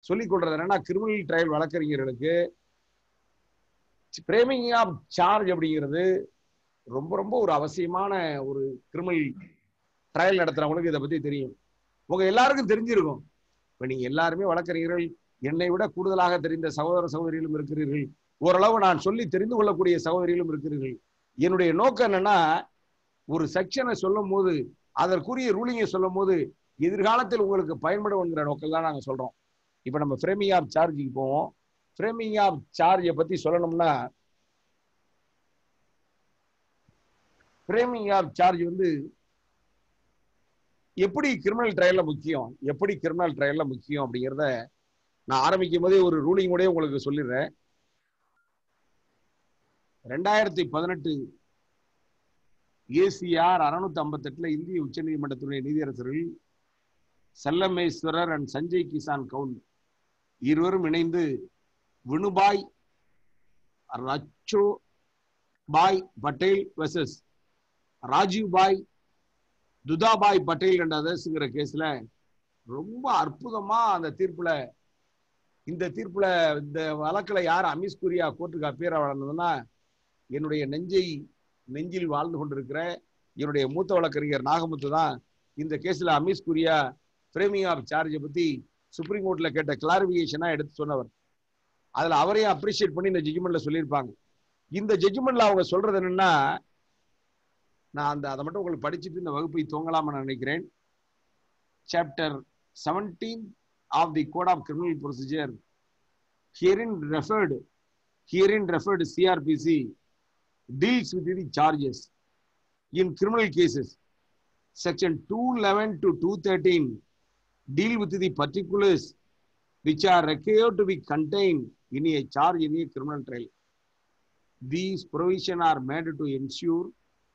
சொல்லிக் கொள்றது என்னன்னா கிரிமினல் ட்ரையல் வழக்கறிஞர்களுக்கு பிரேமிங் ஆஃப் சார்ஜ் அப்படிங்கிறது ரொம்ப ரொம்ப ஒரு அவசியமான ஒரு கிரிமினல் ட்ரையல் நடத்துறவங்களுக்கு இதை பத்தி தெரியும் உங்க எல்லாருக்கும் தெரிஞ்சிருக்கும் இப்ப நீங்க எல்லாருமே வழக்கறிஞர்கள் என்னை விட கூடுதலாக தெரிந்த சகோதர சகோதரிகளும் இருக்கிறீர்கள் ஓரளவு நான் சொல்லி தெரிந்து கொள்ளக்கூடிய சகோதரிகளும் இருக்கிறீர்கள் என்னுடைய நோக்கம் என்னன்னா ஒரு செக்ஷனை சொல்லும் போது அதற்குரிய ரூலிங்கை சொல்லும் போது எதிர்காலத்தில் உங்களுக்கு பயன்படுங்கிற நோக்கம் தான் நாங்க சொல்றோம் இப்ப நம்ம ஃப்ரேமிங் ஆஃப் சார்ஜுக்கு போவோம் ஃப்ரேமிங் ஆஃப் சார்ஜை பத்தி சொல்லணும்னா ஃப்ரேமிங் ஆஃப் சார்ஜ் வந்து எப்படி கிரிமினல் ட்ரையல்ல முக்கியம் எப்படி கிரிமினல் ட்ரையல்ல முக்கியம் அப்படிங்கிறத நான் ஆரம்பிக்கும் போதே ஒரு ரூலிங்கோடய உங்களுக்கு சொல்லிடுறேன் ரெண்டாயிரத்தி பதினெட்டு ஏசிஆர் அறுநூத்தி ஐம்பத்தி எட்டுல இந்திய உச்ச நீதிமன்றத்துடைய நீதியரசர்கள் செல்லமேஸ்வரர் அண்ட் சஞ்சய் கிசான் கவுல் இருவரும் இணைந்து Vinubhai Ranchhodbhai Patel versus Rajivbhai Dudhabhai Patel என்ற அதர்ஸுங்கிற கேஸ்ல ரொம்ப அற்புதமா அந்த தீர்ப்புல இந்த தீர்ப்புல இந்த வழக்குல யார் அமீஸ் குரியா கோர்ட்டுக்கு அப்பேரா வளர்ந்ததுன்னா என்னுடைய நெஞ்சை நெஞ்சில் வாழ்ந்து கொண்டிருக்கிற என்னுடைய மூத்த வழக்கறிஞர் நாகமுத்து தான் இந்த கேஸ்ல அமீஸ் குரியா ஃப்ரேமிங் ஆஃப் சார்ஜை பத்தி சுப்ரீம் கோர்ட்ல கேட்ட கிளாரிபிகேஷனா எடுத்து சொன்னவர் அதுல அவரையும் அப்ரிஷியேட் பண்ணி இந்த ஜட்ஜ்மெண்ட்ல சொல்லியிருப்பாங்க இந்த ஜட்ஜ்மெண்ட்ல அவங்க சொல்றது என்னன்னா நான் அந்த அதை மட்டும் உங்களுக்கு படிச்சுட்டு இந்த வகுப்பை துவங்கலாம்னு நினைக்கிறேன் chapter seventeen of the code of criminal procedure herein referred herein referred CrPC deals with the charges in criminal cases. Section 211 to 213 deal with the particulars which are required to be contained in a charge in a criminal trial. These provisions are made to ensure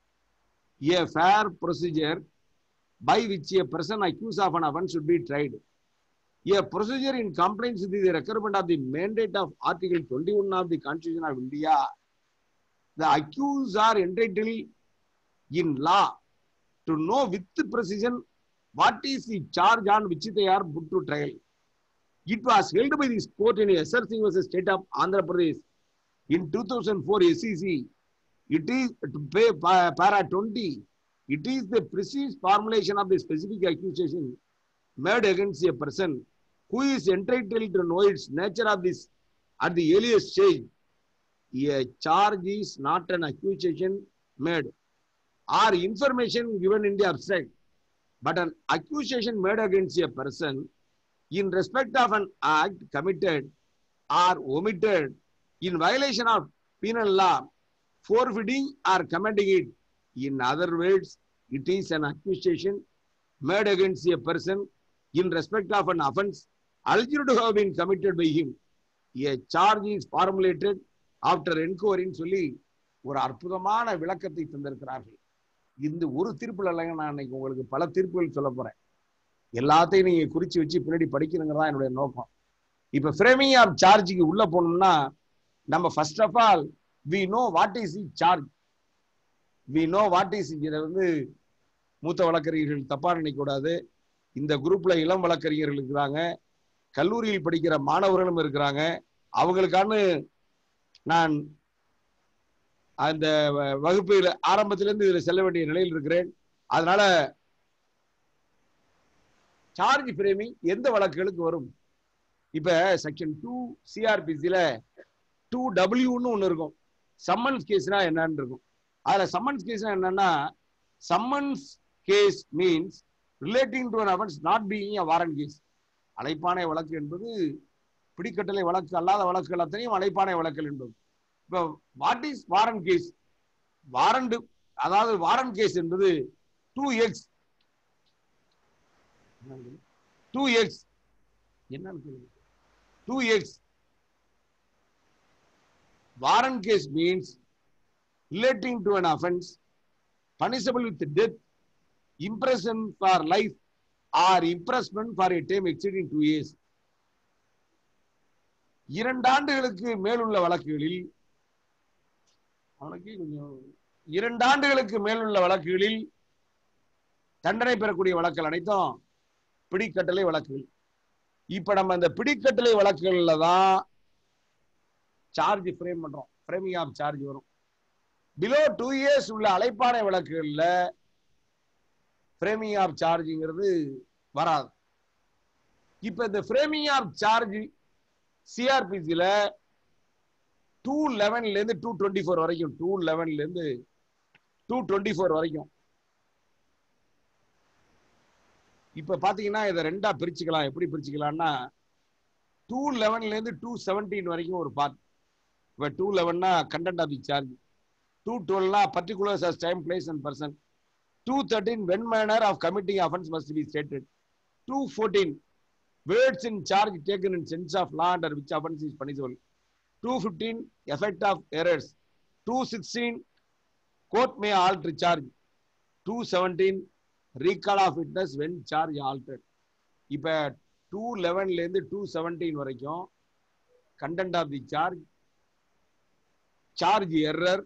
a fair procedure by which a person accused of an offense should be tried. A procedure in compliance with the requirement of the mandate of Article 21 of the Constitution of India the accused are entitled in law to know with precision what is the charge on which they are put to trial. It was held by this court in SR Singh versus State of Andhra Pradesh in 2004 SEC. It is to pay pa- para 20. It is the precise formulation of the specific accusation made against a person who is entitled to know its nature of this at the earliest stage a charge is not an accusation made or information given in the abstract, but an accusation made against a person in respect of an act committed or omitted in violation of penal law, forfeiting or commending it. In other words, it is an accusation made against a person in respect of an offense alleged to have been committed by him. A charge is formulated after என்கொயரின்னு சொல்லி ஒரு அற்புதமான விளக்கத்தை தந்திருக்கிறார்கள் இந்த ஒரு தீர்ப்புல இல்லைங்க நான் இன்னைக்கு உங்களுக்கு பல தீர்ப்புகள் சொல்ல போறேன் எல்லாத்தையும் நீங்க குறிச்சு வச்சு பின்னாடி படிக்கணுங்கிறதா என்னுடைய நோக்கம் இப்ப ஃப்ரேமிங் ஆஃப் சார்ஜுக்கு உள்ள போனோம்னா நம்ம first of all we know what is a charge we know what is இதை வந்து மூத்த வழக்கறிஞர்கள் தப்பா நினைக்க கூடாது இந்த குரூப்ல இளம் வழக்கறிஞர்கள் இருக்கிறாங்க கல்லூரியில் படிக்கிற மாணவர்களும் இருக்கிறாங்க அவங்களுக்கான நான் அந்த வ- வகுப்பில் ஆரம்பத்திலிருந்து இதுல செல்ல வேண்டிய நிலையில் இருக்கிறேன் அதனால சார்ஜ் பிரேமிங் எந்த வழக்குகளுக்கு வரும் இப்ப செக்ஷன் டூ சிஆர்பிசில டூ டபிள்யூன்னு ஒண்ணு இருக்கும் சம்மன்ஸ் கேஸ்னா என்னன்னு இருக்கும் அதுல சம்மன்ஸ் கேஸ்னா என்னன்னா summons case means relating to an offence not being a warrant case அழைப்பானை வழக்கு என்பது பிடிக்கட்டளை வழக்கு அல்லாத வழக்குகள் அத்தனையும் அழைப்பானை வழக்குகள் என்பது இப்போ what is warrant case warrant அதாவது வாரண்ட் கேஸ் என்பது டூ எக்ஸ் டூ எக்ஸ் என்னன்னு two X warrant case means relating to an offence punishable with death impression for life or imprisonment for a time exceeding two years இரண்டாண்டுகளுக்கு மேலுள்ள வழக்குகளில் அவனுக்கு கொஞ்சம் இரண்டாண்டுகளுக்கு மேலுள்ள வழக்குகளில் தண்டனை பெறக்கூடிய வழக்குகள் அனைத்தும் பிடிக்கட்டளை வழக்குகள் இப்ப நம்ம இந்த பிடிக்கட்டளை வழக்குகள்ல தான் சார்ஜ் ஃப்ரேம் பண்றோம் ஃப்ரேமிங் ஆஃப் சார்ஜ் வரும் பிலோ டூ இயர்ஸ் உள்ள அழைப்பானை வழக்குகள்ல ஃப்ரேமிங் ஆஃப் சார்ஜுங்கிறது வராது இப்ப இந்த ஃப்ரேமிங் ஆஃப் சார்ஜ் சிஆர்பிசில டூ லெவன்ல இருந்து டூ டுவெண்ட்டி ஃபோர் வரைக்கும் டூ லெவன்ல இருந்து டூ டுவெண்ட்டி ஃபோர் வரைக்கும் இப்ப பாத்தீங்கன்னா இதை ரெண்டா பிரிச்சுக்கலாம் எப்படி பிரிச்சுக்கலாம்னா டூ லெவன்ல இருந்து டூ செவன்டீன் வரைக்கும் ஒரு பார்ட் இப்ப டூ லெவன்னா content of the charge two டுவெல்னா particulars as time place and person two thirteen when manner of committing offence must be stated two fourteen words in charge taken in sense of law under which offence is punishable two fifteen effect of errors two sixteen court may alter charge two seventeen recall of fitness when charge altered இப்போ two லெவன்லேருந்து two seventeen வரைக்கும் content of the charge charge error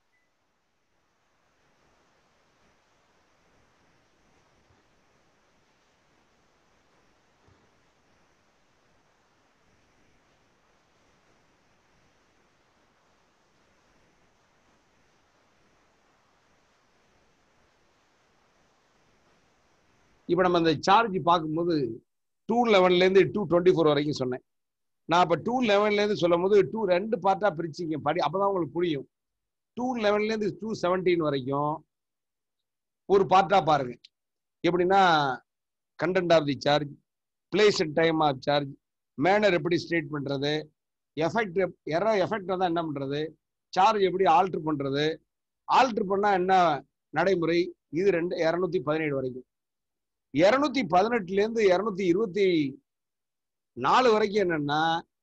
இப்போ நம்ம அந்த charge பார்க்கும்போது two லெவன்லேருந்து two twenty four வரைக்கும் சொன்னேன் நான் இப்போ டூ லெவன்லேருந்து சொல்லும் போது டூ ரெண்டு பார்ட்டாக பிரிச்சிங்க படி அப்போ தான் உங்களுக்கு புரியும் டூ லெவன்லேருந்து டூ செவன்டீன் வரைக்கும் ஒரு பார்ட்டாக பாருங்க எப்படின்னா content of the charge place and time of charge manner எப்படி ஸ்டேட் பண்ணுறது எஃபெக்ட் எற எஃபெக்ட் தான் என்ன பண்ணுறது சார்ஜ் எப்படி ஆல்ட்ரு பண்ணுறது ஆல்ட்ரு பண்ணால் என்ன நடைமுறை இது ரெண்டு இரநூத்தி பதினேழு வரைக்கும் இருநூத்தி பதினெட்டுல இருந்து இருநூத்தி இருபத்தி நாலு வரைக்கும் என்னன்னா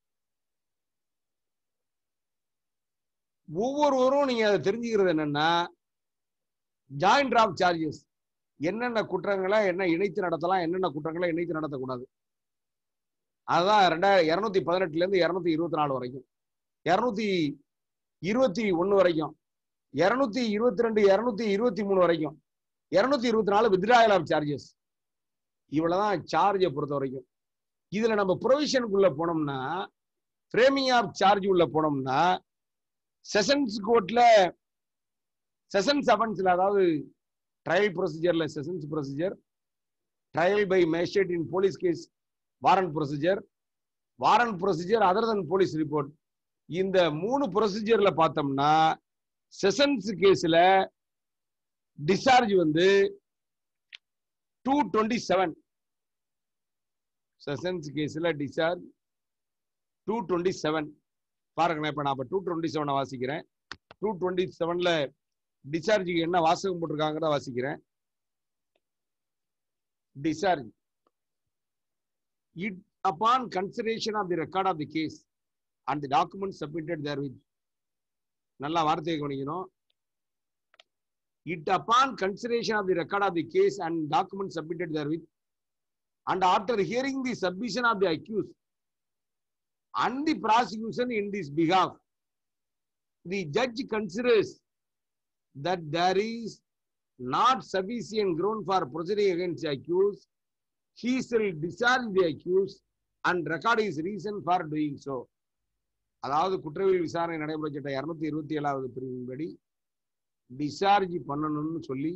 ஒவ்வொருவரும் நீங்க அதை தெரிஞ்சுக்கிறது என்னன்னா ஜாயிண்ட் டிராப் சார்ஜஸ் என்னென்ன குற்றங்களை என்ன இணைத்து நடத்தலாம் என்னென்ன குற்றங்களை இணைத்து நடத்தக்கூடாது அதுதான் ரெண்டாயிரம் இருநூத்தி பதினெட்டுல இருந்து இருநூத்தி இருபத்தி நாலு வரைக்கும் இருநூத்தி இருபத்தி ஒன்னு வரைக்கும் இருநூத்தி இருபத்தி ரெண்டு இருநூத்தி இருபத்தி மூணு வரைக்கும் இருநூத்தி இருபத்தி நாலு வித்ராயல் ஆஃப் சார்ஜஸ் இவ்வளவுதான் சார்ஜை பொறுத்த வரைக்கும் இதுல நம்ம ப்ரொவிஷனுக்குள்ள போனோம்னா ஃப்ரேமிங் ஆஃப் சார்ஜ் உள்ள போனோம்னா செஷன்ஸ் கோர்ட்ல செஷன்ஸ் அஃபென்ஸ்ல அதாவது ட்ரையல் ப்ரொசீஜர்ல sessions procedure trial by magistrate in police case warrant procedure warrant procedure other than police report இந்த மூணு ப்ரொசீஜர்ல பார்த்தோம்னா செஷன்ஸ் கேஸ்ல டிஸ்சார்ஜ் வந்து டூ டுவெண்ட்டி செவன் செஷன்ஸ் கேஸில் டிஸ்சார்ஜ் டூ டுவெண்ட்டி செவன் பாருங்களேன் இப்போ நான் இப்போ டூ டுவெண்ட்டி செவனை வாசிக்கிறேன் டூ டுவெண்ட்டி செவனில் டிஸ்சார்ஜுக்கு என்ன வாசகம் போட்டிருக்காங்கிறத வாசிக்கிறேன் discharge if upon consideration of the record of the case and the document submitted therewith நல்லா வார்த்தையை கவனிக்கணும் it upon consideration of the record of the case and documents submitted therewith, and after hearing the submission of the accused and the prosecution in this behalf, the judge considers that there is not sufficient ground for proceeding against the accused, he shall discharge the accused and record his reason for doing so. அதாவது குற்றவியல் விசாரணை நடைமுறை சட்டம் இருநூத்தி இருபத்தி ஏழாவது பிரிவின்படி discharge பண்ணணும்னு சொல்லி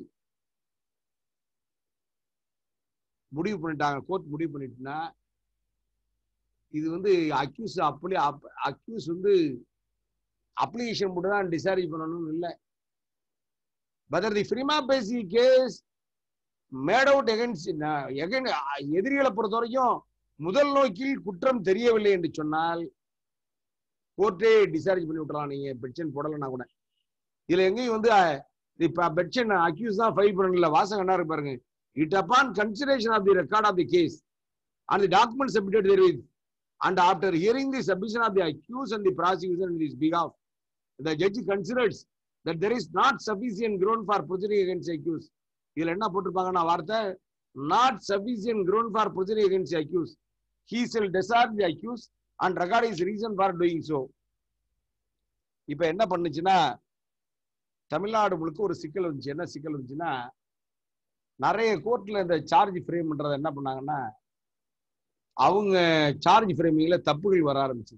முடிவு பண்ணிட்டாங்க கோர்ட் முடிவு பண்ணிட்டுனா இது வந்து அக்யூஸ் அப்படி அக்யூஸ் வந்து அப்ளிகேஷன் மட்டும் தான் டிஸ்சார்ஜ் பண்ணணும்னு இல்லை பதர் the prima facie case made out against எகன் எதிரிகளை பொறுத்த வரைக்கும் முதல் நோக்கில் குற்றம் தெரியவில்லை என்று சொன்னால் கோர்ட்டே டிஸ்சார்ஜ் பண்ணி விட்டுறலாம் நீங்க பெட்ஷன் போடலைன்னா கூட இதுல எங்கேயும் வந்து இப்ப பெட்ஷன் அக்யூஸ் தான் ஃபைல் பண்ணல வாசகம் என்ன இருக்கு பாருங்க it upon consideration of the record of the case and the document submitted therewith and after hearing the submission of the accused and the prosecution in this பிகாஃப் the judge considers that there is not sufficient ground for proceeding against accused இதுல என்ன போட்டிருப்பாங்கன்னா வார்த்தை not sufficient ground for proceeding against accused he shall discharge the accused and record is reason for doing so இப்ப என்ன பண்ணுச்சுன்னா தமிழ்நாடு முழுக்க ஒரு சிக்கல் இருந்துச்சு என்ன சிக்கல் இருந்துச்சுன்னா நிறைய கோர்ட்ல இந்த சார்ஜ் ஃப்ரேம் பண்றதை என்ன பண்ணாங்கன்னா அவங்க சார்ஜ் ஃப்ரேமிங்ல தப்புகள் வர ஆரம்பிச்சு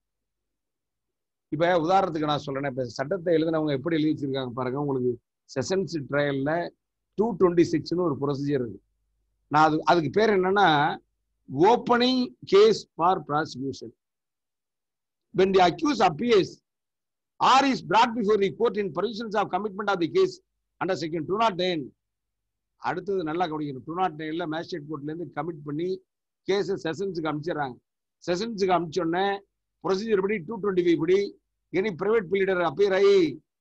இப்ப உதாரணத்துக்கு நான் சொல்றேன் இப்ப சட்டத்தை எழுதினவங்க எப்படி எழுதி வச்சிருக்காங்க பாருங்க உங்களுக்கு செஷன்ஸ் ட்ரையல்ல டூ டுவெண்ட்டி சிக்ஸ்னு ஒரு ப்ரொசீஜர் இருக்கு நான் அது அதுக்கு பேர் என்னன்னா opening case for prosecution when the accused appears or is brought before the court in provisions of commitment of the case under section two nought nine அடுத்தது நல்லா கவனிக்கணும் டூ நாட் நைன்ல மேஜிஸ்ட்ரேட் கோர்ட்ல இருந்து கமிட் பண்ணி கேஸ் செஷன்ஸுக்கு அனுப்பிச்சிடுறாங்க செஷன்ஸுக்கு அனுப்பிச்சோடனே ப்ரொசீஜர் படி டூ டுவெண்ட்டி ஃபைவ் படி எனி பிரைவேட் பில்டர் அப்பியர் ஆகி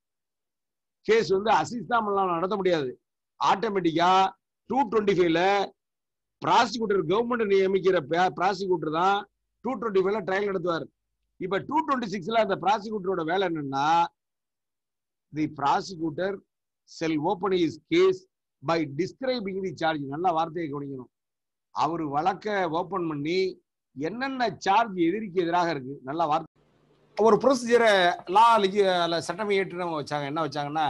கேஸ் வந்து அசிஸ் தான் நடத்த முடியாது ஆட்டோமேட்டிக்கா டூ டுவெண்ட்டி ஃபைவ்ல ப்ராசிக்யூட்டர் கவர்மெண்ட் நியமிக்கிற ப்ராசிக்யூட்டர் தான் டூ டுவெண்ட்டி ஃபைவ்ல ட்ரையல் நடத்துவார் இப்ப டூ டுவெண்ட்டி சிக்ஸ்ல அந்த ப்ராசிக்யூட்டரோட வேலை என்னன்னா the prosecutor shall open is case by describing the charge நல்ல வார்த்தையை கவனிக்கணும் அவர் வழக்க ஓபன் பண்ணி என்னென்ன சார்ஜ் எதிரிக்கு எதிராக இருக்கு நல்ல வார்த்தை ஒரு ப்ரொசீஜரை லா சட்டம் இயற்றினவங்க வச்சாங்க என்ன வச்சாங்கன்னா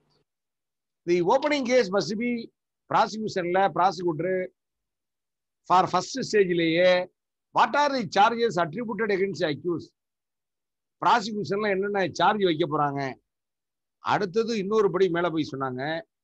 the opening case must be ப்ராசிக்யூஷன்ல ப்ராசிக்யூட்டர் ஃபார் ஃபர்ஸ்ட் ஸ்டேஜ்லேயே what are the charges attributed against accused ப்ராசிக்யூஷன்ல என்னென்ன சார்ஜ் வைக்க போறாங்க அடுத்தது இன்னொரு படி மேல போய் சொன்னாங்க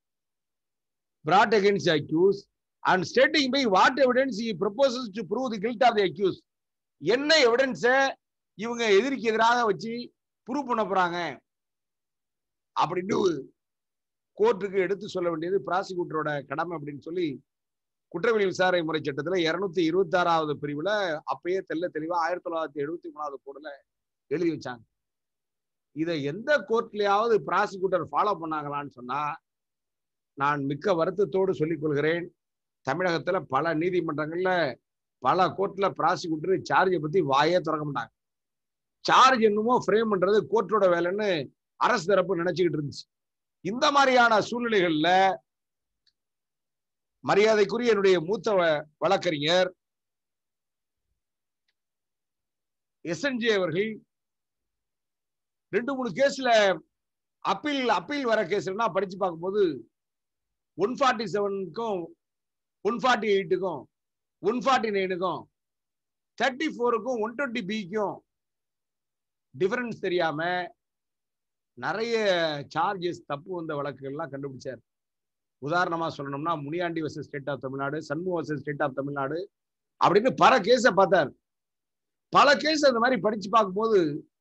brought against the accused and stating by what evidence he proposes to prove the guilt of the accused என்ன எவிடன்ஸ இவங்க எதிரிக்கு எதிராக வச்சு ப்ரூவ் பண்ண போறாங்க அப்படின்னு கோர்ட்டுக்கு எடுத்து சொல்ல வேண்டியது ப்ராசிக்யூட்டரோட கடமை அப்படின்னு சொல்லி குற்றவியல் விசாரணை முறை சட்டத்துல இருநூத்தி இருபத்தி ஆறாவது பிரிவுல அப்பயே தெல்ல தெளிவா ஆயிரத்தி தொள்ளாயிரத்தி எழுபத்தி மூணாவது கோடுல எழுதி வச்சாங்க இதை எந்த கோர்ட்லயாவது ப்ராசிக்யூட்டர் ஃபாலோ பண்ணாங்களான்னு சொன்னா நான் மிக்க வருத்தத்தோடு சொல்லிக் கொள்கிறேன் தமிழகத்துல பல நீதிமன்றங்கள்ல பல கோர்ட்ல ப்ராசிக்யூட்டர் சார்ஜை பத்தி வாயே திறக்க மாட்டாங்க சார்ஜ் என்னமோ ஃப்ரேம் பண்றது கோர்ட்டோட வேலைன்னு அரசு தரப்பு நினைச்சுக்கிட்டு இருந்துச்சு இந்த மாதிரியான சூழ்நிலைகள்ல மரியாதைக்குரிய என்னுடைய மூத்த வழக்கறிஞர் எஸ்என்ஜி அவர்கள் ரெண்டு மூணு கேஸ்ல அப்பீல் அப்பீல் வர கேஸ்னா படிச்சு பார்க்கும்போது ஒன் ஃபார்ட்டி செவனுக்கும் ஒன் ஃபார்ட்டி எயிட்டுக்கும் ஒன் ஃபார்ட்டி நைனுக்கும் தேர்ட்டி ஃபோருக்கும் ஒன் டுவெண்ட்டி பிக்கும் டிஃபரன்ஸ் தெரியாம நிறைய சார்ஜஸ் தப்பு வந்த வழக்குகள்லாம் கண்டுபிடிச்சார் உதாரணமா சொல்லணும்னா Muniyandi versus state of Tamil Nadu Shanmuga versus state of Tamil Nadu அப்படின்னு பல கேஸை பார்த்தார் பல கேஸ் அந்த மாதிரி படிச்சு பார்க்கும்போது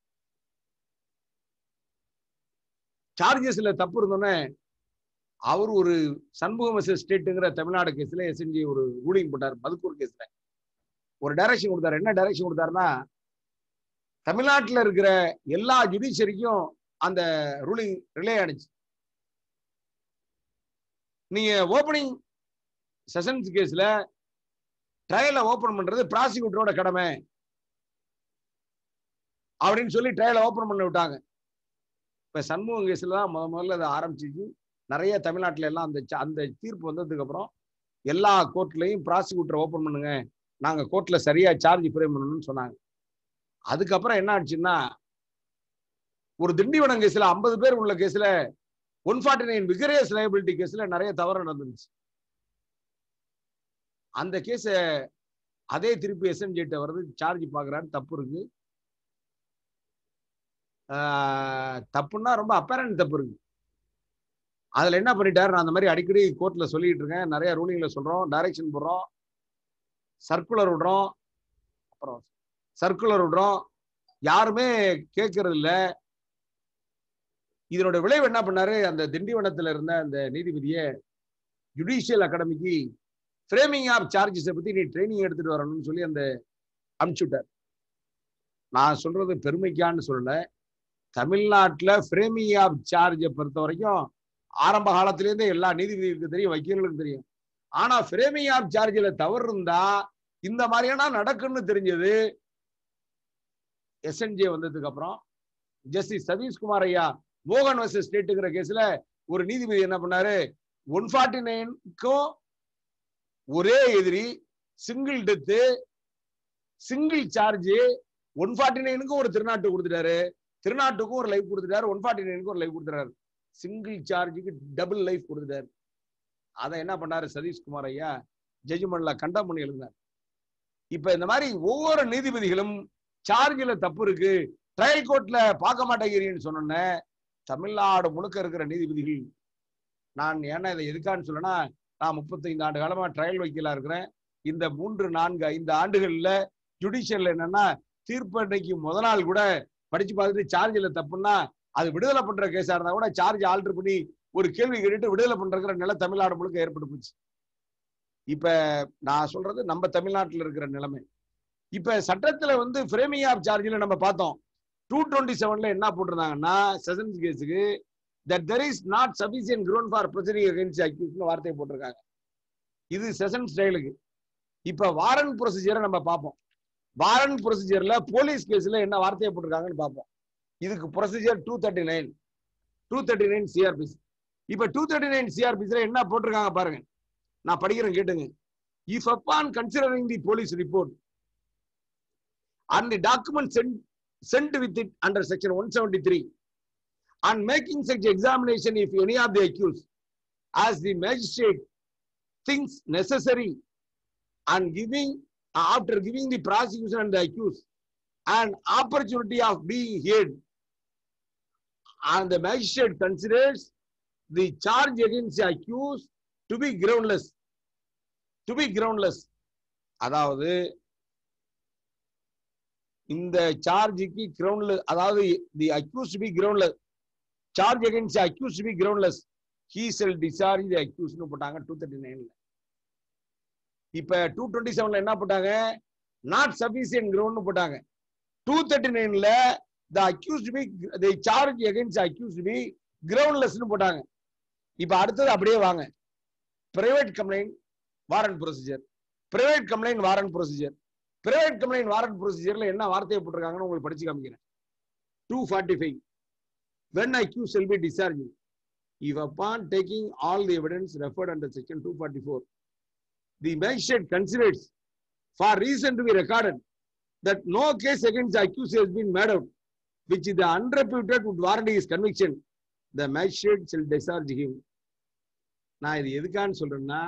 சார்ஜஸ்ல தப்பு இருந்தோன்னே அவர் ஒரு சண்முகம் வர்சஸ் ஸ்டேட்டுங்கிற தமிழ்நாடு கேஸ்ல எஸ்என்ஜி ஒரு ரூலிங் போட்டார் மதுக்கூர் கேஸ்ல ஒரு டைரக்ஷன் கொடுத்தாரு என்ன டைரக்ஷன் கொடுத்தாருன்னா தமிழ்நாட்டில் இருக்கிற எல்லா ஜுடிஷியரிக்கும் அந்த ரூலிங் ரிலே ஆனிச்சு நீங்க ஓப்பனிங் செஷன்ஸ் கேஸ்ல ட்ரையலை ஓபன் பண்றது ப்ராசிக்யூட்டரோட கடமை அப்படின்னு சொல்லி ட்ரையலை ஓபன் பண்ண விட்டாங்க இப்ப சண்முகம் கேஸ்ல தான் முத முதல்ல அதை ஆரம்பிச்சிச்சு நிறைய தமிழ்நாட்டுல எல்லாம் அந்த அந்த தீர்ப்பு வந்ததுக்கு அப்புறம் எல்லா கோர்ட்லயும் ப்ராசிக்யூட்டர் ஓபன் பண்ணுங்க நாங்க கோர்ட்ல சரியா சார்ஜ் ஃப்ரேம் பண்ணணும்னு சொன்னாங்க அதுக்கப்புறம் என்ன ஆச்சுன்னா ஒரு திண்டிவனம் கேஸ்ல ஐம்பது பேர் உள்ள கேஸ்ல one forty nine vicarious liability கேஸ்ல நிறைய தவறு நடந்துருச்சு அந்த கேஸ அதே திருப்பி எஸ்என்ஜிட்ட வருது சார்ஜ் பாக்குறாரு தப்பு இருக்கு தப்புன்னா ரொம்ப அப்பரண்ட் தப்பு இருக்கு அதுல என்ன பண்ணிட்டாரு நான் அந்த மாதிரி அடிக்கடி கோர்ட்ல சொல்லிட்டு இருக்கேன் நிறைய ரூலிங்ல சொல்றோம் டைரக்ஷன் போடுறோம் சர்க்குலர் விடுறோம் அப்புறம் சர்க்குலர் விடுறோம் யாருமே கேட்கறது இல்லை இதனோட விளைவு என்ன பண்ணாரு அந்த திண்டிவனத்துல இருந்த அந்த நீதிபதியை ஜுடிஷியல் அகாடமிக்கு ஃப்ரேமிங் ஆஃப் சார்ஜஸை பத்தி நீ ட்ரைனிங் எடுத்துட்டு வரணும்னு சொல்லி அந்த அனுப்பிச்சுட்டார் நான் சொல்றது பெருமைக்கான்னு சொல்லல தமிழ்நாட்டில் ஃப்ரேமிங் ஆஃப் சார்ஜை பொறுத்த வரைக்கும் ஆரம்ப காலத்திலேருந்தே எல்லா நீதிபதிகளுக்கு தெரியும் வக்கீல்களுக்கு தெரியும் ஆனா ஃப்ரேமிங் ஆஃப் சார்ஜில் தவறு இருந்தா இந்த மாதிரியான நடக்குன்னு தெரிஞ்சது எஸ்என்ஜே வந்ததுக்கு அப்புறம் ஜஸ்டிஸ் சதீஷ்குமார் ஐயா மோகன் வர்சஸ் ஸ்டேட்டுங்கிற கேஸ்ல ஒரு நீதிபதி என்ன பண்ணாரு ஒன் ஃபார்ட்டி நைனுக்கும் ஒரே எதிரி single death single charge one forty நைனுக்கும் ஒரு திருநாட்டு கொடுத்துட்டாரு திருநாட்டுக்கும் ஒரு லைஃப் கொடுத்துட்டாரு ஒன் ஃபார்ட்டி நைனுக்கும் ஒரு லைஃப் கொடுத்துட்டாரு சிங்கிள் சார்ஜுக்கு டபுள் லைஃப் கொடுத்துட்டாரு அதை என்ன பண்ணாரு சதீஷ்குமார் ஐயா ஜட்ஜ்மெண்ட்ல கண்டம் பண்ணி எழுதினார் இப்ப இந்த மாதிரி ஒவ்வொரு நீதிபதிகளும் சார்ஜில தப்பு இருக்கு ட்ரையல் கோர்ட்ல பார்க்க மாட்டேங்கிறீங்கன்னு சொன்னோன்னே தமிழ்நாடு முழுக்க இருக்கிற நீதிபதிகள் நான் ஏன்னா இதை எதுக்கான்னு சொல்லனா நான் முப்பத்தைந்து ஆண்டு காலமா ட்ரையல் வைக்கலா இருக்கிறேன் இந்த மூன்று நான்கு ஐந்து ஆண்டுகள்ல ஜுடிஷியல் என்னன்னா தீர்ப்பு அன்னைக்கு முத நாள் கூட படிச்சு பார்த்துட்டு சார்ஜில் தப்புன்னா அது விடுதலை பண்ற கேஸா இருந்தா கூட சார்ஜ் ஆல்டர் பண்ணி ஒரு கேள்வி கேட்டுட்டு விடுதலை பண்றங்கிற நிலை தமிழ்நாடு முழுக்க ஏற்பட்டு போச்சு இப்ப நான் சொல்றது நம்ம தமிழ்நாட்டில் இருக்கிற நிலைமை இப்ப சட்டத்துல வந்து ஃப்ரேமிங் ஆஃப் சார்ஜில் நம்ம பார்த்தோம் டூ டுவெண்ட்டி செவன்ல என்ன போட்டிருந்தாங்கன்னா செஷன்ஸ் கேஸுக்கு that there is not sufficient ground for proceeding against அக்யூஸ்னு வார்த்தையை போட்டிருக்காங்க இது செஷன் ஸ்டைலுக்கு இப்ப வாரண்ட் ப்ரொசீஜரை நம்ம பார்ப்போம் வாரண்ட் ப்ரொசீஜர்ல போலீஸ் கேஸ்ல என்ன வார்த்தையை போட்டிருக்காங்கன்னு பார்ப்போம் இதுக்கு procedure two thirty nine two thirty nine CrPC இப்ப டூ தேர்ட்டி நைன் சிஆர்பிஸ்ல என்ன போட்டிருக்காங்க பாருங்க நான் படிக்கிறேன் கேட்டுங்க if upon considering the police report and the document sent sent with it under section 173 and making such examination if any of the accused as the magistrate thinks necessary and giving after giving the prosecution and the accused an opportunity of being heard and the magistrate considers the charge against the accused to be groundless to be groundless அதாவது இந்த சார்ஜுக்கு கிரவுண்ட்ல அதாவது the accused be groundless charge against accused be groundless he shall discharge the அக்யூஸ்னு போட்டாங்க two thirty நைன்ல இப்ப two twenty செவன்ல என்ன போட்டாங்க நாட் சபிஷியன்ட் கிரவுண்ட்னு போட்டாங்க டூ தேர்ட்டி நைன்ல the accused be the charge against accused be கிரவுண்ட்லெஸ்னு போட்டாங்க இப்ப அடுத்தது அப்படியே வாங்க private complaint warrant procedure private complaint warrant procedure private complaint warrant ப்ரொசீஜர்ல என்ன வார்த்தையை போட்டிருக்காங்கன்னு உங்களுக்கு படிச்சு காமிக்கிறேன் two forty five when accused will be discharge if upon taking all the evidence referred under section two forty four the magistrate considers for reason to be recorded that no case against the accused has been made out, which is the unreputed would warrant his conviction, the magistrate shall discharge him. நான் இது எதுக்கான்னு சொல்றேன்னா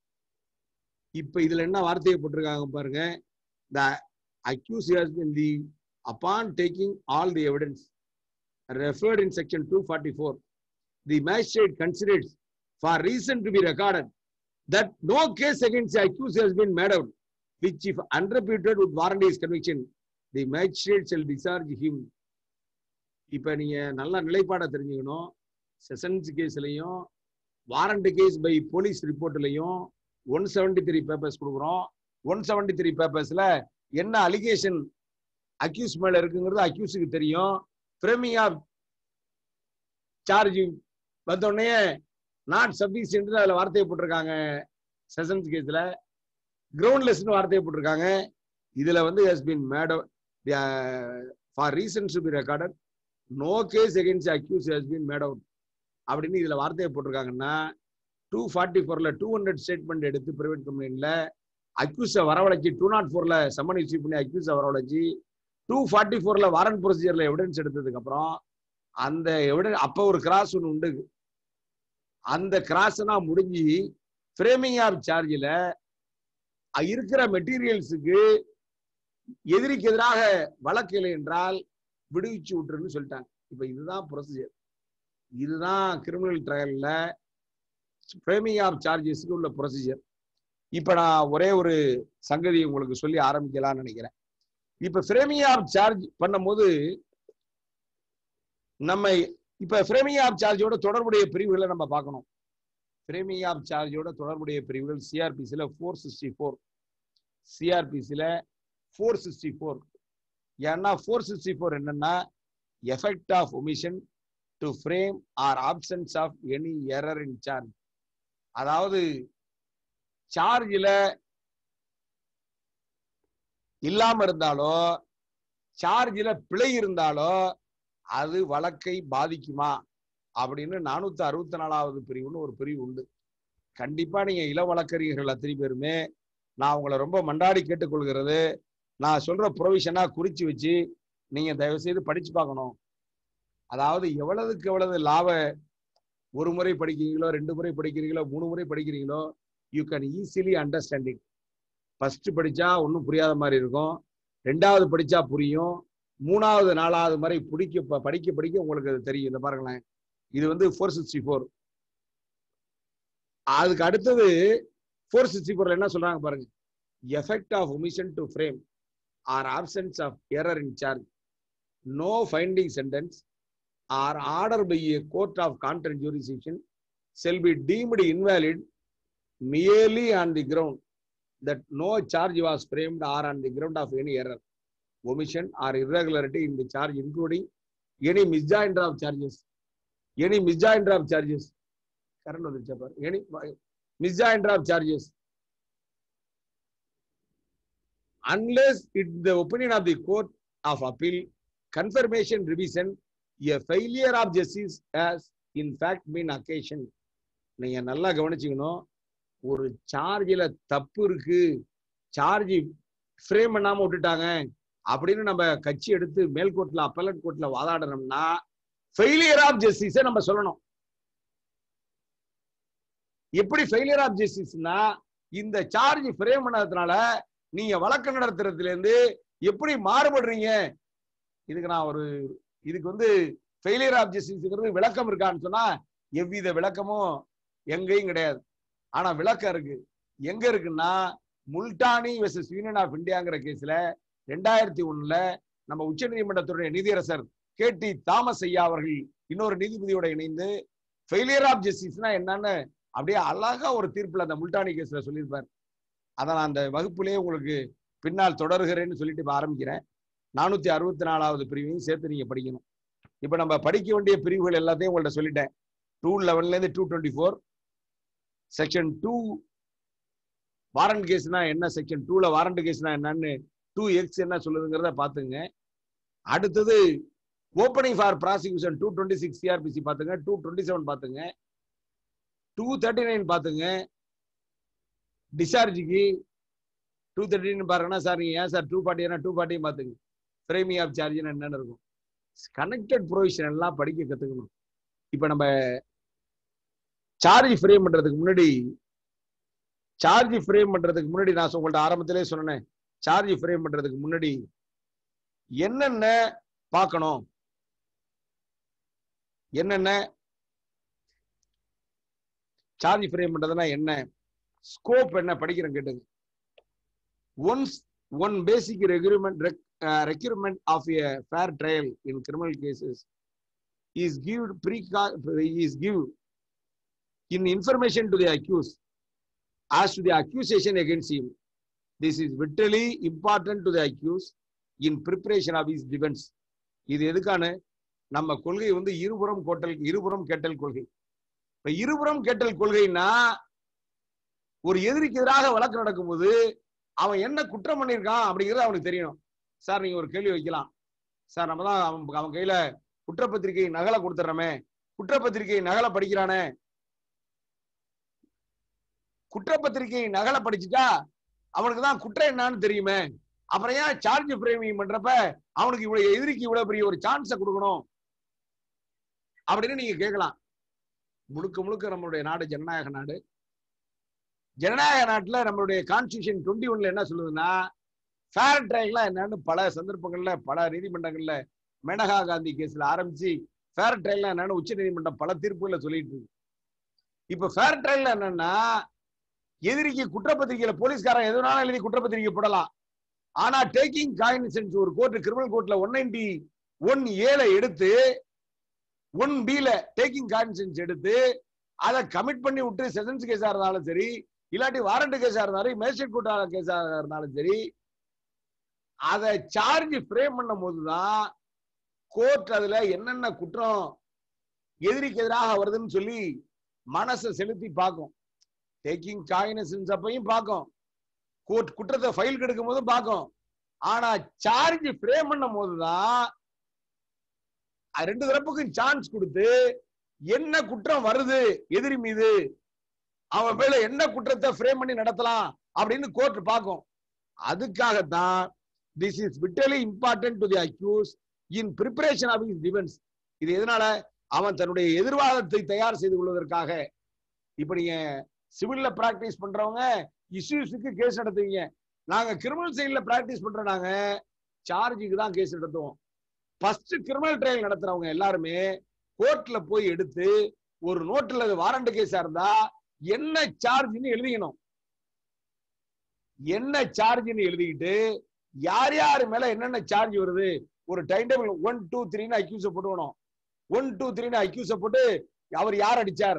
இப்ப இதுல என்ன வார்த்தையை போட்டிருக்காங்க பாருங்க the accused has been the upon taking all the evidence referred in section 244 the magistrate considers for reason to be recorded that no case against the accused has been made out which if unreputed would warrant his conviction the magistrate shall discharge him இப்ப நீங்க நல்ல நிலைப்பாட தெரிஞ்சுக்கணும் sessions கேஸ்லயும் warrant case by police ரிப்போர்ட்லயும் one seventy three papers கொடுக்குறோம் one seventy three பேப்பர்ஸ்ல என்ன அலிகேஷன் அக்யூஸ் மேல இருக்குங்கிறது அக்யூஸுக்கு தெரியும் ஃப்ரேமிங் ஆஃப் சார்ஜ் வந்தோடனே நாட் சபிஷியன்ட் அதுல வார்த்தையை போட்டிருக்காங்க செஷன்ஸ் கேஸ்ல கிரவுண்ட்லெஸ்னு வார்த்தையை போட்டிருக்காங்க இதுல வந்து has been made for reasons to be recorded no case against accused has been made out அப்படின்னு இதுல வார்த்தையை போட்டிருக்காங்கன்னா டூ ஃபார்ட்டி ஃபோர்ல டூ ஹண்ட்ரட் ஸ்டேட்மெண்ட் எடுத்து பிரைவேட் கம்பெனில அக்யூஸை வரவழைச்சி டூ நாட் ஃபோர்ல சம்மன் இஷ்யூ பண்ணி அக்யூஸை வரவழைச்சி டூ ஃபார்ட்டி ஃபோர்ல வாரண்ட் ப்ரொசீஜர்ல எவிடன்ஸ் எடுத்ததுக்கு அப்புறம் அந்த எவிடன் அப்ப ஒரு கிராஸ் ஒன்று உண்டு அந்த கிராஸ்னா முடிஞ்சு ஃப்ரேமிங் ஆஃப் சார்ஜில் இருக்கிற மெட்டீரியல்ஸுக்கு எதிரிக்கு எதிராக வழக்கு இல்லை என்றால் விடுவிச்சு விட்டுருன்னு சொல்லிட்டாங்க இப்ப இதுதான் ப்ரொசீஜர் இதுதான் கிரிமினல் ட்ரையல்ல ஃப்ரேமிங் ஆஃப் சார்ஜஸ்க்கு உள்ள ப்ரொசீஜர் இப்ப நான் ஒரே ஒரு சங்கதி உங்களுக்கு சொல்லி ஆரம்பிக்கலாம்னு நினைக்கிறேன் இப்ப ஃப்ரேமிங் ஆஃப் சார்ஜ் பண்ணும்போது நம்ம இப்ப ஃப்ரேமிங் ஆஃப் சார்ஜோட தொடர்புடைய பிரிவுகளை நம்ம பார்க்கணும் ஃப்ரேமிங் ஆஃப் சார்ஜோட தொடர்புடைய பிரிவுகள் சிஆர்பிசியில் ஃபோர் சிக்ஸ்டி ஃபோர் சிஆர்பிசியில் ஃபோர் சிக்ஸ்டி ஃபோர் ஏன்னா ஃபோர் சிக்ஸ்டி ஃபோர் என்னன்னா effect of omission to frame or absence of any error in charge அதாவது சார்ஜில் இல்லாம இருந்தாலோ சார்ஜில் பிழை இருந்தாலோ அது வழக்கை பாதிக்குமா அப்படின்னு நானூத்தி அறுபத்தி நாலாவது பிரிவுன்னு ஒரு பிரிவு உண்டு கண்டிப்பா நீங்க இள வழக்கறிஞர்கள் அத்தனை பேருமே நான் உங்களை ரொம்ப மண்டாடி கேட்டுக்கொள்கிறது நான் சொல்ற ப்ரொவிஷனா குறிச்சு வச்சு நீங்க தயவு செய்து படிச்சு பார்க்கணும் அதாவது எவ்வளவுக்கு எவ்வளவு லாப ஒரு முறை படிக்கிறீங்களோ ரெண்டு முறை படிக்கிறீங்களோ மூணு முறை படிக்கிறீங்களோ you can easily understanding first படிச்சா ஒன்றும் புரியாத மாதிரி இருக்கும் ரெண்டாவது படிச்சா புரியும் மூணாவது நாலாவது மாதிரி பிடிக்க ப- படிக்க படிக்க உங்களுக்கு அது தெரியும் இந்த பாருங்களேன் இது வந்து ஃபோர் சிக்ஸ்டி ஃபோர் அதுக்கு அடுத்தது ஃபோர் சிக்ஸ்டி ஃபோர்ல என்ன சொல்றாங்க பாருங்க effect of omission to frame or absence of error in charge no finding sentence or order by a court of competent jurisdiction shall be deemed invalid merely on the ground that no charge was framed or on the ground of any error, omission or irregularity in the charge, including any misjoinder of charges. Any misjoinder of charges. Current வந்துருச்சா பாரு. Any misjoinder of charges. Unless it the opinion of the court of appeal, confirmation revision, a failure of justice has in fact been occasion. நீங்க நல்லா கவனிச்சுக்கணும் ஒரு சார்ஜில் தப்பு இருக்கு charge frame பண்ணாம விட்டுட்டாங்க அப்படின்னு நம்ம கட்சி எடுத்து மேல் கோர்ட்ல அப்பலட் கோர்ட்ல வாதாடணும்னா ஃபெயிலியர் ஆஃப் ஜஸ்டிஸை நம்ம சொல்லணும் எப்படி ஃபெயிலியர் ஆஃப் ஜஸ்டிஸ்னா இந்த சார்ஜ் ஃப்ரேம் பண்ணதுனால நீங்க வழக்கு நடத்துறதுல இருந்து எப்படி மாறுபடுறீங்க இதுக்கு நான் ஒரு இதுக்கு வந்து ஃபெயிலியர் ஆஃப் ஜஸ்டிஸ்ங்கிறது விளக்கம் இருக்கான்னு சொன்னா எவ்வித விளக்கமும் எங்கேயும் கிடையாது ஆனா விளக்கம் இருக்கு எங்க இருக்குன்னா முல்டானி வெர்சஸ் யூனியன் ஆஃப் இந்தியாங்கிற கேஸ்ல ரெண்டாயிரத்தி ஒண்ணுல நம்ம உச்சநீதிமன்றத்துடைய நீதியரசர் கே டி தாமஸ் ஐயா அவர்கள் இன்னொரு நீதிபதியோட இணைந்து ஃபெயிலியர் ஆஃப் ஜஸ்டிஸ்னா என்னன்னு அப்படியே அழகா ஒரு தீர்ப்புல அந்த முல்டானி கேஸ்ல சொல்லியிருப்பார் அதை நான் அந்த வகுப்புலயே உங்களுக்கு பின்னால் தொடர்கிறேன்னு சொல்லிட்டு இப்ப ஆரம்பிக்கிறேன் நானூத்தி அறுபத்தி நாலாவது பிரிவையும் சேர்த்து நீங்க படிக்கணும் இப்ப நம்ம படிக்க வேண்டிய பிரிவுகள் எல்லாத்தையும் உங்கள்ட்ட சொல்லிட்டேன் டூ லெவன்ல இருந்து two twenty four section two warrant கேஸ்னா என்ன செக்ஷன் டூல வாரண்ட் கேஸ்னா என்னன்னு டூ எக்ஸ் என்ன சொல்லுதுங்கிறத பாத்துங்க அடுத்தது opening for prosecution two twenty six CrPC பாத்துங்க டூ டுவெண்ட்டி செவன் பாத்துங்க டூ தேர்ட்டி நைன் பாத்துங்க டிஸ்சார்ஜுக்கு டூ தேர்ட்டி நைன் பாருங்கன்னா சார் நீங்க ஏன் சார் டூ ஃபார்ட்டி டூ ஃபார்ட்டியும் பாத்துங்க ஃப்ரேமிங் ஆஃப் சார்ஜ்னு என்னன்னு இருக்கும் கனெக்டட் ப்ரொவிஷன் எல்லாம் படிக்க கத்துக்கணும் இப்ப நம்ம சார்ஜ் ஃப்ரேம் பண்றதுக்கு முன்னாடி சார்ஜ் ஃப்ரேம் பண்றதுக்கு முன்னாடி நான் உங்கள்ட்ட ஆரம்பத்திலே சொன்னேன் சார்ஜ் ஃப்ரேம் பண்றதுக்கு முன்னாடி என்னென்ன பார்க்கணும் என்னென்ன சார்ஜ் ஃப்ரேம் பண்றதுன்னா என்ன ஸ்கோப் என்ன படிக்கிறேன் கேட்டுங்க once one basic requirement requirement of a fair trial in criminal cases is give pre is give in information to the accused as to the accusation against him. This is vitally important to the accused in preparation of his defense. இது எதுக்கான நம்ம கொள்கை வந்து இருபுறம் கோட்டல் இருபுறம் கேட்டல் கொள்கை இப்ப இருபுறம் கேட்டல் கொள்கைன்னா ஒரு எதிரிக்கு எதிராக வழக்கு நடக்கும்போது அவன் என்ன குற்றம் பண்ணியிருக்கான் அப்படிங்கிறது அவனுக்கு தெரியணும் சார் நீங்க ஒரு கேள்வி வைக்கலாம் சார் நம்ம தான் அவன் அவன் கையில குற்றப்பத்திரிகை நகலை கொடுத்துட்றோமே குற்றப்பத்திரிகை நகலை படிக்கிறானே குற்றப்பத்திரிகை நகலை படிச்சுட்டா அவனுக்கு தான் குற்றம் என்னன்னு தெரியுமே அப்புறம் ஏன் சார்ஜ் ஃப்ரேமிங் பண்றப்ப அவனுக்கு இவ்வளவு எதிரிக்கு இவ்வளவு பெரிய ஒரு சான்ஸை கொடுக்கணும் அப்படின்னு நீங்க கேட்கலாம் முழுக்க முழுக்க நம்மளுடைய நாடு ஜனநாயக நாடு ஜனநாயக நாட்டுல நம்மளுடைய கான்ஸ்டியூஷன் டுவெண்ட்டி ஒன்ல என்ன சொல்லுதுன்னா ஃபேர் ட்ரையல்லாம் என்னன்னு பல சந்தர்ப்பங்கள்ல பல நீதிமன்றங்கள்ல மேனகா காந்தி கேஸ்ல ஆரம்பிச்சு ஃபேர் ட்ரையல்லாம் என்னன்னு உச்ச நீதிமன்றம் பல தீர்ப்புகளை சொல்லிட்டு இருக்கு இப்ப ஃபேர் ட்ரையல் என்னன்னா எதிரிக்கு குற்றப்பத்திரிகையில போலீஸ்காரன் எதுனாலும் எழுதி குற்றப்பத்திரிகை போடலாம் ஆனா டேக்கிங் காயின்சென்ஸ் ஒரு கோர்ட் கிரிமினல் கோர்ட்ல ஒன் நைன்டி ஒன் ஏல எடுத்து ஒன் பில டேக்கிங் காயின்சென்ஸ் எடுத்து அதை கமிட் பண்ணி விட்டு செஷன்ஸ் கேஸா இருந்தாலும் சரி இல்லாட்டி வாரண்ட் கேஸா இருந்தாலும் மேஜிஸ்ட்ரேட் கோர்ட் கேஸா இருந்தாலும் சரி அதை சார்ஜ் ஃப்ரேம் பண்ணும் போதுதான் கோர்ட் அதுல என்னென்ன குற்றம் எதிரிக்கு எதிராக வருதுன்னு சொல்லி மனசை செலுத்தி பார்க்கும் டேக்கிங் காயினசன்ஸ் அப்பையும் பார்க்கும் கோர்ட் குற்றத்தை ஃபைல் கெடுக்கும் போதும் பார்க்கும் ஆனா சார்ஜ் ஃப்ரேம் பண்ணும் போதுதான் ரெண்டு தரப்புக்கும் சான்ஸ் கொடுத்து என்ன குற்றம் வருது எதிரி மீது அவன் மேல என்ன குற்றத்தை ஃப்ரேம் பண்ணி நடத்தலாம் அப்படின்னு கோர்ட் பார்க்கும் அதுக்காகத்தான் this is vitally important to the accused in preparation of is defence இது எதனால அவன் தன்னுடைய எதிர்வாதத்தை தயார் செய்து கொள்வதற்காக இப்ப நீங்க சிவில்ல பிராக்டிஸ் பண்றவங்க இஷ்யூஸுக்கு கேஸ் நடத்துவீங்க நாங்க கிரிமினல் சைட்ல பிராக்டிஸ் பண்ற நாங்க சார்ஜுக்கு தான் கேஸ் நடத்துவோம் ஃபர்ஸ்ட் கிரிமினல் ட்ரையல் நடத்துறவங்க எல்லாருமே கோர்ட்ல போய் எடுத்து ஒரு நோட்டுல வாரண்ட் கேஸா இருந்தா என்ன சார்ஜ்னு எழுதிக்கணும் என்ன சார்ஜ்னு எழுதிக்கிட்டு யார் யார் மேல என்னென்ன சார்ஜ் வருது ஒரு டைம் டேபிள் ஒன் டூ த்ரீன்னு அக்யூஸ போட்டுக்கணும் ஒன் டூ த்ரீன்னு அக்யூஸ போட்டு அவர் யார் அடிச்சார்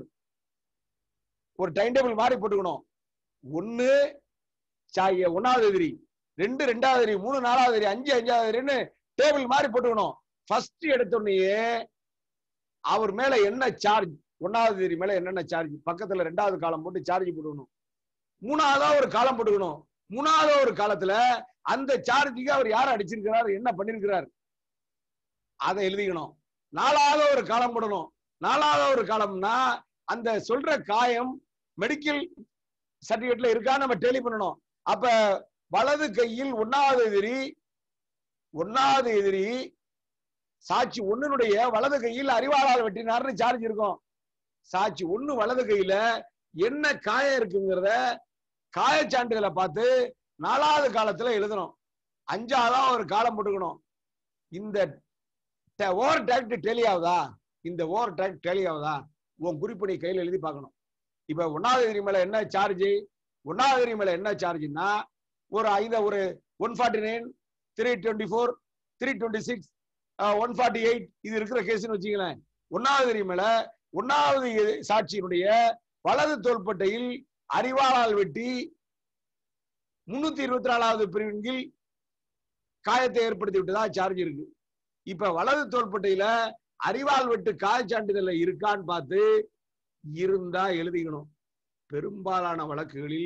ஒரு டைம் டேபிள் மாதிரி போட்டுக்கணும் ஒன்னு சாய ஒன்னாவது எதிரி ரெண்டு ரெண்டாவது எதிரி மூணு நாலாவது எதிரி அஞ்சு அஞ்சாவது எதிரின்னு டேபிள் மாதிரி போட்டுக்கணும் ஃபர்ஸ்ட் எடுத்தோடனே அவர் மேல என்ன சார்ஜ் ஒன்னாவது எதிரி மேல என்னென்ன சார்ஜ் பக்கத்துல ரெண்டாவது காலம் போட்டு சார்ஜ் போட்டுக்கணும் மூணாவதா ஒரு காலம் போட்டுக்கணும் மூணாவது ஒரு காலத்துல அந்த சார்ஜுக்கு அவர் யார் அடிச்சிருக்கிறார் என்ன பண்ணிருக்கிறார் அதை எழுதிக்கணும் நாலாவது ஒரு காலம் போடணும் நாலாவது ஒரு காலம்னா அந்த சொல்ற காயம் மெடிக்கல் சர்டிபிகேட்ல இருக்கா நம்ம டெலி பண்ணணும் அப்ப வலது கையில் ஒன்னாவது எதிரி ஒன்னாவது எதிரி சாட்சி ஒண்ணுடைய வலது கையில் அறிவாளால் வெட்டினார்னு சார்ஜ் இருக்கும் சாட்சி ஒண்ணு வலது கையில என்ன காயம் இருக்குங்கிறத காயச்சான்றுகளை பார்த்து நாலாவது காலத்துல எழுதணும் அஞ்சாவதா ஒரு காலம் போட்டுக்கணும் இந்த ஓவர் டேக்ட் டெலி ஆகுதா இந்த ஓவர் டேக்ட் டெலி ஆகுதா உன் குறிப்பு நீ கையில எழுதி பார்க்கணும் இப்ப ஒன்னாவது எதிரி மேல என்ன சார்ஜ் ஒன்னாவது எதிரி மேல என்ன சார்ஜ்னா ஒரு ஐந்த ஒரு one forty nine three twenty four three twenty six one forty eight இது இருக்கிற கேஸ்னு வச்சுங்களேன் ஒன்னாவது எதிரி மேல ஒன்னாவது எ- சாட்சியினுடைய வலது தோள்பட்டையில் அறிவாளால் வெட்டி முன்னூத்தி இருபத்தி நாலாவது பிரிவின் கீழ் காயத்தை ஏற்படுத்தி விட்டதா சார்ஜ் இருக்கு இப்ப வலது தோள்பட்டையில அறிவால் வெட்டு காயச்சான்றிதழ்ல இருக்கான்னு பார்த்து இருந்தா எழுதிக்கணும் பெரும்பாலான வழக்குகளில்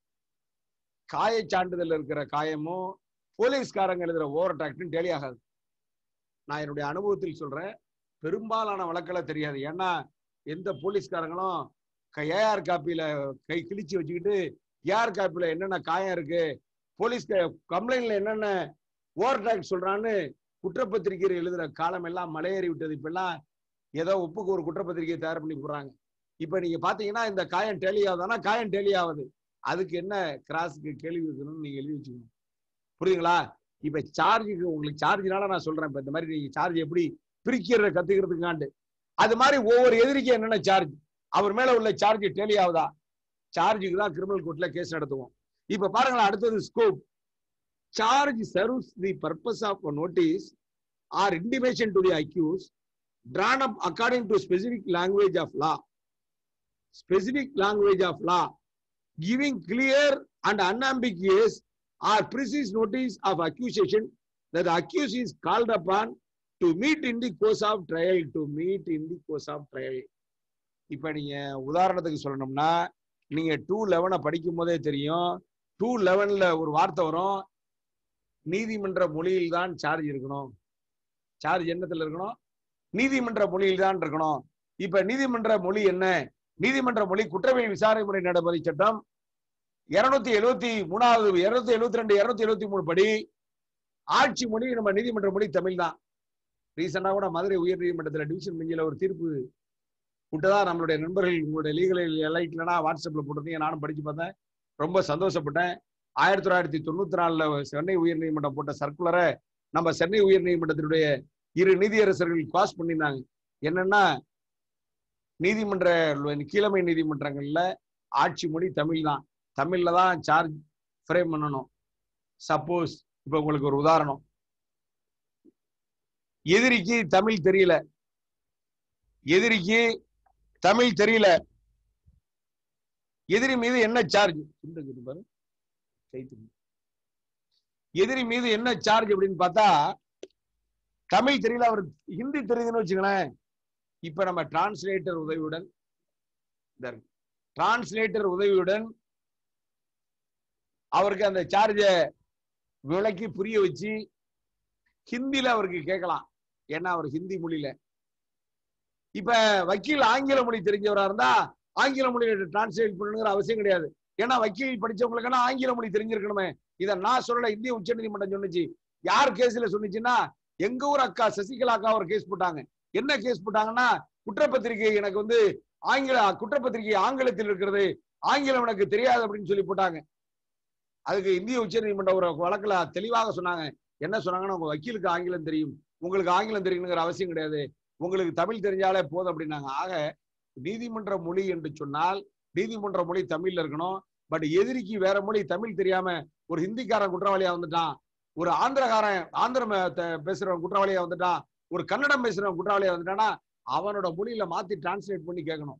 காயச்சான்றிதழ்ல இருக்கிற காயமும் போலீஸ்காரங்க எழுதுற ஓவர் அட்டாக்டும் டேலி ஆகாது நான் என்னுடைய அனுபவத்தில் சொல்றேன் பெரும்பாலான வழக்கில் தெரியாது ஏன்னா எந்த போலீஸ்காரங்களும் ஏஆர் காப்பியில கை கிழிச்சு வச்சுக்கிட்டு ஏஆர் காப்பியில என்னென்ன காயம் இருக்கு போலீஸ் கம்ப்ளைண்ட்ல என்னென்ன ஓவர் அட்டாக் சொல்றான்னு குற்றப்பத்திரிகை எழுதுற காலம் எல்லாம் மலையேறி விட்டது இப்பெல்லாம் ஏதோ ஒப்புக்கு ஒரு குற்றப்பத்திரிகையை தயார் பண்ணி போடுறாங்க இப்ப நீங்க பாத்தீங்கன்னா இந்த காயம் டெலி ஆகுதுன்னா காயம் டெலி ஆகுது அதுக்கு என்ன கிராஸுக்கு கேள்வி வைக்கணும்னு நீங்க எழுதி வச்சுக்கணும் புரியுதுங்களா இப்ப சார்ஜுக்கு உங்களுக்கு சார்ஜ்னால நான் சொல்றேன் இப்ப இந்த மாதிரி நீங்க சார்ஜ் எப்படி பிரிக்கிறத கத்துக்கிறதுக்காண்டு அது மாதிரி ஒவ்வொரு எதிரிக்கு என்னென்ன சார்ஜ் அவர் மேல உள்ள சார்ஜ் டெலி ஆகுதா சார்ஜுக்கு தான் கிரிமினல் கோர்ட்ல கேஸ் நடத்துவோம் இப்ப பாருங்களேன் அடுத்தது scope charge serves the purpose of notice or intimation to the accused drawn up according to specific language of law specific language of law giving clear and unambiguous or precise notice of accusation that the accused is called upon to meet in the course of trial to meet in the course of trial இப்ப நீங்க உதாரணத்துக்கு சொல்லணும்னா நீங்க two லெவனை படிக்கும் போதே தெரியும் two லெவன்ல ஒரு வார்த்தை வரும் நீதிமன்ற மொழியில் தான் சார்ஜ் இருக்கணும் சார்ஜ் என்னத்துல இருக்கணும் நீதிமன்ற மொழியில் தான் இருக்கணும் இப்ப நீதிமன்ற மொழி என்ன நீதிமன்ற மொழி குற்றவியல் விசாரணை முறை நடைமுறை சட்டம் இருநூத்தி எழுவத்தி மூணாவது இருநூத்தி எழுவத்தி ரெண்டு இருநூத்தி எழுவத்தி மூணு படி ஆட்சி மொழி நம்ம நீதிமன்ற மொழி தமிழ் தான் ரீசெண்டா கூட மதுரை உயர் நீதிமன்றத்துல டிவிஷன் பெஞ்சில ஒரு தீர்ப்பு விட்டதா நம்மளுடைய நண்பர்கள் உங்களுடைய லீகல் லைட்லனா வாட்ஸ்அப்ல போட்டிருந்தீங்க நானும் படிச்சு பார்த்தேன் ரொம்ப சந்தோஷப்பட்டேன் ஆயிரத்தி தொள்ளாயிரத்தி தொண்ணூத்தி நாலுல சென்னை உயர் நீதிமன்றம் போட்ட சர்க்குலரை நம்ம சென்னை உயர் நீதிமன்றத்தினுடைய இரு நீதியரசர்கள் பாஸ் பண்ணியிருந்தாங்க என்னன்னா நீதிமன்ற கீழமை நீதிமன்றங்கள்ல ஆட்சி மொழி தமிழ் தான் தமிழ்ல தான் சார்ஜ் ஃப்ரேம் பண்ணணும் சப்போஸ் இப்ப உங்களுக்கு ஒரு உதாரணம் எதிரிக்கு தமிழ் தெரியல எதிரிக்கு தமிழ் தெரியல எதிரி மீது என்ன சார்ஜ் பாரு எதிரி மீது என்ன சார்ஜ் அப்படின்னு பார்த்தா தமிழ் தெரியல அவர் ஹிந்தி தெரியுதுன்னு வச்சுங்களேன் இப்ப நம்ம டிரான்ஸ்லேட்டர் உதவியுடன் டிரான்ஸ்லேட்டர் உதவியுடன் அவருக்கு அந்த சார்ஜ விளக்கி புரிய வச்சு ஹிந்தில அவருக்கு கேட்கலாம் ஏன்னா அவர் ஹிந்தி மொழியில இப்ப வக்கீல் ஆங்கில மொழி தெரிஞ்சவரா இருந்தா ஆங்கில மொழியில டிரான்ஸ்லேட் பண்ணணுங்கிற அவசியம் கிடையாது ஏன்னா வக்கீல் படிச்சவங்களுக்கான ஆங்கில மொழி தெரிஞ்சிருக்கணுமே இதை நான் சொல்லல இந்திய உச்ச நீதிமன்றம் சொன்னுச்சு யார் கேஸ்ல சொன்னுச்சுன்னா எங்க ஊர் அக்கா சசிகலா அக்கா ஒரு கேஸ் போட்டாங்க என்ன கேஸ் போட்டாங்கன்னா குற்றப்பத்திரிகை எனக்கு வந்து ஆங்கில குற்றப்பத்திரிகை ஆங்கிலத்தில் இருக்கிறது ஆங்கிலம் எனக்கு தெரியாது அப்படின்னு சொல்லி போட்டாங்க அதுக்கு இந்திய உச்சநீதிமன்ற ஒரு வழக்குல தெளிவாக சொன்னாங்க என்ன சொன்னாங்கன்னா உங்க வக்கீலுக்கு ஆங்கிலம் தெரியும் உங்களுக்கு ஆங்கிலம் தெரியணுங்கிற அவசியம் கிடையாது உங்களுக்கு தமிழ் தெரிஞ்சாலே போதும் அப்படின்னாங்க ஆக நீதிமன்ற மொழி என்று சொன்னால் நீதிமன்ற மொழி தமிழ்ல இருக்கணும் பட் எதிரிக்கு வேற மொழி தமிழ் தெரியாம ஒரு ஹிந்திக்காரன் குற்றவாளியா வந்துட்டான் ஒரு ஆந்திரக்காரன் ஆந்திரம் த- பேசுறவன் குற்றவாளியா வந்துட்டான் ஒரு கன்னடம் பேசுறவன் குற்றவாளியா வந்துட்டானா அவனோட மொழியில மாத்தி டிரான்ஸ்லேட் பண்ணி கேட்கணும்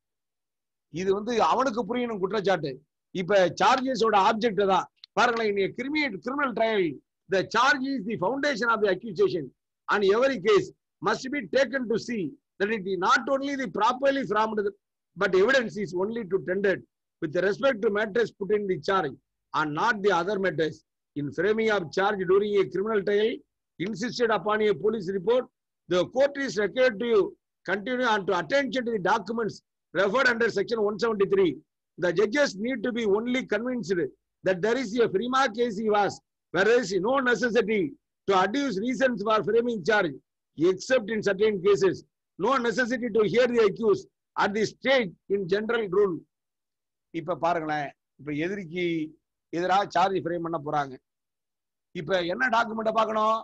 இது வந்து அவனுக்கு புரியணும் குற்றச்சாட்டு இப்ப சார்ஜஸோட ஆப்ஜெக்ட் தான் பாருங்களேன் இன்னைக்கு criminal criminal trial the charge is the foundation of the accusation and every case must be taken to see that it is not only the properly framed but evidence is only to tendered with respect to matters put in the charge and not the other matters in framing of charge during a criminal trial insisted upon a police report the court is required to continue and to attention to the documents referred under section 173 the judges need to be only convinced that there is a prima facie was where there is no necessity to adduce reasons for framing charge except in certain cases. No necessity to hear the accused at the stage in general rule. இப்ப பாருங்களேன் இப்ப எதிரிக்கு எதிராக charge frame பண்ண போறாங்க இப்ப என்ன டாக்குமெண்ட்டை பார்க்கணும்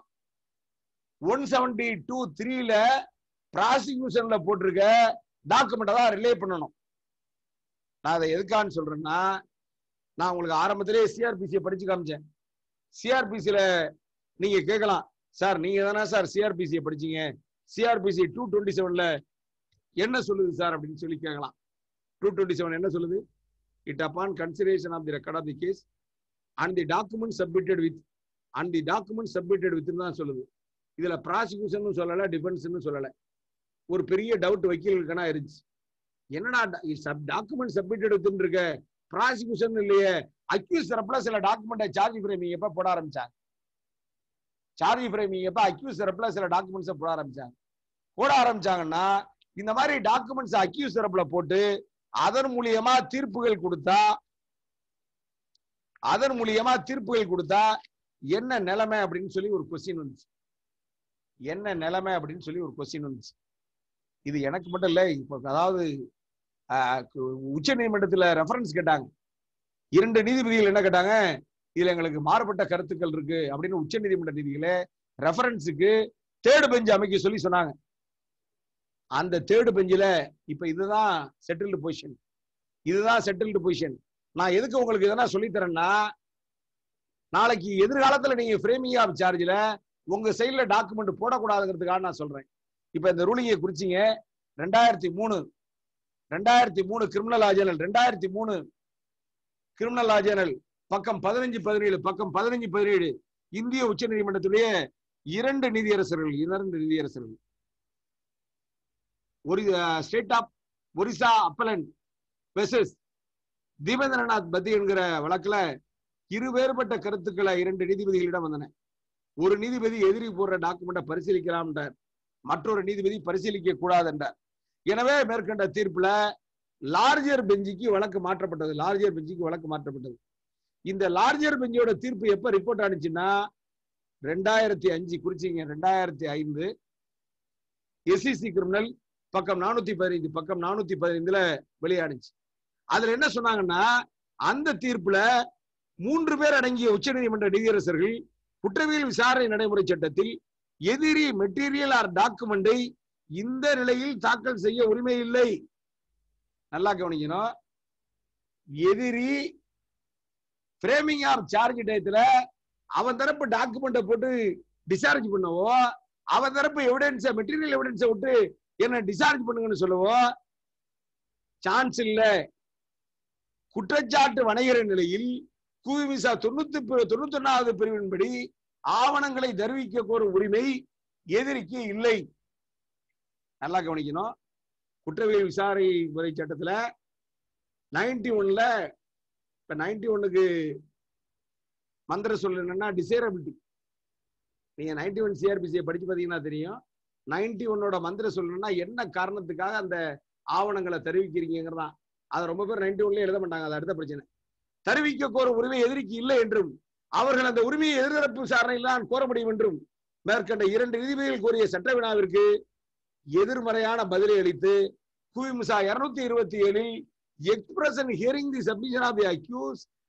ஒன் செவன்டி டூ த்ரீல ப்ராசிக்யூஷன்ல போட்டிருக்க டாக்குமெண்ட்டை தான் ரிலே பண்ணணும் நான் அதை எதுக்கான்னு சொல்றேன்னா நான் உங்களுக்கு ஆரம்பத்திலே சிஆர்பிசியை படிச்சு காமிச்சேன் சிஆர்பிசியில நீங்க கேட்கலாம் சார் நீங்க தானே சார் சிஆர்பிசியை படிச்சீங்க சிஆர்பிசி டூ டுவெண்ட்டி செவன்ல என்ன சொல்லுது சார் அப்படின்னு சொல்லி கேட்கலாம் டூ டுவெண்ட்டி செவன் என்ன சொல்லுது it upon consideration of the record of the case and the document submitted with and the document submitted with தான் சொல்லுது இதுல ப்ராசிக்யூஷன் சொல்லல டிஃபென்ஸ்னு சொல்லல ஒரு பெரிய டவுட் வக்கீலுக்குனா இருந்துச்சு என்னடா டாக்குமெண்ட் சப்மிட்டட் வித் இருக்க ப்ராசிக்யூஷன் இல்லையே அக்யூஸ் தரப்புல சில டாக்குமெண்ட்டை சார்ஜ் ஃப்ரேமிங் எப்ப போட ஆரம்பிச்சாங்க சார்ஜ் ஃப்ரேமிங் எப்ப அக்யூஸ் தரப்புல சில டாக்குமெண்ட்ஸை போட ஆரம்பிச்சாங்க போட ஆரம்பிச்சாங்கன்னா இந்த மாதிரி டாக்குமெண்ட்ஸ் அக்யூஸ் தரப்புல போட்டு அதன் மூலியமா தீர்ப்புகள் கொடுத்தா அதன் மூலியமா தீர்ப்புகள் கொடுத்தா என்ன நிலைமை அப்படின்னு சொல்லி ஒரு கொஸ்டின் வந்துச்சு என்ன நிலைமை அப்படின்னு சொல்லி ஒரு கொஸ்டின் வந்துச்சு இது எனக்கு மட்டும் இல்ல இப்போ அதாவது உச்ச நீதிமன்றத்துல ரெஃபரன்ஸ் கேட்டாங்க இரண்டு நீதிபதிகள் என்ன கேட்டாங்க இதுல எங்களுக்கு மாறுபட்ட கருத்துக்கள் இருக்கு அப்படின்னு உச்ச நீதிமன்ற நீதிகளே ரெஃபரன்ஸுக்கு தேர்டு பெஞ்ச் அமைக்க சொல்லி சொன்னாங்க அந்த தேர்டு பெஞ்சில இப்ப இதுதான் செட்டில்டு பொசிஷன் இதுதான் செட்டில்டு பொசிஷன் நான் எதுக்கு உங்களுக்கு இதெல்லாம் சொல்லித்தரேன்னா நாளைக்கு எதிர்காலத்துல நீங்க ஃப்ரேமிங் ஆஃப் சார்ஜ்ல உங்க சைட்ல டாக்குமெண்ட் போடக்கூடாதுங்கிறதுக்காக நான் சொல்றேன் இப்ப இந்த ரூலிங்கை குறிச்சிங்க ரெண்டாயிரத்தி மூணு ரெண்டாயிரத்தி மூணு கிரிமினல் ஆஜனல் ரெண்டாயிரத்தி மூணு கிரிமினல் ஆஜனல் பக்கம் பதினஞ்சு பதினேழு பக்கம் பதினஞ்சு பதினேழு இந்திய உச்ச நீதிமன்றத்துடைய இரண்டு நீதியரசர்கள் இரண்டு நீதியரசர்கள் ஒரு state of Orissa appellant versus Dipendranath Padhi என்கிற வழக்குல இரு வேறுபட்ட கருத்துக்களை இரண்டு நீதிபதிகளிடம் வந்தன ஒரு நீதிபதி எதிரி போடுற டாக்குமெண்ட்டை பரிசீலிக்கலாம் என்றார் மற்றொரு நீதிபதி பரிசீலிக்க கூடாது என்றார் எனவே மேற்கண்ட தீர்ப்புல லார்ஜர் பெஞ்சுக்கு வழக்கு மாற்றப்பட்டது லார்ஜர் பெஞ்சுக்கு வழக்கு மாற்றப்பட்டது இந்த லார்ஜர் பெஞ்சோட தீர்ப்பு எப்ப ரிப்போர்ட் ஆனிச்சுன்னா ரெண்டாயிரத்தி அஞ்சு குறிச்சிங்க ரெண்டாயிரத்தி ஐந்து எஸ்சிசி கிரிமினல் பக்கம் நானூத்தி பதினைந்து பக்கம் நானூத்தி பதினைந்துல வெளியானுச்சு அதுல என்ன சொன்னாங்கன்னா அந்த தீர்ப்புல மூன்று பேர் அடங்கிய உச்சநீதிமன்ற நீதியரசர்கள் குற்றவியல் விசாரணை நடைமுறை சட்டத்தில் எதிரி மெட்டீரியல் ஆர் டாக்குமெண்டை இந்த நிலையில் தாக்கல் செய்ய உரிமை இல்லை நல்லா கவனிக்கணும் எதிரி ஃப்ரேமிங் ஆஃப் சார்ஜ் டயத்துல அவன் தரப்பு டாக்குமெண்ட்டை போட்டு டிஸ்சார்ஜ் பண்ணவோ அவன் தரப்பு எவிடன்ஸை மெட்டீரியல் எவிடன்ஸை விட்டு என்ன டிஸ்சார்ஜ் பண்ணுங்கன்னு சொல்லவோ சான்ஸ் இல்ல குற்றச்சாட்டு வணைகிற நிலையில் குவிமிசா தொண்ணூத்தி தொண்ணூத்தி ஒன்னாவது பிரிவின்படி ஆவணங்களை தருவிக்க கோரும் உரிமை எதிரிக்கு இல்லை நல்லா கவனிக்கணும் குற்றவியல் விசாரணை முறை சட்டத்துல நைன்டி ஒன்ல இப்ப நைன்டி ஒன்னுக்கு மந்திர சொல் என்னன்னா டிசேரபிலிட்டி நீங்க நைன்டி ஒன் சிஆர்பிசியை படிச்சு பாத்தீங்கன்னா தெரியும் நைன்டி ஒன்னோட மந்திர சொல்லணும்னா என்ன காரணத்துக்காக அந்த ஆவணங்களை தெரிவிக்கிறீங்கிறதான் அதை ரொம்ப பேர் நைன்டி ஒன்ல எழுத மாட்டாங்க அது அடுத்த பிரச்சனை தெரிவிக்க கோரும் உரிமை எதிரிக்கு இல்லை என்றும் அவர்கள் அந்த உரிமையை எதிர்தரப்பு விசாரணையில் தான் கோர முடியும் என்றும் மேற்கண்ட இரண்டு நீதிபதிகள் கோரிய சட்ட வினாவிற்கு எதிர்மறையான பதிலை அளித்து குவிமுசா இருநூத்தி இருபத்தி ஏழில் expression hearing the submission of the accused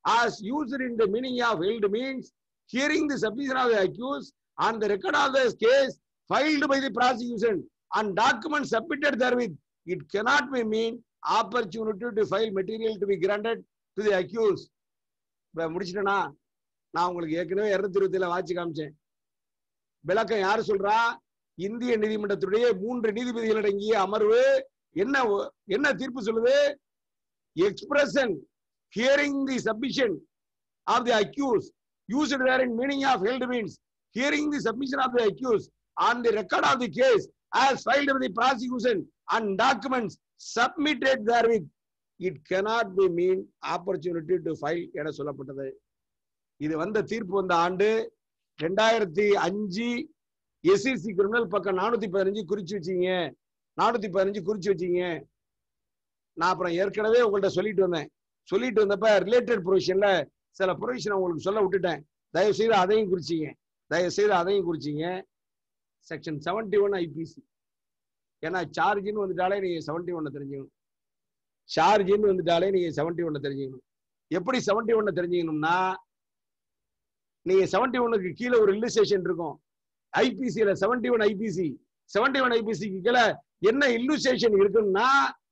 as used in the meaning of held means hearing the submission of the accused on the record of the case filed by the prosecution and documents submitted therewith. It cannot be mean opportunity to file material to be granted to the accused. இப்ப முடிச்சிட்டேனா நான் உங்களுக்கு ஏற்கனவே இருநூத்தி இருபத்தில watch காமிச்சேன் விளக்கம் யாரு சொல்றா இந்திய நீதிமன்றத்துடைய மூன்று நீதிபதிகள் அடங்கிய அமர்வு என்ன ஒ- என்ன தீர்ப்பு சொல்லுது expression hearing the submission of the accused used therein meaning of held means hearing the submission of the accused on the record of the case as filed with the prosecution and documents submitted therewith it cannot be mean opportunity to file என சொல்லப்பட்டது இது வந்த தீர்ப்பு வந்த ஆண்டு ரெண்டாயிரத்தி அஞ்சு SCC criminal பக்கம் நானூத்தி பதினஞ்சு குறிச்சு வச்சீங்க நானூத்தி பதினஞ்சு குறிச்சு வச்சீங்க நான் அப்புறம் ஏற்கனவே உங்கள்ட்ட சொல்லிட்டு வந்தேன் சொல்லிட்டு வந்தப்ப ரிலேட்டட் ப்ரொவிஷன்ல சில ப்ரொவிஷன் உங்களுக்கு சொல்ல விட்டுட்டேன் தயவு செய்து அதையும் குறிச்சிங்க தயவு செய்து அதையும் குறிச்சிங்க செக்ஷன் செவன்டி ஒன் ஐபிசி ஏன்னா சார்ஜின்னு வந்துட்டாலே நீங்க செவன்டி ஒன்னை தெரிஞ்சுக்கணும் சார்ஜின்னு வந்துட்டாலே நீங்க செவன்டி ஒன்னை தெரிஞ்சுக்கணும் எப்படி செவன்டி ஒன்னை தெரிஞ்சுக்கணும்னா நீங்க செவன்டி ஒன்னுக்கு கீழே ஒரு இல்லுஸ்ட்ரேஷன் இருக்கும் ஐபிசியில seventy one IPC seventy one ஐபிசிக்கு கீழே என்ன இல்லுஸ்ட்ரேஷன் இருக்குன்னா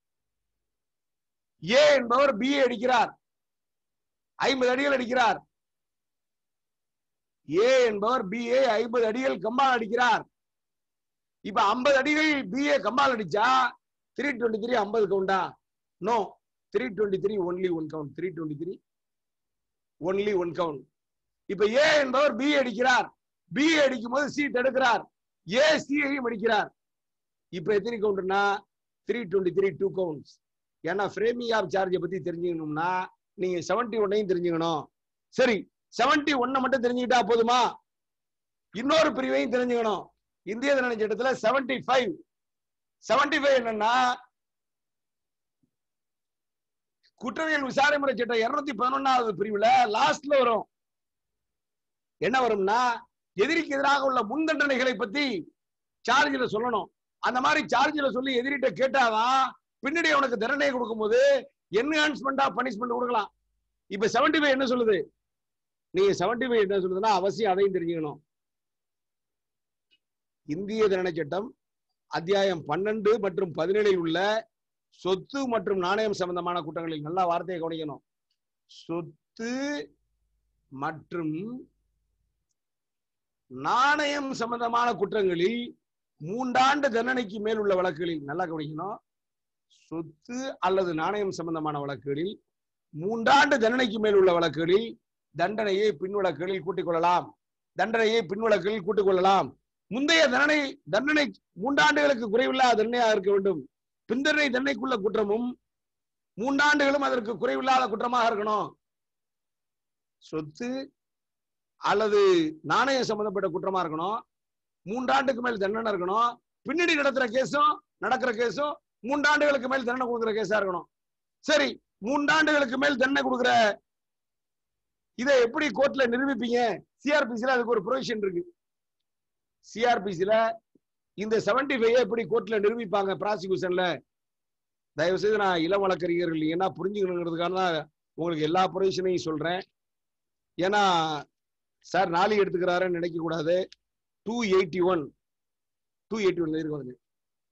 ஏ என்பவர் பிஏ அடிக்கிறார் ஐம்பது அடிகள் அடிக்கிறார் ஏ என்பவர் பிஏ ஐம்பது அடிகள் கம்பால் அடிக்கிறார் இப்ப ஐம்பது அடிகள் பிஏ கம்பால் அடிச்சா த்ரீ டுவெண்ட்டி த்ரீ ஐம்பது கவுண்டா no three twenty three only one count three twenty three only one count இப்ப ஏ என்பவர் பி அடிக்கிறார் பி அடிக்கும் போது சி தடுக்கிறார் ஏ சியையும் அடிக்கிறார் இப்ப எத்தனை கவுண்ட்னா three twenty three two counts ஏன்னா ஃப்ரேமிங் ஆஃப் சார்ஜை பத்தி தெரிஞ்சுக்கணும்னா நீங்க செவன்டி ஒன்னையும் தெரிஞ்சுக்கணும் சரி செவன்டி ஒன்னை மட்டும் தெரிஞ்சுக்கிட்டா போதுமா இன்னொரு பிரிவையும் தெரிஞ்சுக்கணும் இந்திய தண்டனை சட்டத்துல செவன்டி ஃபைவ் செவன்டி ஃபைவ் என்னன்னா குற்றவியல் விசாரணை முறை சட்டம் இருநூத்தி பதினொன்னாவது பிரிவுல லாஸ்ட்ல வரும் என்ன வரும்னா எதிரிக்கு எதிராக உள்ள முன் தண்டனைகளை பத்தி சார்ஜில் சொல்லணும் அந்த மாதிரி சார்ஜில் சொல்லி எதிரிட்ட கேட்டாதான் பின்னாடி அவனுக்கு தண்டனை கொடுக்கும்போது என்ஹான்ஸ்மெண்ட் ஆஃப் பனிஷ்மெண்ட் கொடுக்கலாம் இப்ப செவன்டி ஃபைவ் என்ன சொல்லுது நீங்க செவன்டி ஃபைவ் என்ன சொல்லுதுன்னா அவசியம் அதையும் தெரிஞ்சுக்கணும் இந்திய தண்டனை சட்டம் அத்தியாயம் பன்னெண்டு மற்றும் பதினேழில் உள்ள சொத்து மற்றும் நாணயம் சம்பந்தமான குற்றங்களில் நல்லா வார்த்தையை கவனிக்கணும் சொத்து மற்றும் நாணயம் சம்பந்தமான குற்றங்களில் மூன்றாண்டு தண்டனைக்கு மேல் உள்ள வழக்குகளில் நல்லா கவனிக்கணும் சொத்து அல்லது நாணயம் சம்பந்தமான வழக்குகளில் மூன்றாண்டு தண்டனைக்கு மேல் உள்ள வழக்குகளில் தண்டனையை பின் வழக்குகளில் கூட்டிக் கொள்ளலாம் தண்டனையை பின் வழக்குகளில் கூட்டிக் கொள்ளலாம் முந்தைய தண்டனை தண்டனை மூன்றாண்டுகளுக்கு குறைவில்லாத தண்டனையாக இருக்க வேண்டும் பிந்தண்டனை தண்டனைக்குள்ள குற்றமும் மூன்றாண்டுகளும் அதற்கு குறைவில்லாத குற்றமாக இருக்கணும் சொத்து அல்லது நாணயம் சம்பந்தப்பட்ட குற்றமா இருக்கணும் மூன்றாண்டுக்கு மேல் தண்டனை இருக்கணும் பின்னாடி நடத்துற கேஸும் நடக்கிற கேஸும் மூன்றாண்டுகளுக்கு மேல் தண்டனை கொடுக்குற கேஸா இருக்கணும் சரி மூன்றாண்டுகளுக்கு மேல் தண்டனை கொடுக்குற இதை எப்படி கோர்ட்ல நிரூபிப்பீங்க சிஆர்பிசில அதுக்கு ஒரு ப்ரொவிஷன் இருக்கு சிஆர்பிசில இந்த செவன்டி ஃபைவ் எப்படி கோர்ட்ல நிரூபிப்பாங்க ப்ராசிக்யூஷன்ல தயவு செய்து நான் இளம் வழக்கறிஞர்கள் ஏன்னா புரிஞ்சுக்கணுங்கிறதுக்காக தான் உங்களுக்கு எல்லா ப்ரொவிஷனையும் சொல்றேன் ஏன்னா சார் நாளைக்கு எடுத்துக்கிறாருன்னு நினைக்க கூடாது two eighty one two eighty one இருக்கு வருது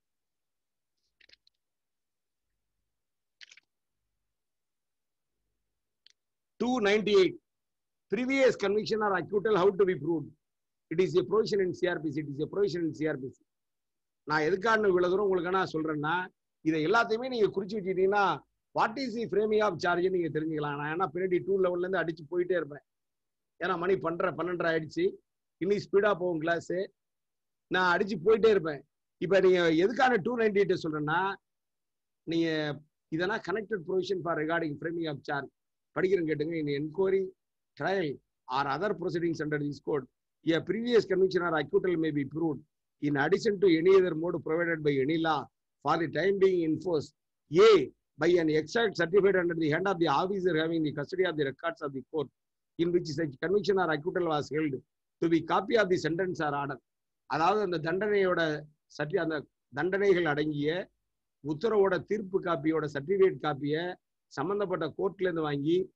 two ninety eight previous conviction or acquittal how to be proved it is a provision in crpc it is a provision in crpc நான் எதுக்கான இவ்வளவு தூரம் உங்களுக்கு நான் சொல்றேன்னா இதை எல்லாத்தையுமே நீங்க குறிச்சு வச்சுக்கிட்டீங்கன்னா what is the framing of charge நீங்க தெரிஞ்சுக்கலாம் நான் ஏன்னா பின்னாடி டூ லெவல்ல இருந்து அடிச்சு போயிட்டே இருப்பேன் ஏன்னா மணி பண்ற பன்னெண்டரை ஆயிடுச்சு இன்னும் ஸ்பீடா போகும் கிளாஸ் நான் அடிச்சு போயிட்டே இருப்பேன் இப்ப நீங்க எதுக்கான டூ நைன்டி எயிட் சொல்றேன்னா நீங்க இதெல்லாம் connected provision for regarding framing of charge படிக்கிறேன்னு கேட்டுங்க இந்த enquiry trial or other proceedings under this code, a previous conviction or acquittal may be proved in addition to any other mode provided by any law for the time being enforced. A. By an exact certificate under the hand of the officer having the custody of the records of the court in which such conviction or acquittal was held to be copy of the sentence or order. அதாவது அந்த தண்டனையோட சர்டி அந்த தண்டனைகள் அடங்கிய உத்தரவோட தீர்ப்பு காப்பியோட certificate காப்பியை சம்பந்தப்பட்ட கோர்ட்ல இருந்து வாங்கி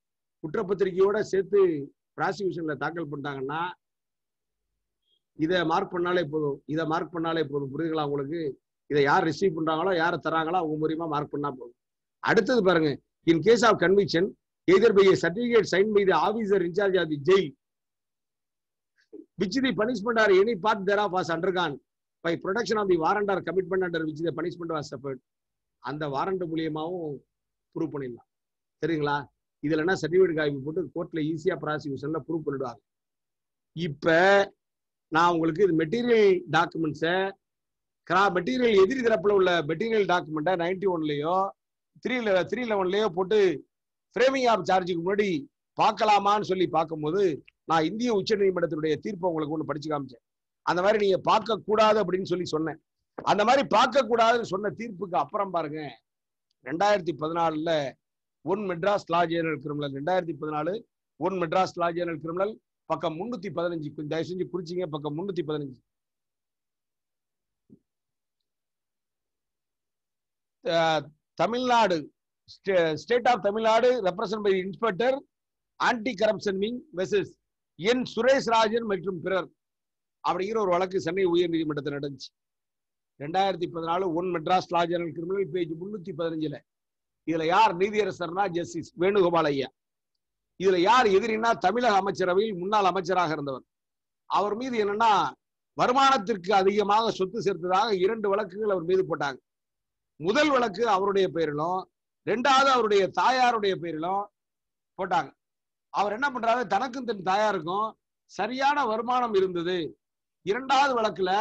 குற்றப்பத்திரிகையோட சேர்த்து ப்ராசிக்யூஷன்ல தாக்கல் பண்ணிட்டாங்கன்னா இதை மார்க் பண்ணாலே போதும் இதை மார்க் பண்ணாலே போதும் புரியுதுங்களா உங்களுக்கு இதை யார் ரிசீவ் பண்றாங்களோ யார் தராங்களோ அவங்க மூலியமா மார்க் பண்ணா போதும் அடுத்தது பாருங்க in case of conviction either by certificate sign by the officer in charge of the jail which the punishment or any part thereof was undergone by production of the warrant or commitment under which the punishment was suffered அந்த warrant மூலியமாவும் prove பண்ணிடலாம் சரிங்களா இதுல என்ன certificate copy போட்டு கோர்ட்ல ஈஸியா ப்ராசிக்யூஷன்ல prove பண்ணிடுவாங்க இப்ப நான் உங்களுக்கு இது மெட்டீரியல் டாக்குமெண்ட்ஸை கிரா மெட்டீரியல் எதிரி தரப்புல உள்ள மெட்டீரியல் டாக்குமெண்ட்டை நைன்டி ஒன்லயோ த்ரீ த்ரீ லெவன்லயோ போட்டு ஃப்ரேமிங் ஆஃப் சார்ஜுக்கு முன்னாடி பார்க்கலாமான்னு சொல்லி பார்க்கும்போது நான் இந்திய உச்சநீதிமன்றத்தினுடைய தீர்ப்பை உங்களுக்கு ஒன்று படிச்சு காமிச்சேன் அந்த மாதிரி நீங்க பார்க்க கூடாது அப்படின்னு சொல்லி சொன்னேன் அந்த மாதிரி பார்க்க கூடாதுன்னு சொன்ன தீர்ப்புக்கு அப்புறம் பாருங்க ரெண்டாயிரத்தி பதினாலுல one Madras law journal criminal ரெண்டாயிரத்தி பதினாலு one Madras law journal criminal பக்கம் முன்னூத்தி பதினஞ்சு கொஞ்சம் தயவு செஞ்சு குறிச்சிங்க பக்கம் முன்னூத்தி பதினஞ்சு Tamil Nadu state of Tamil Nadu represent by inspector anti corruption wing versus N Suresh Rajan மற்றும் பிறர் அப்படிங்கிற ஒரு வழக்கு சென்னை உயர் நீதிமன்றத்தில் நடந்துச்சு ரெண்டாயிரத்தி பதினாலு one Madras law general criminal page முன்னூத்தி பதினஞ்சுல இதுல யார் நீதியரசர்னா ஜஸ்டிஸ் வேணுகோபால் ஐயா இதுல யார் எதிரினா தமிழக அமைச்சரவையில் முன்னாள் அமைச்சராக இருந்தவர் அவர் மீது என்னன்னா வருமானத்திற்கு அதிகமாக சொத்து சேர்த்ததாக இரண்டு வழக்குகள் அவர் மீது போட்டாங்க முதல் வழக்கு அவருடைய பெயரிலும் ரெண்டாவது அவருடைய தாயாருடைய பெயரிலும் போட்டாங்க அவர் என்ன பண்றாரு தனக்கும் தன் தாயாருக்கும் சரியான வருமானம் இருந்தது இரண்டாவது வழக்குல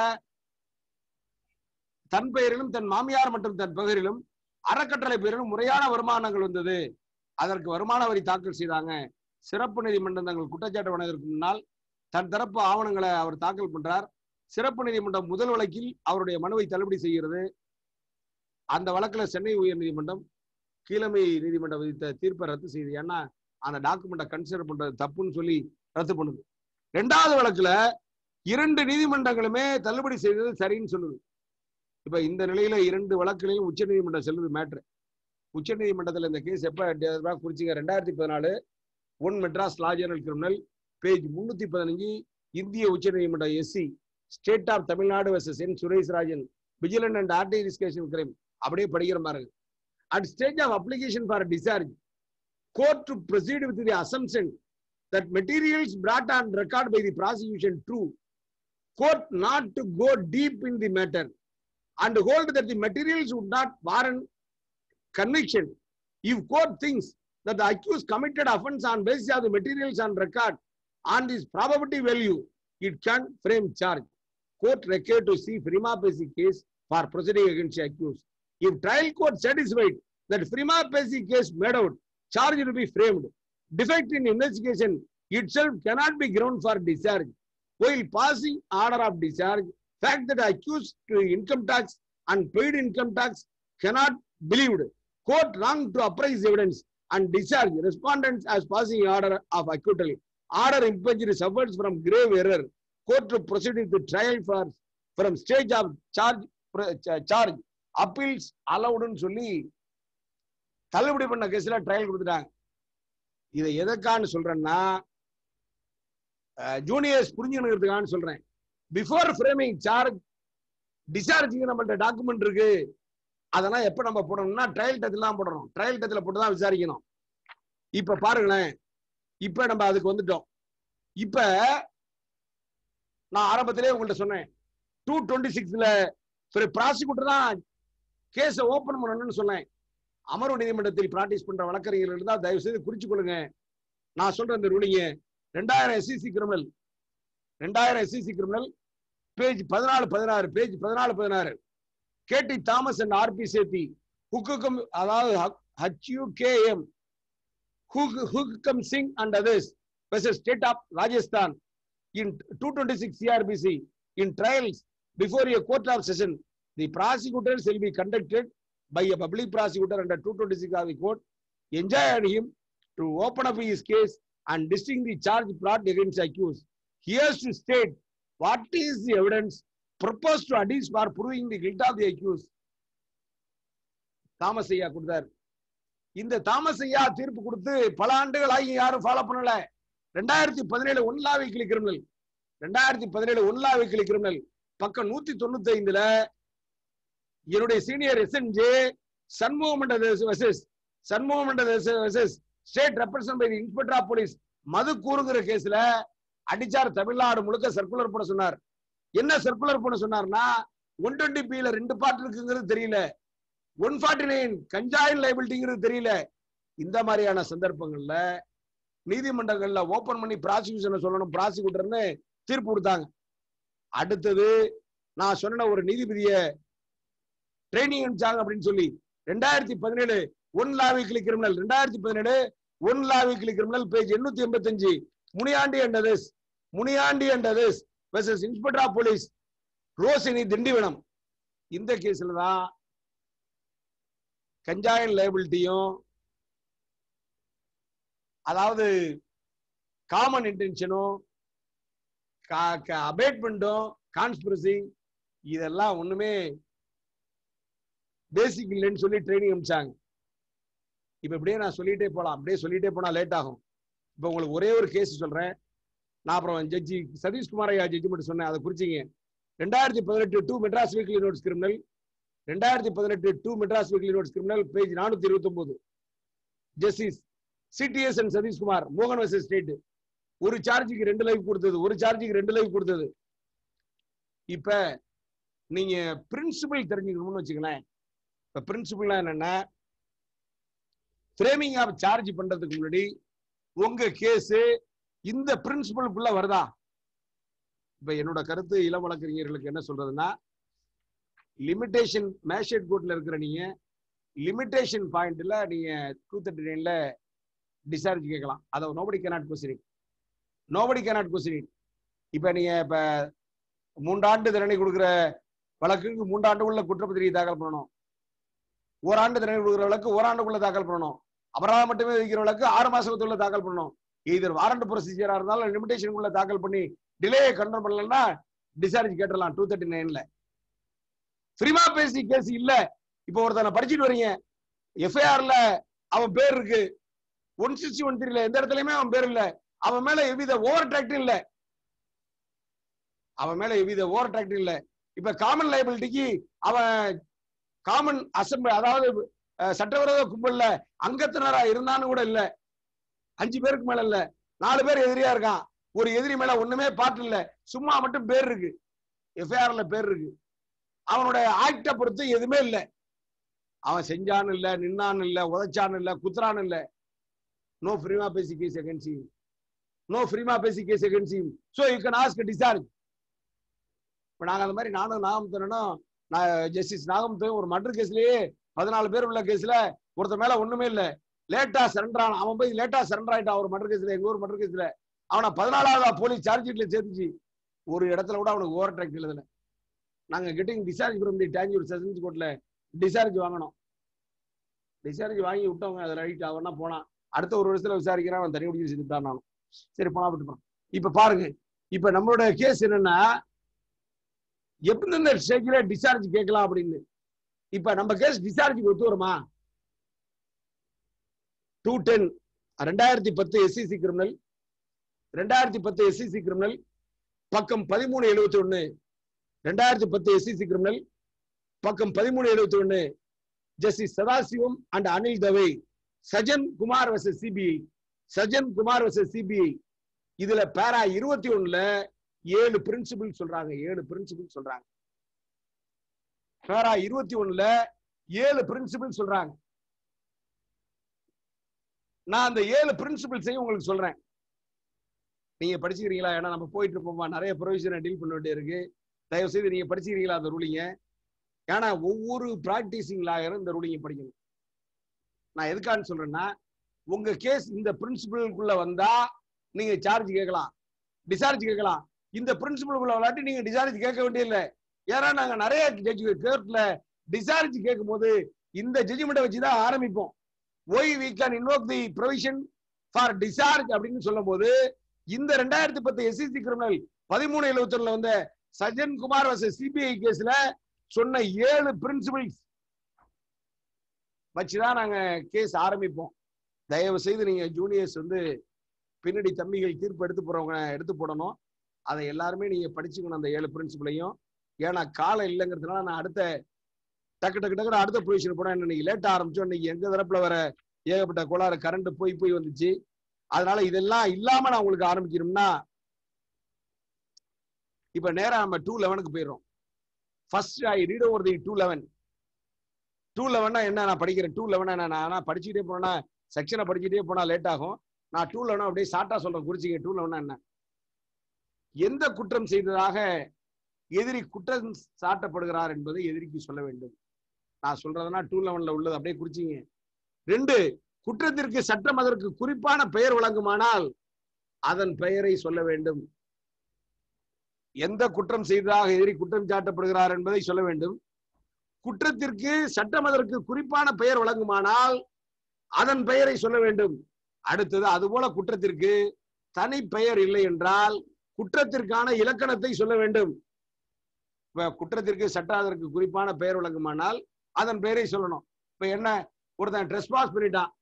தன் பெயரிலும் தன் மாமியார் மற்றும் தன் பெயரிலும் அறக்கட்டளை பெயரிலும் முறையான வருமானங்கள் வந்தது அதற்கு வருமான வரி தாக்கல் செய்தாங்க சிறப்பு நீதிமன்றம் தங்கள் குற்றச்சாட்டு வழங்குவதற்கு முன்னால் தன் தரப்பு ஆவணங்களை அவர் தாக்கல் பண்றார் சிறப்பு நீதிமன்றம் முதல் வழக்கில் அவருடைய மனுவை தள்ளுபடி செய்கிறது அந்த வழக்குல சென்னை உயர் நீதிமன்றம் கீழமை நீதிமன்றம் விதித்த தீர்ப்பை ரத்து செய்யுது ஏன்னா அந்த டாக்குமெண்ட்டை கன்சிடர் பண்றது தப்புன்னு சொல்லி ரத்து பண்ணுது ரெண்டாவது வழக்குல இரண்டு நீதிமன்றங்களுமே தள்ளுபடி செய்தது சரின்னு சொல்லுது இப்ப இந்த நிலையில இரண்டு வழக்குகளிலும் உச்ச நீதிமன்றம் செல்லுது மேட்ரு உச்ச நீதிமன்றத்தில் இந்த கேஸ் எப்ப குறிச்சிங்க ரெண்டாயிரத்தி பதினாலு one Madras law journal criminal page முன்னூத்தி பதினஞ்சு இந்திய உச்ச நீதிமன்றம் SC state of Tamil Nadu versus N Suresh Rajan vigilance and ஆர்டிஸ்கேஷன் கிரைம் அப்படியே படிக்கிற பாருங்க at stage of application for discharge court to proceed with the assumption that materials brought on record by the prosecution true, court not to go deep in the matter and hold that the materials would not warrant conviction. If court thinks that the accused committed offense on basis of the materials on record on this probability value, it can frame charge. Court required to see prima facie case for proceeding against the accused. If trial court satisfied that prima facie case made out charge to be framed. Defect in investigation itself cannot be ground for discharge. While passing order of discharge, fact that accused to income tax and paid income tax cannot believed. Court wrong to appraise evidence and discharge respondents as passing order of acquittal. Order impinged suffers from grave error. Court to proceed with the trial for from stage of charge charge appeals allowed சொல்லி தள்ளுபடி பண்ண கேஸ்ல trial கொடுத்துட்டாங்க இதை எதற்கான்னு சொல்றேன்னா juniors புரிஞ்சுக்கிறதுக்கான்னு சொல்றேன் before framing charge டிசார்ஜிங் நம்மள்ட்ட document இருக்கு அதெல்லாம் எப்ப நம்ம போடணும்னா ட்ரையல் டெத்தில் தான் போடணும் ட்ரையல் டெத்தில் போட்டு தான் விசாரிக்கணும் இப்ப பாருங்களேன் இப்ப நம்ம அதுக்கு வந்துட்டோம் இப்ப நான் ஆரம்பத்திலே உங்கள்ட்ட சொன்னேன் டூ டுவெண்ட்டி சிக்ஸ்ல ப்ராசிக்யூட்டர் தான் கேஸை ஓபன் பண்ணணும்னு சொன்னேன் அமர்வு நீதிமன்றத்தில் பிராக்டிஸ் பண்ற வழக்கறிஞர்கள் இருந்தால் தயவு செய்து குறிச்சு கொள்ளுங்க நான் சொல்ற இந்த ரூலிங்க ரெண்டாயிரம் எஸ்சிசி கிரிமினல் ரெண்டாயிரம் எஸ்சிசி கிரிமினல் பேஜ் பதினாலு பதினாறு பேஜ் பதினாலு பதினாறு கேடி தாமஸ் அண்ட் ஆர்பி சேத்தி ஹுக்குக்கம் அதாவது ஹச்யூ K M Hukam Singh and others versus state of Rajasthan in two twenty six CrPC in trials before a court of session the prosecutors will be conducted by a public prosecutor under 226 of the court, enjoined him to open up his case and distinct the charge brought against the accused. He has to state what is the evidence proposed to adduce for proving the guilt of the accused. Thomas ஐயா கொடுத்தார் இந்த Thomas ஐயா தீர்ப்பு கொடுத்து பல ஆண்டுகள் ஆகி யாரும் ஃபாலோ பண்ணல ரெண்டாயிரத்தி பதினேழு ஒன்லா வீக்லி கிரிமினல் ரெண்டாயிரத்தி பதினேழு ஒன்லா வீக்லி கிரிமினல் பக்கம் நூத்தி தொண்ணூத்தி ஐந்துல என்னுடைய senior SNJ Shanmugam versus Shanmugam versus state represent by inspector of police மது கூறுங்கிற கேஸ்ல அடிச்சார் தமிழ்நாடு முழுக்க சர்க்குலர் பண்ண சொன்னார் என்ன சர்க்குலர் பண்ண சொன்னார்னா ஒன் டுவெண்ட்டி பில ரெண்டு பார்ட் இருக்குங்கிறது தெரியல ஒன் ஃபார்ட்டி நைன் கஞ்சாயின் லைபிலிட்டிங்கிறது தெரியல இந்த மாதிரியான சந்தர்ப்பங்கள்ல நீதிமன்றங்கள்ல ஓபன் பண்ணி ப்ராசிக்யூஷனை சொல்லணும் ப்ராசிக்யூட்டர்னு தீர்ப்பு கொடுத்தாங்க அடுத்தது நான் சொன்ன ஒரு நீதிபதிய ட்ரைனிங் அனுப்பிச்சாங்க அப்படின்னு சொல்லி ரெண்டாயிரத்தி பதினேழு ஒன் லா வீக்லி கிரிமினல் ரெண்டாயிரத்தி பதினேழு one law weekly criminal page எண்ணூத்தி எண்பத்தஞ்சு Muniyandi and others Muniyandi and others versus inspector of police Roshini Tindivanam இந்த கேஸ்ல தான் கஞ்சாயின் லைபிலிட்டியும் அதாவது காமன் இன்டென்ஷனும் அபேட்மெண்ட்டும் கான்ஸ்பிரசி இதெல்லாம் ஒண்ணுமே பேசிக் இல்லைன்னு சொல்லி ட்ரைனிங் அமிச்சாங்க இப்ப இப்படியே நான் சொல்லிட்டே போலாம் அப்படியே சொல்லிட்டே போனா லேட் ஆகும் இப்ப உங்களுக்கு ஒரே ஒரு கேஸ் சொல்றேன் நான் அப்புறம் ஜட்ஜி சதீஷ்குமார் ஐயா ஜட்ஜ்மெண்ட் சொன்னேன் அதை குறிச்சிங்க ரெண்டாயிரத்தி பதினெட்டு two Madras weekly notes criminal ரெண்டாயிரத்தி பதினெட்டு two Madras weekly notes criminal page நானூத்தி இருபத்தி ஒன்பது ஜஸ்டிஸ் சிடிஎஸ் அண்ட் சதீஷ்குமார் மோகன் வசஸ் ஸ்டேட் ஒரு சார்ஜுக்கு ரெண்டு லைவ் கொடுத்தது ஒரு சார்ஜுக்கு ரெண்டு லைவ் கொடுத்தது இப்ப நீங்க பிரின்சிபல் தெரிஞ்சுக்கணும்னு வச்சுங்களேன் இப்ப பிரின்சிபல்னா என்னன்னா ஃப்ரேமிங் ஆஃப் சார்ஜ் பண்றதுக்கு முன்னாடி உங்க கேஸ் இந்த பிரின்சிபலுக்குள்ள வருதா இப்ப என்னோட கருத்து இளம் வழக்கறிஞர்களுக்கு என்ன சொல்றதுன்னா லிமிடேஷன் மேஷேட் கோர்ட்ல இருக்கிற நீங்க லிமிடேஷன் பாயிண்ட்ல நீங்க டூ தேர்ட்டி நைன்ல டிஸ்சார்ஜ் கேட்கலாம் அதை nobody cannot question nobody cannot question இப்ப நீங்க இப்ப மூன்றாண்டு தண்டனை கொடுக்குற வழக்குக்கு மூன்றாண்டுக்குள்ள குற்றப்பத்திரிகை தாக்கல் பண்ணணும் ஓராண்டு தண்டனை கொடுக்குற வழக்கு ஓராண்டுக்குள்ள தாக்கல் பண்ணணும் அபராதம் மட்டுமே விதிக்கிற வழக்கு ஆறு மாசத்துக்குள்ள தாக்கல் பண்ணணும் இது வாரண்ட் ப்ரொசீஜரா இருந்தாலும் லிமிடேஷனுக்குள்ள தாக்கல் பண்ணி டிலே கண்ட்ரோல் பண்ணலன்னா டிஸ்சார்ஜ் கேட்டலாம் டூ தேர்ட்டி நைன்ல ஃப்ரீமா பேசி கேஸ் இல்ல இப்போ ஒருத்தனை படிச்சுட்டு வரீங்க எஃப்ஐஆர்ல அவன் பேர் இருக்கு ஒன் சிக்ஸ்டி ஒன் த்ரீல எந்த இடத்துலயுமே அவன் பேர் இல்ல அவன் மேல எவ்வித ஓவர் டிராக்ட் இல்ல அவன் மேல எவ்வித ஓவர் டிராக்ட் இல்ல இப்ப காமன் லைபிலிட்டிக்கு அவன் காமன் அசம்பிளி அதாவது அஹ், சட்டவிரோத கும்பல்ல அங்கத்தினரா இருந்தான்னு கூட இல்ல அஞ்சு பேருக்கு மேல இல்ல நாலு பேர் எதிரியா இருக்கான் ஒரு எதிரி மேல ஒண்ணுமே பாட்டு இல்ல சும்மா மட்டும் பேர் இருக்கு எஃப்ஐஆர்ல பேர் இருக்கு அவனுடைய ஆக்ட பொறுத்து எதுவுமே இல்ல அவன் செஞ்சான்னு இல்ல நின்னான்னு இல்ல உதைச்சான்னு இல்ல குத்துறான்னு இல்ல no prima facie case against you no prima facie case against you so you can ask discharge இப்ப நாங்க அந்த மாதிரி நானும் நாகமுத்தனும் நான் ஜஸ்டிஸ் நாகமுத்தன் ஒரு மர்டர் கேஸ்லயே பதினாலு பேர் உள்ள கேஸ்ல ஒருத்த மேல ஒண்ணுமே இல்ல லேட்டா சரண்டர் ஆன அவன் போய் லேட்டா சரண்டர் ஆயிட்டான் ஒரு மர்டர் கேஸ்ல எங்க ஊர் மர்டர் கேஸ்ல அவனை பதினாலாவது போலீஸ் சார்ஜ் ஷீட்ல சேர்த்துச்சு ஒரு இடத்துல கூட அவனுக்கு ஓவர் ட்ராக் எழுதல நாங்க getting discharge from the Tanjore sessions கோர்ட்ல டிஸ்சார்ஜ் வாங்கணும் டிஸ்சார்ஜ் வாங்கி விட்டவங்க அதை ரைட் அவனா போனான் அடுத்த ஒரு வருஷத்துல விசாரிக்கிறான் அவன் தனி குடிச்சு செஞ்சுட்டான் நானும் சரி போனா விட்டு போனான் இப்ப பாருங்க இப்ப நம்மளோட கேஸ் என்னன்னா எந்தெந்த ஸ்டேஜ்ல டிஸ்சார்ஜ் கேட்கலாம் அப்படின்னு இப்ப நம்ம கேஸ் டிஸ்சார்ஜ் ஒத்து வருமா டூ டென் ரெண்டாயிரத்தி பத்து எஸ்சிசி கிரிமினல் ரெண்டாயிரத்தி பத்து எஸ்சிசி கிரிமினல் பக்கம் பதிமூணு எழுபத்தி ஒண்ணு ரெண்டாயிரத்தி பத்து எஸ்சிசி கிரிமினல் பக்கம் பதிமூணு எழுபத்தி ஒண்ணு justice Sathasivam and Anil Dave Sajjan Kumar versus CBI Sajjan Kumar versus CBI இதுல பேரா இருபத்தி ஒண்ணுல ஏழு பிரின்சிபிள் சொல்றாங்க ஏழு பிரின்சிபிள் சொல்றாங்க பேரா இருபத்தி ஒண்ணுல ஏழு பிரின்சிபிள் சொல்றாங்க நான் அந்த ஏழு பிரின்சிபிள்ஸையும் உங்களுக்கு சொல்றேன் நீங்க படிச்சுக்கிறீங்களா ஏன்னா நம்ம போயிட்டு இருப்போமா நிறைய ப்ரொவிஷனை டீல் பண்ண வேண்டியிருக்கு தயவு செய்து நீங்க படிச்சுக்கிறீங்களா அந்த ரூலிங்க ஏன்னா ஒவ்வொரு பிராக்டிசிங் லாயரும் இந்த ரூலிங்க படிக்கணும் நான் எதுக்கான்னு சொல்றேன்னா உங்க கேஸ் இந்த பிரின்சிபிளுக்குள்ள வந்தா நீங்க சார்ஜ் கேட்கலாம் டிசார்ஜ் கேட்கலாம் இந்த பிரின்சிபலுக்குள்ள விளையாட்டி நீங்க டிசார்ஜ் கேட்க வேண்டியதில்லை ஏன்னா நாங்க நிறைய ஜட்ஜ் கோர்ட்ல டிசார்ஜ் கேட்கும் போது இந்த ஜட்ஜ்மெண்ட்டை வச்சு தான் ஆரம்பிப்போம் why we can invoke the provision for discharge அப்படின்னு சொல்லும் போது இந்த ரெண்டாயிரத்தி பத்து எஸ்சிசி கிரிமினல் பதிமூணு எழுபத்தி ஒண்ணுல வந்த சஜன் குமார் வர்சஸ் சிபிஐ கேஸ்ல சொன்ன ஏழு பிரின்சிபிள்ஸ் வச்சுதான் நாங்க கேஸ் ஆரம்பிப்போம் தயவு செய்து நீங்க ஜூனியர்ஸ் வந்து பின்னாடி தம்பிகள் தீர்ப்பு எடுத்து போறவங்க எடுத்து போடணும் அதை எல்லாருமே நீங்க படிச்சுக்கணும் அந்த ஏழு பிரின்சிபலையும் ஏன்னா காலம் இல்லைங்கிறதுனால நான் அடுத்த டக்கு டக்கு டக்கு அடுத்த பொசிஷன் போனா இன்னைக்கு லேட் ஆரம்பிச்சோம் இன்னைக்கு எங்க தரப்புல வர ஏகப்பட்ட கோளாறு கரண்ட் போய் போய் வந்துச்சு அதனால இதெல்லாம் இல்லாம நான் உங்களுக்கு ஆரம்பிக்கணும்னா இப்ப நேரா நம்ம டூ லெவனுக்கு போயிடுறோம் first I read over the two eleven two லெவன்னா என்ன நான் படிக்கிறேன் டூ லெவன் என்ன நான் படிச்சுக்கிட்டே போனா செக்ஷனை படிச்சுட்டே போனா லேட் ஆகும் நான் டூ லெவன் அப்படியே ஷார்ட்டா சொல்றேன் குறிச்சிங்க டூ லெவனா என்ன எந்த குற்றம் செய்ததாக எதிரி குற்றம் சாட்டப்படுகிறார் என்பதை எதிரிக்கு சொல்ல வேண்டும் நான் சொல்றதுனா டூ லெவன்ல உள்ளது அப்படியே குறிச்சிங்க ரெண்டு குற்றத்திற்கு சட்டம் அதற்கு குறிப்பான பெயர் வழங்குமானால் அதன் பெயரை சொல்ல வேண்டும் எந்த குற்றம் செய்ததாக எதிரி குற்றம் சாட்டப்படுகிறார் என்பதை சொல்ல வேண்டும் குற்றத்திற்கு சட்டம் அதற்கு குறிப்பான பெயர் வழங்குமானால் அதன் பெயரை சொல்ல வேண்டும் அடுத்தது அதுபோல குற்றத்திற்கு தனி பெயர் இல்லை என்றால் குற்றத்திற்கான இலக்கணத்தை சொல்ல வேண்டும் இப்ப குற்றத்திற்கு சட்டம் அதற்கு குறிப்பான பெயர் வழங்குமானால் அதன் பெயரை சொல்லணும் இப்ப என்ன ஒருத்தன் ட்ரெஸ் பாஸ் பண்ணிட்டான்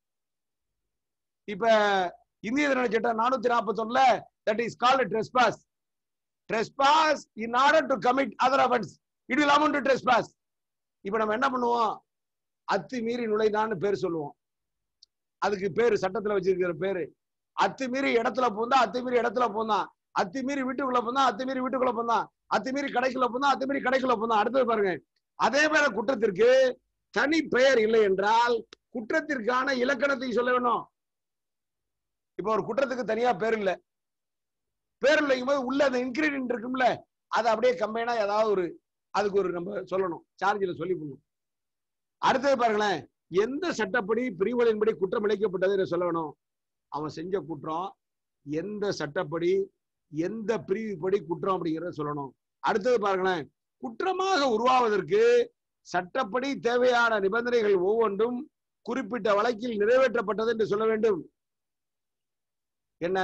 இப்ப இந்திய தண்டனை சட்டம் நானூத்தி நாற்பத்தி ஒண்ணுல that is called trespass trespass in order to commit other offence it will amount to trespass இப்ப நம்ம என்ன பண்ணுவோம் அத்துமீறி நுழைதான்னு பேர் சொல்லுவோம் அதுக்கு பேரு சட்டத்துல வச்சிருக்கிற பேரு அத்துமீறி இடத்துல போந்தா அத்துமீறி இடத்துல போந்தான் அத்துமீறி வீட்டுக்குள்ள போந்தா அத்துமீறி வீட்டுக்குள்ள போந்தான் அத்துமீறி கடைக்குள்ள போந்தா அத்துமீறி கடைக்குள்ள போந்தான் அடுத்தது பாருங்க அதே போல குற்றத்திற்கு தனி பெயர் இல்லை என்றால் குற்றத்திற்கான இலக்கணத்தை சொல்ல வேணும் இப்ப ஒரு குற்றத்துக்கு தனியா பேர் இல்ல பேர் இல்லைங்கும் போது உள்ள அந்த இன்கிரீடியன்ட் இருக்கும்ல அதை அப்படியே கம்பைனா ஏதாவது ஒரு அதுக்கு ஒரு நம்ம சொல்லணும் சார்ஜில் சொல்லி பண்ணணும் அடுத்தது பாருங்களேன் எந்த சட்டப்படி பிரிவுகளின்படி குற்றம் இழைக்கப்பட்டது சொல்ல வேணும் அவன் செஞ்ச குற்றம் எந்த சட்டப்படி எந்த பிரிவுப்படி குற்றம் அப்படிங்கிறத சொல்லணும் அடுத்தது பாருங்களேன் குற்றமாக உருவாவதற்கு சட்டப்படி தேவையான நிபந்தனைகள் ஒவ்வொன்றும் குறிப்பிட்ட வழக்கில் நிறைவேற்றப்பட்டது என்று சொல்ல வேண்டும் என்ன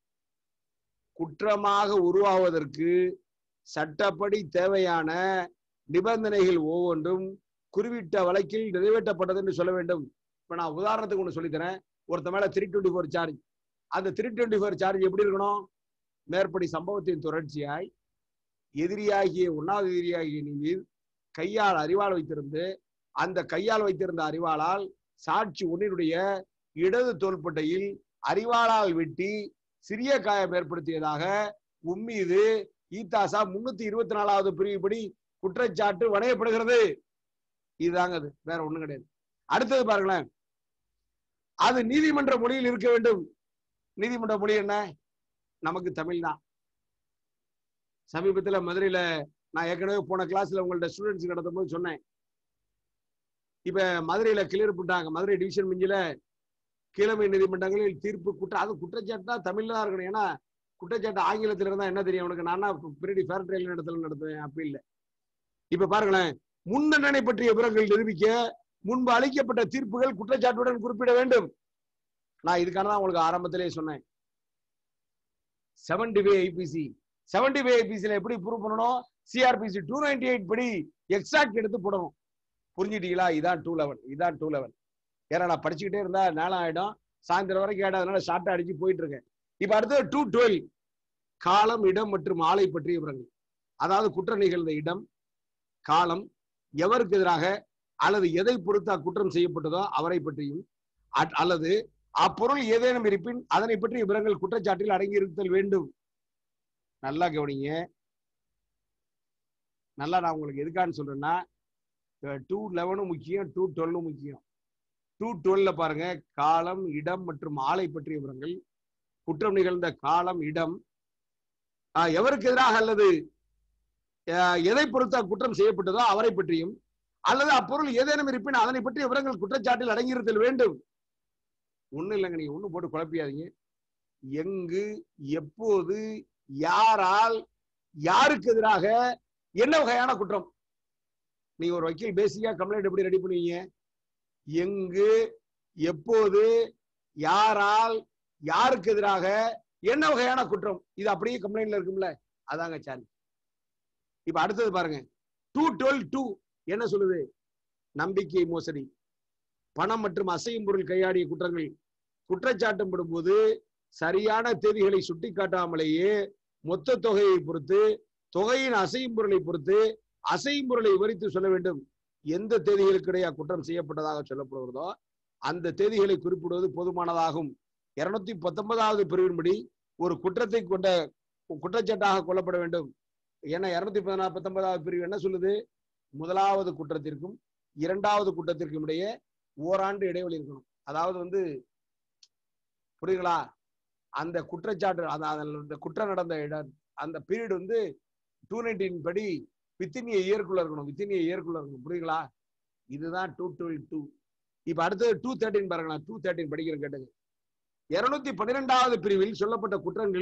குற்றமாக உருவாவதற்கு சட்டப்படி தேவையான நிபந்தனைகள் ஒவ்வொன்றும் குறிப்பிட்ட வழக்கில் நிறைவேற்றப்பட்டது என்று சொல்ல வேண்டும் இப்ப நான் உதாரணத்துக்கு ஒன்று சொல்லித்தரேன் ஒருத்த மேல த்ரீ டுவெண்ட்டி ஃபோர் சார்ஜ் அந்த த்ரீ டுவெண்ட்டி ஃபோர் சார்ஜ் எப்படி இருக்கணும் மேற்படி சம்பவத்தின் தொடர்ச்சியாய் எதிரியாகிய உண்ணாவது எதிரியாகிய நீ மீது கையால் அறிவால் வைத்திருந்து அந்த கையால் வைத்திருந்த அறிவாளால் சாட்சி ஒன்றினுடைய இடது தோள்பட்டையில் அறிவாளால் வெட்டி சிறிய காயம் ஏற்படுத்தியதாக உம்மீது ஈத்தாசா முன்னூத்தி இருபத்தி நாலாவது பிரிவுப்படி குற்றச்சாட்டு வணையப்படுகிறது இதுதாங்க அது வேற ஒண்ணும் கிடையாது அடுத்தது பாருங்களேன் அது நீதிமன்ற மொழியில் இருக்க வேண்டும் நீதிமன்ற மொழி என்ன நமக்கு தமிழ் தான் சமீபத்துல மதுரையில நான் ஏற்கனவே போன கிளாஸ்ல உங்கள்ட்ட ஸ்டூடெண்ட்ஸ் நடத்தும் போது சொன்னேன் இப்ப மதுரையில கிளியர் பண்ணிட்டாங்க மதுரை டிவிஷன் மிஞ்சில கீழமை நீதிமன்றங்களில் தீர்ப்பு குற்ற அது குற்றச்சாட்டு தான் தமிழ்ல தான் இருக்கணும் ஏன்னா குற்றச்சாட்டு ஆங்கிலத்துல இருந்தா என்ன தெரியும் உனக்கு நான் பின்னாடி ஃபேர் ட்ரையல் நடத்தல நடத்துவேன் அப்படி இல்லை இப்ப பாருங்களேன் முன் தண்டனை பற்றிய விவரங்கள் நிரூபிக்க முன்பு அளிக்கப்பட்ட தீர்ப்புகள் குற்றச்சாட்டுடன் குறிப்பிட வேண்டும் நான் இதுக்கான தான் உங்களுக்கு ஆரம்பத்திலேயே சொன்னேன் seventy five IPC seventy five ஐபிசில எப்படி ப்ரூவ் பண்ணணும் சிஆர்பிசி டூ நைன்டி எயிட் படி எக்ஸாக்ட் எடுத்து போடணும் புரிஞ்சுட்டீங்களா இதான் டூ லெவன் இதான் டூ லெவன் ஏன்னா நான் படிச்சுக்கிட்டே இருந்தா நேரம் ஆயிடும் சாயந்தரம் வரைக்கும் ஆயிடும் அதனால ஷார்ட்டா அடிச்சு போயிட்டு இருக்கேன் இப்ப அடுத்தது டூ டுவெல் காலம் இடம் மற்றும் ஆளை பற்றிய விவரங்கள் அதாவது குற்றம் நிகழ்ந்த இடம் காலம் எவருக்கு எதிராக அல்லது எதை பொறுத்து அக்குற்றம் செய்யப்பட்டதோ அவரை பற்றியும் அல்லது அப்பொருள் ஏதேனும் இருப்பின் அதனை பற்றிய விவரங்கள் குற்றச்சாட்டில் அடங்கியிருத்தல் வேண்டும் நல்லா கவனிங்க நல்லா நான் உங்களுக்கு எதுக்கான்னு சொல்றேன்னா டூ லெவனும் முக்கியம் டூ டுவெல்லும் முக்கியம் டூ டுவெல்ல பாருங்க காலம் இடம் மற்றும் ஆளை பற்றிய விவரங்கள் குற்றம் நிகழ்ந்த காலம் இடம் எவருக்கு எதிராக அல்லது எதை பொறுத்த குற்றம் செய்யப்பட்டதோ அவரை பற்றியும் அல்லது அப்பொருள் ஏதேனும் இருப்பின் அதனை பற்றிய விவரங்கள் குற்றச்சாட்டில் அடங்கியிருத்தல் வேண்டும் ஒண்ணு இல்லைங்க நீங்க ஒண்ணு போட்டு குழப்பியாதீங்க எங்கு எப்போது யாரால் யாருக்கு எதிராக என்ன வகையான குற்றம் நீங்க ஒரு வக்கீல் பேசிக்கா கம்ப்ளைண்ட் எப்படி ரெடி பண்ணுவீங்க எங்கு எப்போது யாரால் யாருக்கு எதிராக என்ன வகையான குற்றம் இது அப்படியே கம்ப்ளைண்ட்ல இருக்கும்ல அதாங்க சார்ஜ் இப்ப அடுத்தது பாருங்க டூ டுவெல் டூ என்ன சொல்லுது நம்பிக்கை மோசடி பணம் மற்றும் அசையும் பொருள் கையாடிய குற்றங்கள் குற்றச்சாட்டும் படும்போது சரியான தேதிகளை சுட்டிக்காட்டாமலேயே மொத்த தொகையை பொறுத்து தொகையின் அசையும் பொருளை பொறுத்து அசையும் பொருளை விவரித்து சொல்ல வேண்டும் எந்த தேதிகளுக்கிடையே குற்றம் செய்யப்பட்டதாக சொல்லப்படுகிறதோ அந்த தேதிகளை குறிப்பிடுவது போதுமானதாகும் இருநூத்தி பத்தொன்பதாவது பிரிவின்படி ஒரு குற்றத்தை கொண்ட குற்றச்சாட்டாக கொல்லப்பட வேண்டும் ஏன்னா இருநூத்தி பதினா பத்தொன்பதாவது பிரிவு என்ன சொல்லுது முதலாவது குற்றத்திற்கும் இரண்டாவது குற்றத்திற்கும் இடையே ஓராண்டு இடைவெளி இருக்கணும் அதாவது வந்து புரியுங்களா அந்த குற்றச்சாட்டு அந்த அந்த குற்றம் நடந்த இடம் அந்த பீரியட் வந்து டூ நைன்டீன் படி வித்தின் இயர்க்குள்ள இருக்கணும் வித்தின் இயர்க்குள்ள இருக்கணும் புரியுங்களா இதுதான் டூ டுவெல் டூ இப்ப அடுத்தது டூ தேர்ட்டின் பாருங்களா டூ தேர்ட்டின் படிக்கிறேன் கேட்டுங்க இருநூத்தி பன்னிரெண்டாவது பிரிவில் சொல்லப்பட்ட குற்றங்கள்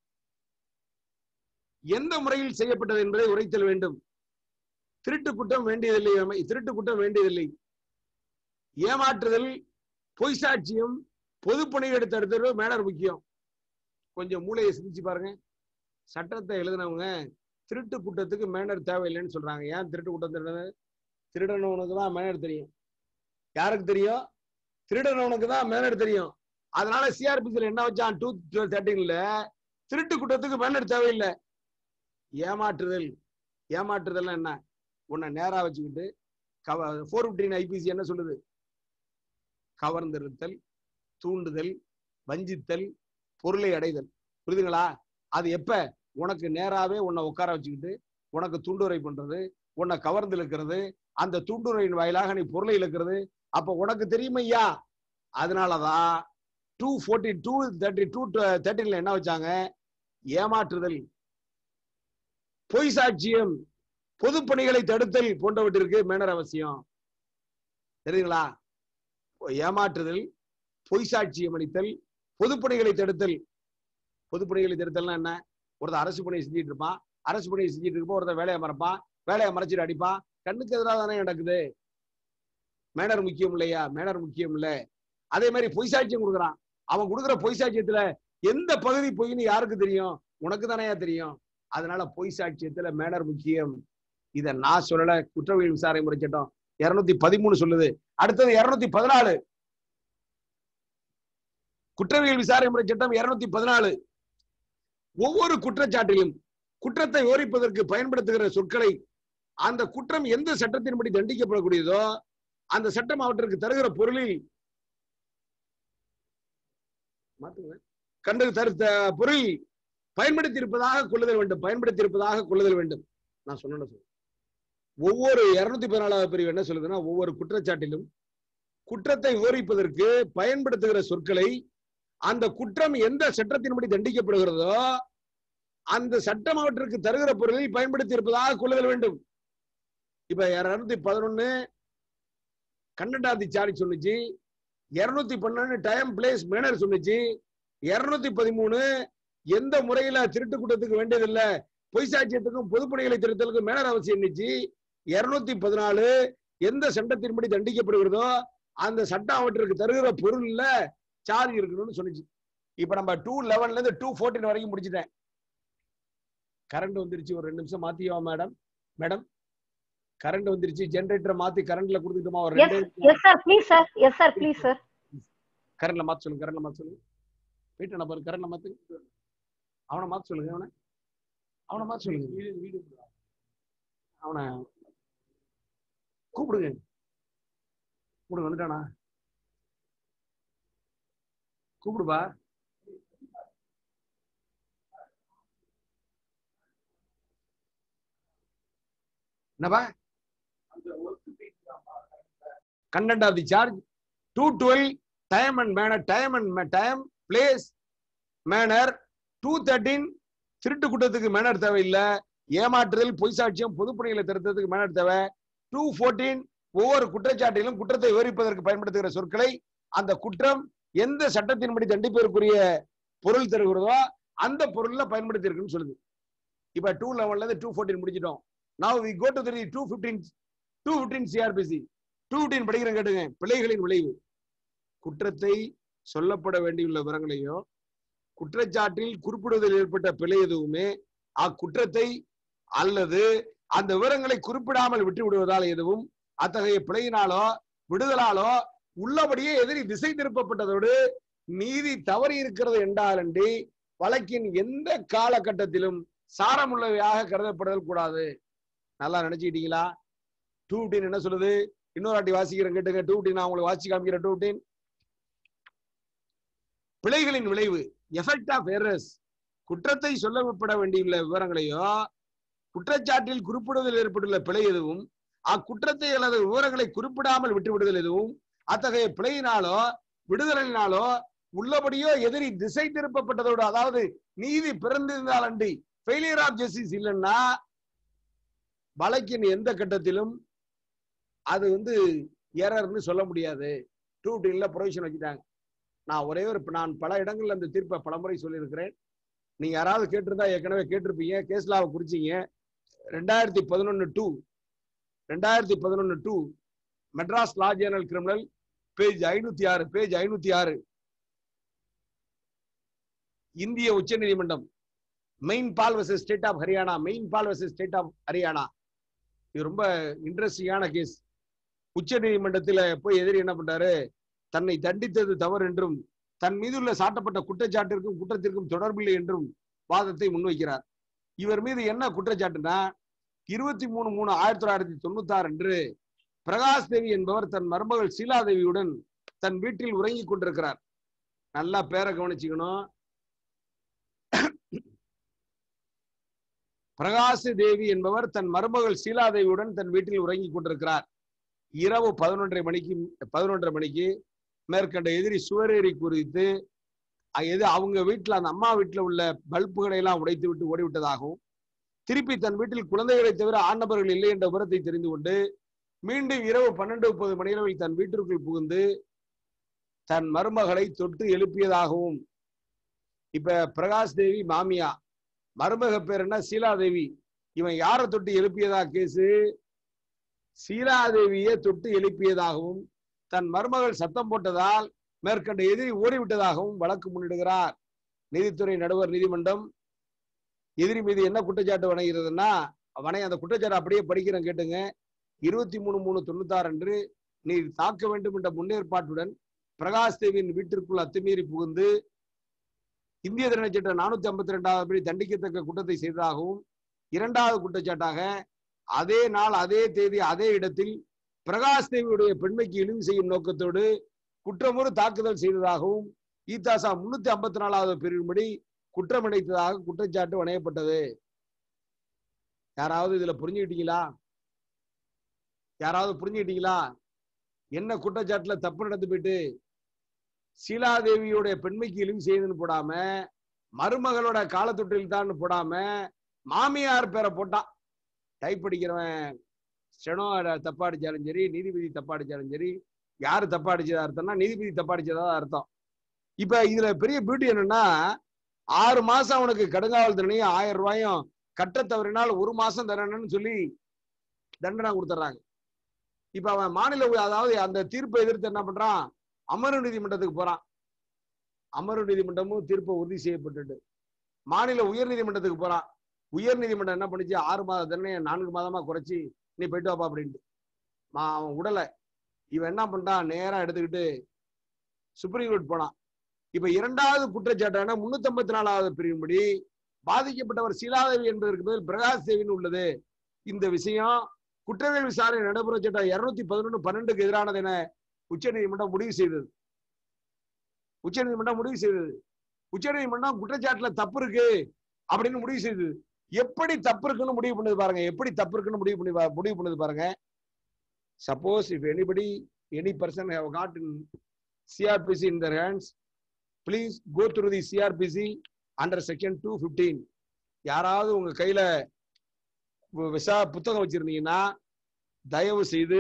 எந்த முறையில் செய்யப்பட்டது என்பதை உரைத்தல் வேண்டும் திருட்டு குற்றம் வேண்டியதில்லை திருட்டு குற்றம் வேண்டியதில்லை ஏமாற்றுதல் பொய் சாட்சியம் பொதுப்பணிகளை தடுத்தது மேனர் முக்கியம் கொஞ்சம் மூளையை சிந்திச்சு பாருங்க சட்டத்தை எழுதினவங்க திருட்டு குற்றத்துக்கு மேனர் தேவையில்லைன்னு சொல்றாங்க ஏன் திருட்டு குற்றம் திருடுறது திருடனவனுக்கு தான் மேனர் தெரியும் யாருக்கு தெரியும் திருடனவனுக்கு தான் மேனர் தெரியும் அதனால சிஆர்பிசியில் என்ன வச்சான் டூ தேர்ட்டீன்ல திருட்டு குற்றத்துக்கு மேனர் தேவையில்லை ஏமாற்றுதல் ஏமாற்றுதல் என்ன உன்னை நேரா வச்சுக்கிட்டு கவ ஃபோர் ஃபிஃப்டீன் ஐபிசி என்ன சொல்லுது கவர்ந்திருத்தல் தூண்டுதல் வஞ்சித்தல் பொருளை அடைதல் புரியுதுங்களா அது எப்ப உனக்கு நேராவே உன்னை உட்கார வச்சுக்கிட்டு உனக்கு துண்டுரை பண்றது உன்னை கவர்ந்து இழுக்கிறது அந்த துண்டுரையின் வாயிலாக நீ பொருளை இழுக்கிறது அப்ப உனக்கு தெரியுமா ஐயா அதனாலதான் two forty two thirty two தேர்ட்டின்ல என்ன வச்சாங்க ஏமாற்றுதல் பொய் சாட்சியம் பொதுப்பணிகளை தடுத்தல் போன்றவற்றிற்கு மேனர் அவசியம் தெரியுங்களா ஏமாற்றுதல் பொய் சாட்சியம் அளித்தல் பொதுப்பணிகளை தடுத்தல் பொதுப்பணிகளை தடுத்தல்னா என்ன ஒருத்தர் அரசு பணியை செஞ்சுட்டு இருப்பான் அரசு பணியை செஞ்சுட்டு இருப்போம் ஒருத்தர் வேலையை மறைப்பான் வேலையை மறைச்சிட்டு அடிப்பான் கண்ணுக்கு எதிராக தானே நடக்குது மேனர் முக்கியம் இல்லையா மேனர் முக்கியம் இல்ல அதே மாதிரி பொய் சாட்சியம் கொடுக்குறான் அவன் கொடுக்குற பொய் சாட்சியத்துல எந்த பகுதி பொய்ன்னு யாருக்கு தெரியும் உனக்கு தானே தெரியும் அதனால பொய் சாட்சியத்துல மேனர் முக்கியம் இத நான் சொல்லல குற்றவியல் விசாரணை முறை சட்டம் இருநூத்தி பதிமூணு சொல்லுது அடுத்தது இருநூத்தி பதினாலு குற்றவியல் விசாரணை முறை சட்டம் இருநூத்தி பதினாலு ஒவ்வொரு குற்றச்சாட்டிலும் குற்றத்தை விவரிப்பதற்கு பயன்படுத்துகிற சொற்களை அந்த குற்றம் எந்த சட்டத்தின்படி தண்டிக்கப்படக்கூடியதோ அந்த சட்டம் அவற்றிற்கு தருகிற பொருளில் கண்டு தருத்த பொருள் பயன்படுத்தி இருப்பதாக கொள்ளுதல் வேண்டும் பயன்படுத்தி இருப்பதாக கொள்ளுதல் வேண்டும் நான் சொன்ன ஒவ்வொரு இருநூத்தி பதினாலாவது பிரிவு என்ன சொல்லுதுன்னா ஒவ்வொரு குற்றச்சாட்டிலும் குற்றத்தை விவரிப்பதற்கு பயன்படுத்துகிற சொற்களை அந்த குற்றம் எந்த சட்டத்தின்படி தண்டிக்கப்படுகிறதோ அந்த சட்டம் அவற்றுக்கு தருகிற பொருளில் பயன்படுத்தி இருப்பதாக கொள்ளுதல் வேண்டும் இப்ப இருநூத்தி பதினொன்னு கன்னடாதி சாரி சொன்னுச்சு இருநூத்தி பன்னெண்டு டைம் பிளேஸ் மேனர் சொன்னுச்சு இருநூத்தி பதிமூணு எந்த முறையில திருட்டு கூட்டத்துக்கு வேண்டியதில்லை பொய் சாட்சியத்துக்கும் பொதுப்பணிகளை திருத்தலுக்கும் மேனர் அவசியம் இருந்துச்சு இருநூத்தி பதினாலு எந்த சட்டத்தின்படி தண்டிக்கப்படுகிறதோ அந்த சட்டம் அவற்றிற்கு தருகிற பொருள்ல சார்ஜ் இருக்கணும்னு சொன்னிச்சு இப்ப நம்ம டூ லெவன்ல இருந்து டூ ஃபோர்டீன் வரைக்கும் முடிச்சிட்டேன் கரண்ட் வந்துருச்சு ஒரு ரெண்டு நிமிஷம் மாத்தியவா மேடம் மேடம் கரண்ட் வந்துருச்சு ஜெனரேட்டரை மாத்தி கரண்ட்ல கொடுத்துட்டுமா ஒரு ரெண்டு yes sir please sir yes sir please sir கரண்ட்ல மாத்த சொல்லுங்க கரண்ட்ல மாத்த சொல்லுங்க வீட்டு நம்பர் கரண்ட்ல மாத்து அவனை மாத்த சொல்லுங்க அவனை அவனை மாத்த சொல்லுங்க வீடு அவனை கூப்பிடுங்க கூப்பிடுங்க வந்துட்டானா கூப்பிடுப்பா என்னப்பா content of the charge two twelve time and manner time and time place manner two thirteen திருட்டு குற்றத்துக்கு மேனர் தேவையில்லை ஏமாற்றுதல் பொய் சாட்சியம் பொதுப்பணிகளை திருத்தத்துக்கு மேனர் தேவை டூ ஃபோர்டீன் ஒவ்வொரு குற்றச்சாட்டிலும் குற்றத்தை விவரிப்பதற்கு பயன்படுத்துகிற சொற்களை அந்த குற்றம் எந்த சட்டத்தின்படி தண்டிப்பதற்குரிய பொருள் தருகிறதோ அந்த பொருள்ல பயன்படுத்தி இருக்குன்னு சொல்லுது இப்ப டூ லெவன்ல இருந்து டூ ஃபோர்டீன் முடிச்சிட்டோம் now we go to the two fifteen two fifteen CrPC two fifteen படிக்கிறேன் கேட்டுங்க பிழைகளின் விளைவு குற்றத்தை சொல்லப்பட வேண்டியுள்ள விவரங்களையோ குற்றச்சாட்டில் குறிப்பிடுவதில் ஏற்பட்ட பிழை எதுவுமே அக்குற்றத்தை அல்லது அந்த விவரங்களை குறிப்பிடாமல் விட்டு விடுவதால் எதுவும் அத்தகைய பிழையினாலோ விடுதலாலோ உள்ளபடியே எதிரி திசை திருப்பப்பட்டதோடு நீதி தவறி இருக்கிறது என்றாலன்றி வழக்கின் எந்த காலகட்டத்திலும் சாரமுள்ளவையாக கருதப்படுதல் கூடாது நல்லா நினைச்சுக்கிட்டீங்களா டூ டீன் என்ன சொல்லுது இன்னொரு வாட்டி வாசிக்கிறேன் கேட்டுங்க டூ டீன் நான் உங்களுக்கு வாசி காமிக்கிறேன் டூ டீன் பிழைகளின் விளைவு எஃபெக்ட் ஆஃப் எரர்ஸ் குற்றத்தை சொல்லப்பட வேண்டியுள்ள விவரங்களையோ குற்றச்சாட்டில் குறிப்பிடுவதில் ஏற்பட்டுள்ள பிழை எதுவும் அக்குற்றத்தை அல்லது விவரங்களை குறிப்பிடாமல் விட்டுவிடுதல் எதுவும் அத்தகைய பிழையினாலோ விடுதலினாலோ உள்ளபடியோ எதிரி திசை திருப்பப்பட்டதோடு அதாவது நீதி பிறந்திருந்தால் அன்றி ஃபெயிலியர் ஆஃப் ஜஸ்டிஸ் இல்லைன்னா வழக்கின் எந்த கட்டத்திலும் அது வந்து எரர்னு சொல்ல முடியாது டூ டீன்ல ப்ரொவிஷன் வச்சுட்டாங்க நான் ஒரே ஒரு நான் பல இடங்கள்ல அந்த தீர்ப்பை பலமுறை சொல்லியிருக்கிறேன் நீங்க யாராவது கேட்டிருந்தா ஏற்கனவே கேட்டிருப்பீங்க கேஸ்லாவை குறிச்சிங்க ரெண்டாயிரத்தி பதினொன்னு டூ ரெண்டாயிரத்தி பதினொன்னு two Madras law journal criminal page ஐநூத்தி ஆறு பேஜ் ஐநூத்தி ஆறு இந்திய உச்ச நீதிமன்றம் Mainpal versus state of Haryana Mainpal versus state of Haryana இது ரொம்ப இன்ட்ரெஸ்டிங்கான கேஸ் உச்ச நீதிமன்றத்துல போய் எதிரி என்ன பண்றாரு தன்னை தண்டித்தது தவறு என்றும் தன் மீதுள்ள சாட்டப்பட்ட குற்றச்சாட்டிற்கும் குற்றத்திற்கும் தொடர்பில்லை என்றும் வாதத்தை முன்வைக்கிறார் இவர் மீது என்ன குற்றச்சாட்டுனா இருபத்தி மூணு மூணு ஆயிரத்தி தொள்ளாயிரத்தி தொண்ணூத்தி ஆறு அன்று பிரகாஷ் தேவி என்பவர் தன் மருமகள் சீலாதேவியுடன் தன் வீட்டில் உறங்கிக் கொண்டிருக்கிறார் நல்லா பேரை கவனிச்சுக்கணும் பிரகாஷ் தேவி என்பவர் தன் மருமகள் சீலாதேவியுடன் தன் வீட்டில் உறங்கிக் கொண்டிருக்கிறார் இரவு பதினொன்றரை மணிக்கு பதினொன்றரை மணிக்கு மேற்கண்ட எதிரி சுவரேறி குறித்து எது அவங்க வீட்டுல அந்த அம்மா வீட்டுல உள்ள பல்புகளை எல்லாம் உடைத்து விட்டு ஓடிவிட்டதாகவும் திருப்பி தன் வீட்டில் குழந்தைகளை தவிர ஆண்டவர்கள் இல்லை என்ற விவரத்தை தெரிந்து கொண்டு மீண்டும் இரவு பன்னெண்டு முப்பது மணியளவில் தன் வீட்டிற்குள் புகுந்து தன் மருமகளை தொட்டு எழுப்பியதாகவும் இப்ப பிரகாஷ் தேவி மாமியா மருமக பேர் என்ன சீலாதேவி இவன் யாரை தொட்டு எழுப்பியதா கேசு சீலாதேவியை தொட்டு எழுப்பியதாகவும் தன் மருமகள் சத்தம் போட்டதால் மேற்கண்ட எதிரி ஓடிவிட்டதாகவும் வழக்கு முன்னிடுகிறார் நீதித்துறை நடுவர் நீதிமன்றம் எதிரி மீது என்ன குற்றச்சாட்டு வணங்குகிறதுன்னா வனை அந்த குற்றச்சாட்டு அப்படியே படிக்கிறேன் கேட்டுங்க இருபத்தி மூணு மூணு தொண்ணூத்தாறு அன்று நீ தாக்க வேண்டும் என்ற முன்னேற்பாட்டுடன் பிரகாஷ் தேவியின் வீட்டிற்குள் அத்துமீறி புகுந்து இந்திய தினச்சட்ட நானூத்தி ஐம்பத்தி ரெண்டாவது படி தண்டிக்கத்தக்க குற்றத்தை செய்ததாகவும் இரண்டாவது குற்றச்சாட்டாக அதே நாள் அதே தேதி அதே இடத்தில் பிரகாஷ் தேவியுடைய பெண்மைக்கு இழிவு செய்யும் நோக்கத்தோடு குற்றமுறு தாக்குதல் செய்ததாகவும் ஈத்தாசா முன்னூத்தி ஐம்பத்தி நாலாவது பிரிவின்படி குற்றம் இணைத்ததாக குற்றச்சாட்டு வணையப்பட்டது யாராவது இதுல புரிஞ்சுக்கிட்டீங்களா யாராவது புரிஞ்சுக்கிட்டீங்களா என்ன குற்றச்சாட்டுல தப்பு நடந்து போயிட்டு சீலாதேவியோட பெண்மைக்கு இழிவு செய்யுதுன்னு போடாம மருமகளோட காலத்தொட்டில் தான் போடாம மாமியார் பேரை போட்டான் டைப் அடிக்கிறவன் ஸ்டெனோ தப்பா அடிச்சாலும் சரி நீதிபதி தப்பா அடிச்சாலும் சரி யாரு தப்பா அடிச்சதா அர்த்தம்னா நீதிபதி தப்பா அடிச்சதா அர்த்தம் இப்ப இதுல பெரிய பியூட்டி என்னன்னா ஆறு மாசம் அவனுக்கு கடுங்காவல் தண்டனையும் ஆயிரம் ரூபாயும் கட்ட தவறினால் ஒரு மாசம் தரணும்னு சொல்லி தண்டனை கொடுத்துட்றாங்க இப்ப அவன் மாநில அதாவது அந்த தீர்ப்பை எதிர்த்து என்ன பண்றான் அமர்வு நீதிமன்றத்துக்கு போறான் அமர்வு நீதிமன்றமும் தீர்ப்பை உறுதி செய்யப்பட்டுட்டு மாநில உயர் நீதிமன்றத்துக்கு போறான் உயர் நீதிமன்றம் என்ன பண்ணுச்சு ஆறு மாத தண்டனையை நான்கு மாதமா குறைச்சி நீ போயிட்டு வாப்பா அப்படின்ட்டு அவன் உடலை இவன் என்ன பண்றான் நேரா எடுத்துக்கிட்டு சுப்ரீம் கோர்ட் போனான் இப்ப இரண்டாவது குற்றச்சாட்டான முன்னூத்தி ஐம்பத்தி நாலாவது பிரிவுபடி பாதிக்கப்பட்டவர் சீலாதேவி என்பதற்கு பதில் பிரகாஷ் தேவின்னு உள்ளது இந்த விஷயம் குற்றவியல் விசாரணை நடைபெற சட்டம் இருநூத்தி பதினொன்று பன்னெண்டுக்கு எதிரானது என உச்ச நீதிமன்றம் முடிவு செய்தது உச்ச நீதிமன்றம் முடிவு செய்தது உச்ச நீதிமன்றம் குற்றச்சாட்டுல தப்பு இருக்கு அப்படின்னு முடிவு செய்தது எப்படி தப்பு இருக்குன்னு முடிவு பண்ணது பாருங்க எப்படி தப்பு இருக்குன்னு முடிவு பண்ணி முடிவு பண்ணது பாருங்க suppose if anybody any person have got in CrPC in their hands please go through the CrPC under section two fifteen யாராவது உங்க கையில விசா புத்தகம் வச்சிருந்தீங்கன்னா தயவு செய்து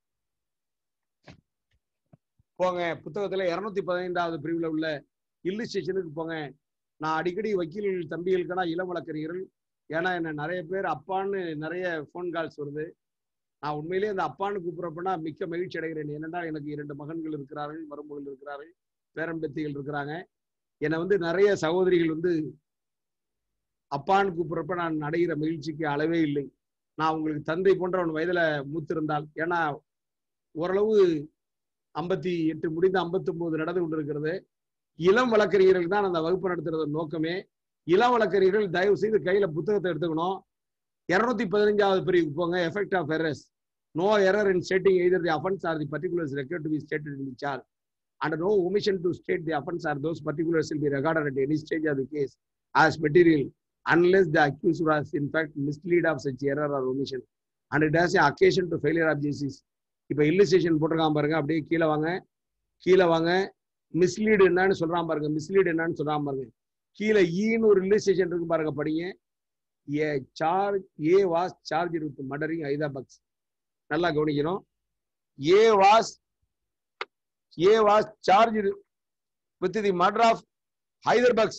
போங்க புத்தகத்துல இருநூத்தி பதினைந்தாவது பிரிவுல உள்ள இல்லுஸ்ட்ரேஷனுக்கு போங்க நான் அடிக்கடி வக்கீல் தம்பிகளுக்கான இளம் வழக்கறிஞர்கள் ஏன்னா என்ன நிறைய பேர் அப்பான்னு நிறைய ஃபோன் கால்ஸ் வருது நான் உண்மையிலேயே அந்த அப்பான்னு கூப்பிடுறப்பனா மிக்க மகிழ்ச்சி அடைகிறேன் என்னன்னா எனக்கு இரண்டு மகன்கள் இருக்கிறார்கள் மருமகள் இருக்கிறார்கள் பேரம்பத்திகள் இருக்கிறாங்க என்னை வந்து நிறைய சகோதரிகள் வந்து அப்பான்னு கூப்பிடுறப்ப நான் அடைகிற மகிழ்ச்சிக்கு அளவே இல்லை நான் உங்களுக்கு தந்தை போன்ற அவன் வயதுல மூத்திருந்தால் ஏன்னா ஓரளவு ஐம்பத்தி எட்டு முடிந்து ஐம்பத்தி ஒன்பது நடந்து கொண்டிருக்கிறது இளம் வழக்கறிஞர்கள் தான் அந்த வகுப்பு நடத்துறது நோக்கமே இளம் வழக்கறிஞர்கள் தயவு செய்து கையில புத்தகத்தை எடுத்துக்கணும் இருநூத்தி பதினஞ்சாவது பிரிவுக்கு போங்க effect of errors no error in stating either the offence or the particulars required to be stated in the charge and no omission to state the offense or those particulars will be regarded at any stage of the case as material unless the accused was in fact misled of such error or omission and it has an occasion to failure of justice இப்போ illustration போட்டிருக்கான் பாருங்க அப்படியே கீழே வாங்க கீழே வாங்க mislead என்னன்னு சொல்றான் பாருங்க மிஸ்லீடு என்னன்னு சொல்றான் பாருங்க கீழே ஈன்னு ஒரு இல்லுஸ்ட்ரேஷன் இருக்கு பாருங்க படிங்க A charge A was charge with murdering Haidar Baksh நல்லா கவனிக்கணும் A was A was charged with the murder of Hyderbugs.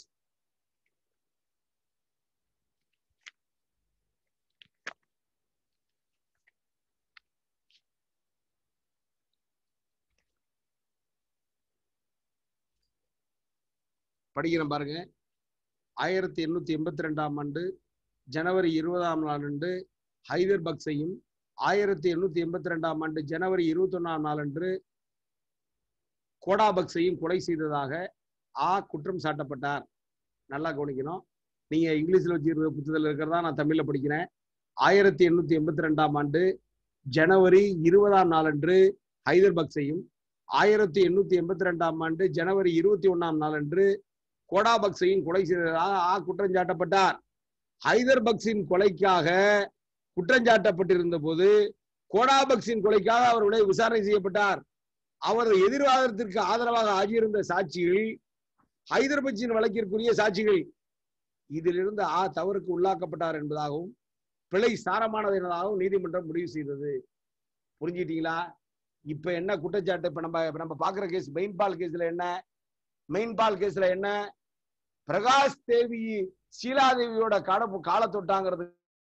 படிக்கிறேன் பாருங்க ஆயிரத்தி எண்ணூத்தி எண்பத்தி ரெண்டாம் ஆண்டு ஜனவரி இருபதாம் நாளன்று ஹைதர்பக்ஸையும் ஆயிரத்தி எண்ணூத்தி எண்பத்தி ரெண்டாம் ஆண்டு ஜனவரி இருபத்தி ஒன்னாம் நாளன்று கோடாபக்ஸையும் கொலை செய்ததாக ஆ குற்றம் சாட்டப்பட்டார் நல்லா கவனிக்கணும் நீங்க இங்கிலீஷ்ல வச்சிருக்க புத்தகத்தில் இருக்கிறதா நான் தமிழ்ல படிக்கிறேன் ஆயிரத்தி எண்ணூத்தி எண்பத்தி ரெண்டாம் ஆண்டு ஜனவரி இருபதாம் நாளன்று ஹைதர்பக்ஸையும் ஆயிரத்தி எண்ணூத்தி எண்பத்தி ரெண்டாம் ஆண்டு ஜனவரி இருபத்தி ஒன்னாம் நாளன்று கோடாபக்ஸையும் கொலை செய்ததாக ஆ குற்றம் சாட்டப்பட்டார் ஹைதர்பக்ஸின் கொலைக்காக குற்றஞ்சாட்டப்பட்டிருந்த போது கோடாபக்ஸின் கொலைக்காக அவருடைய விசாரணை செய்யப்பட்டார் அவரது எதிர்வாதத்திற்கு ஆதரவாக ஆகியிருந்த சாட்சிகள் ஹைதர்பட்சின் வழக்கிற்குரிய சாட்சிகள் இதிலிருந்து ஆ தவறுக்கு உள்ளாக்கப்பட்டார் என்பதாகவும் பிழை சாரமானது என்பதாகவும் நீதிமன்றம் முடிவு செய்தது புரிஞ்சிட்டீங்களா இப்ப என்ன குற்றச்சாட்டு இப்ப நம்ம நம்ம பாக்குற கேஸ் மெயின்பால் கேஸ்ல என்ன மெயின்பால் கேஸ்ல என்ன பிரகாஷ் தேவி சீலாதேவியோட கால கால தொட்டாங்கிறது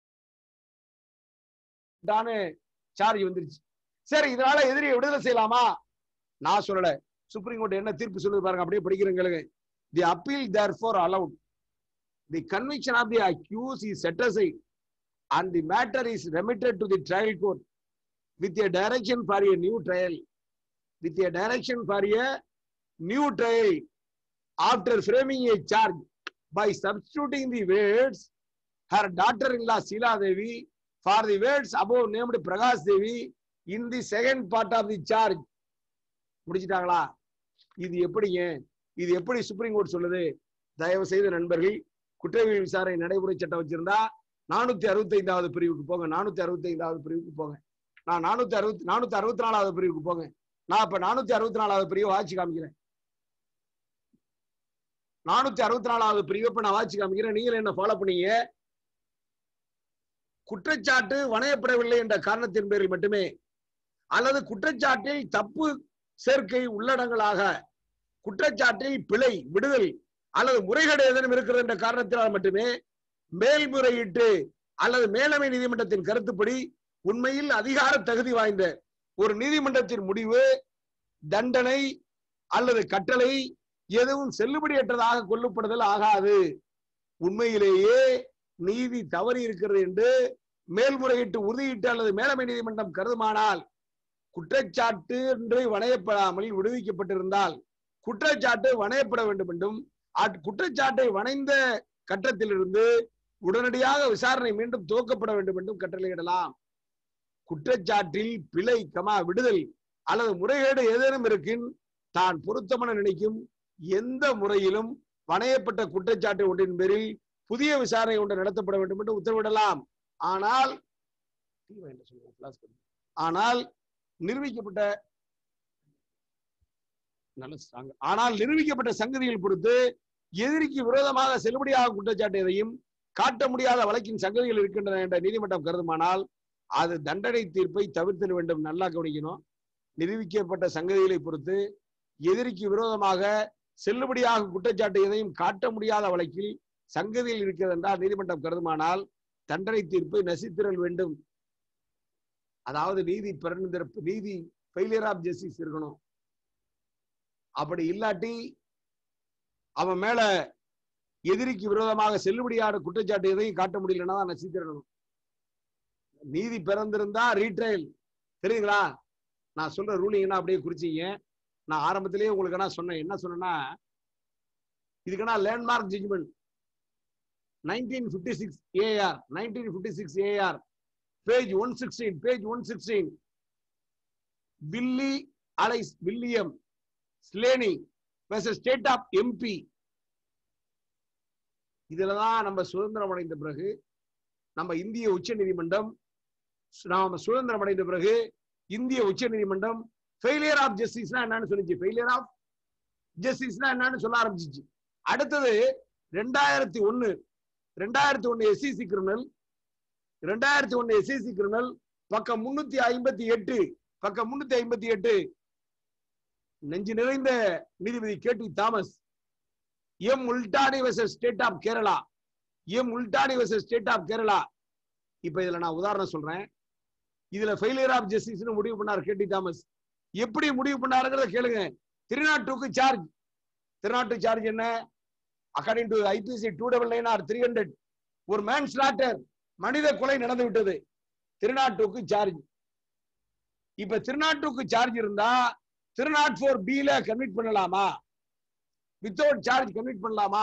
சார்ஜ் வந்துருச்சு சரி இதனால எதிரியை விடுதலை செய்யலாமா நான் சொல்லல சுப்ரீம் கோர்ட் என்ன தீர்ப்பு சொல்லுது பாருங்க அப்படியே படிக்கிறவங்களுக்கு the appeal therefore allowed the conviction of the accused is set aside and the matter is remitted to the trial court with a direction for a new trial with a direction for a new trial after framing a charge by substituting the words her daughter-in-law Sila Devi for the words above named Prakash Devi in the second part of the charge முடிச்சிட்டாங்களா இது எப்படிங்க இது எப்படி supreme court சொல்லுது தயவு செய்த நண்பர்கள் குற்றவியல் விசாரணை நடைமுறை சட்டம் வச்சிருந்தா நானூத்தி அறுபத்தி ஐந்தாவது பிரிவுக்கு போங்க நானூத்தி அறுபத்தி ஐந்தாவது பிரிவுக்கு போங்க நான் நானூத்தி அறுபத்தி நானூத்தி அறுபத்தி நாலாவது பிரிவுக்கு போங்க நான் இப்ப நானூத்தி அறுபத்தி நாலாவது பிரிவு வாட்சி காமிக்கிறேன் நானூத்தி அறுபத்தி நாலாவது பிரிவு இப்ப நான் வாட்சி காமிக்கிறேன் நீங்களும் என்ன ஃபாலோ பண்ணீங்க குற்றச்சாட்டு வணையப்படவில்லை என்ற காரணத்தின் பேரில் மட்டுமே அல்லது குற்றச்சாட்டில் தப்பு சேர்க்கை உள்ளடங்களாக குற்றச்சாட்டில் பிழை விடுதல் அல்லது முறைகேடு ஏதேனும் இருக்கிறது என்ற காரணத்தினால் மட்டுமே மேல்முறையீட்டு அல்லது மேலமை நீதிமன்றத்தின் கருத்துப்படி உண்மையில் அதிகார தகுதி வாய்ந்த ஒரு நீதிமன்றத்தின் முடிவு தண்டனை அல்லது கட்டளை எதுவும் செல்லுபடியற்றதாக கொல்லப்படுதல் ஆகாது உண்மையிலேயே நீதி தவறி இருக்கிறது என்று மேல்முறையீட்டு உறுதியிட்டு அல்லது மேலமை நீதிமன்றம் கருதுமானால் குற்றச்சாட்டு என்று வணையப்படாமல் விடுவிக்கப்பட்டிருந்தால் குற்றச்சாட்டு வணையப்பட வேண்டும் என்றும் அட்- குற்றச்சாட்டை வணைந்த கட்டத்திலிருந்து உடனடியாக விசாரணை மீண்டும் துவக்கப்பட வேண்டும் என்றும் கட்டளையிடலாம் குற்றச்சாட்டில் பிழை கமா விடுதல் அல்லது முறைகேடு ஏதேனும் இருக்கின் தான் பொருத்தமென நினைக்கும் எந்த முறையிலும் வணையப்பட்ட குற்றச்சாட்டு ஒன்றின் பேரில் புதிய விசாரணை ஒன்று நடத்தப்பட வேண்டும் என்று உத்தரவிடலாம் ஆனால் ஆனால் நிரூபிக்கப்பட்ட நல்ல strong. ஆனால் நிரூபிக்கப்பட்ட சங்கதிகள் பொறுத்து எதிரிக்கு விரோதமாக செல்லுபடியாக குற்றச்சாட்டு எதையும் காட்ட முடியாத வழக்கின் சங்கதிகள் இருக்கின்றன என்ற நீதிமன்றம் கருதுமானால் அது தண்டனை தீர்ப்பை தவிர்த்திட வேண்டும் நல்லா கவனிக்கணும் நிரூபிக்கப்பட்ட சங்கதிகளை பொறுத்து எதிரிக்கு விரோதமாக செல்லுபடியாக குற்றச்சாட்டு எதையும் காட்ட முடியாத வழக்கில் சங்கதியில் இருக்கிறது என்றால் நீதிமன்றம் கருதுமானால் தண்டனை தீர்ப்பை நசித்திரல் வேண்டும் அதாவது நீதி பிறந்திருப்பு நீதி ஃபெயிலியர் ஆஃப் ஜஸ்டிஸ் இருக்கணும் அப்படி இல்லாட்டி அவன் மேல எதிரிக்கு விரோதமாக செல்லுபடியான குற்றச்சாட்டு எதையும் காட்ட முடியலன்னா தான் நசித்திரணும் நீதி பிறந்திருந்தா ரீட்ரையல் தெரியுங்களா நான் சொல்ற ரூலிங்னா அப்படியே குறிச்சிங்க நான் ஆரம்பத்திலேயே உங்களுக்கு நான் சொன்னேன் என்ன சொன்னேன்னா இதுக்குன்னா landmark judgment nineteen fifty six AIR nineteen fifty six AIR page one sixteen page one sixteen Willie alias William Slaney state of MP இதுலதான் நம்ம சுதந்திரம் அடைந்த பிறகு நம்ம இந்திய உச்ச நீதிமன்றம் நாம சுதந்திரம் அடைந்த பிறகு இந்திய உச்ச நீதிமன்றம் ஃபெயிலியர் ஆஃப் ஜஸ்டிஸ்னா என்னன்னு சொல்லிச்சு ஃபெயிலியர் ஆஃப் ஜஸ்டிஸ்னா என்னன்னு சொல்ல ஆரம்பிச்சிச்சு அடுத்தது ரெண்டாயிரத்தி ஒன்னு ரெண்டாயிரத்தி ஒன்னு எஸ்சிசி கிரிமினல் ரெண்டாயிரத்தி ஒன்னு எஸ்சிசி கிரிமினல் பக்கம் முன்னூத்தி ஐம்பத்தி எட்டு பக்கம் முன்னூத்தி ஐம்பத்தி எட்டு நெஞ்சு நிறைந்த நீதிபதி KT Thomas M Multani versus state of Kerala M Multani versus state of Kerala இப்ப இதுல நான் உதாரணம் சொல்றேன் இதுல ஃபெயிலியர் ஆஃப் ஜஸ்டிஸ்னு முடிவு பண்ணார் கேடி தாமஸ் எப்படி முடிவு பண்ணாருங்கிறத கேளுங்க திருநாட்டுக்கு சார்ஜ் திருநாட்டு சார்ஜ் என்ன according to IPC two double nine or three hundred ஒரு மேன் ஸ்லாட்டர் மனித கொலை நடந்து விட்டது திருநாட்டுக்கு சார்ஜ் இப்ப திருநாட்டுக்கு சார்ஜ் இருந்தா திருநாட் போர் பில கன்விட் பண்ணலாமா வித்தவுட் சார்ஜ் கன்விட் பண்ணலாமா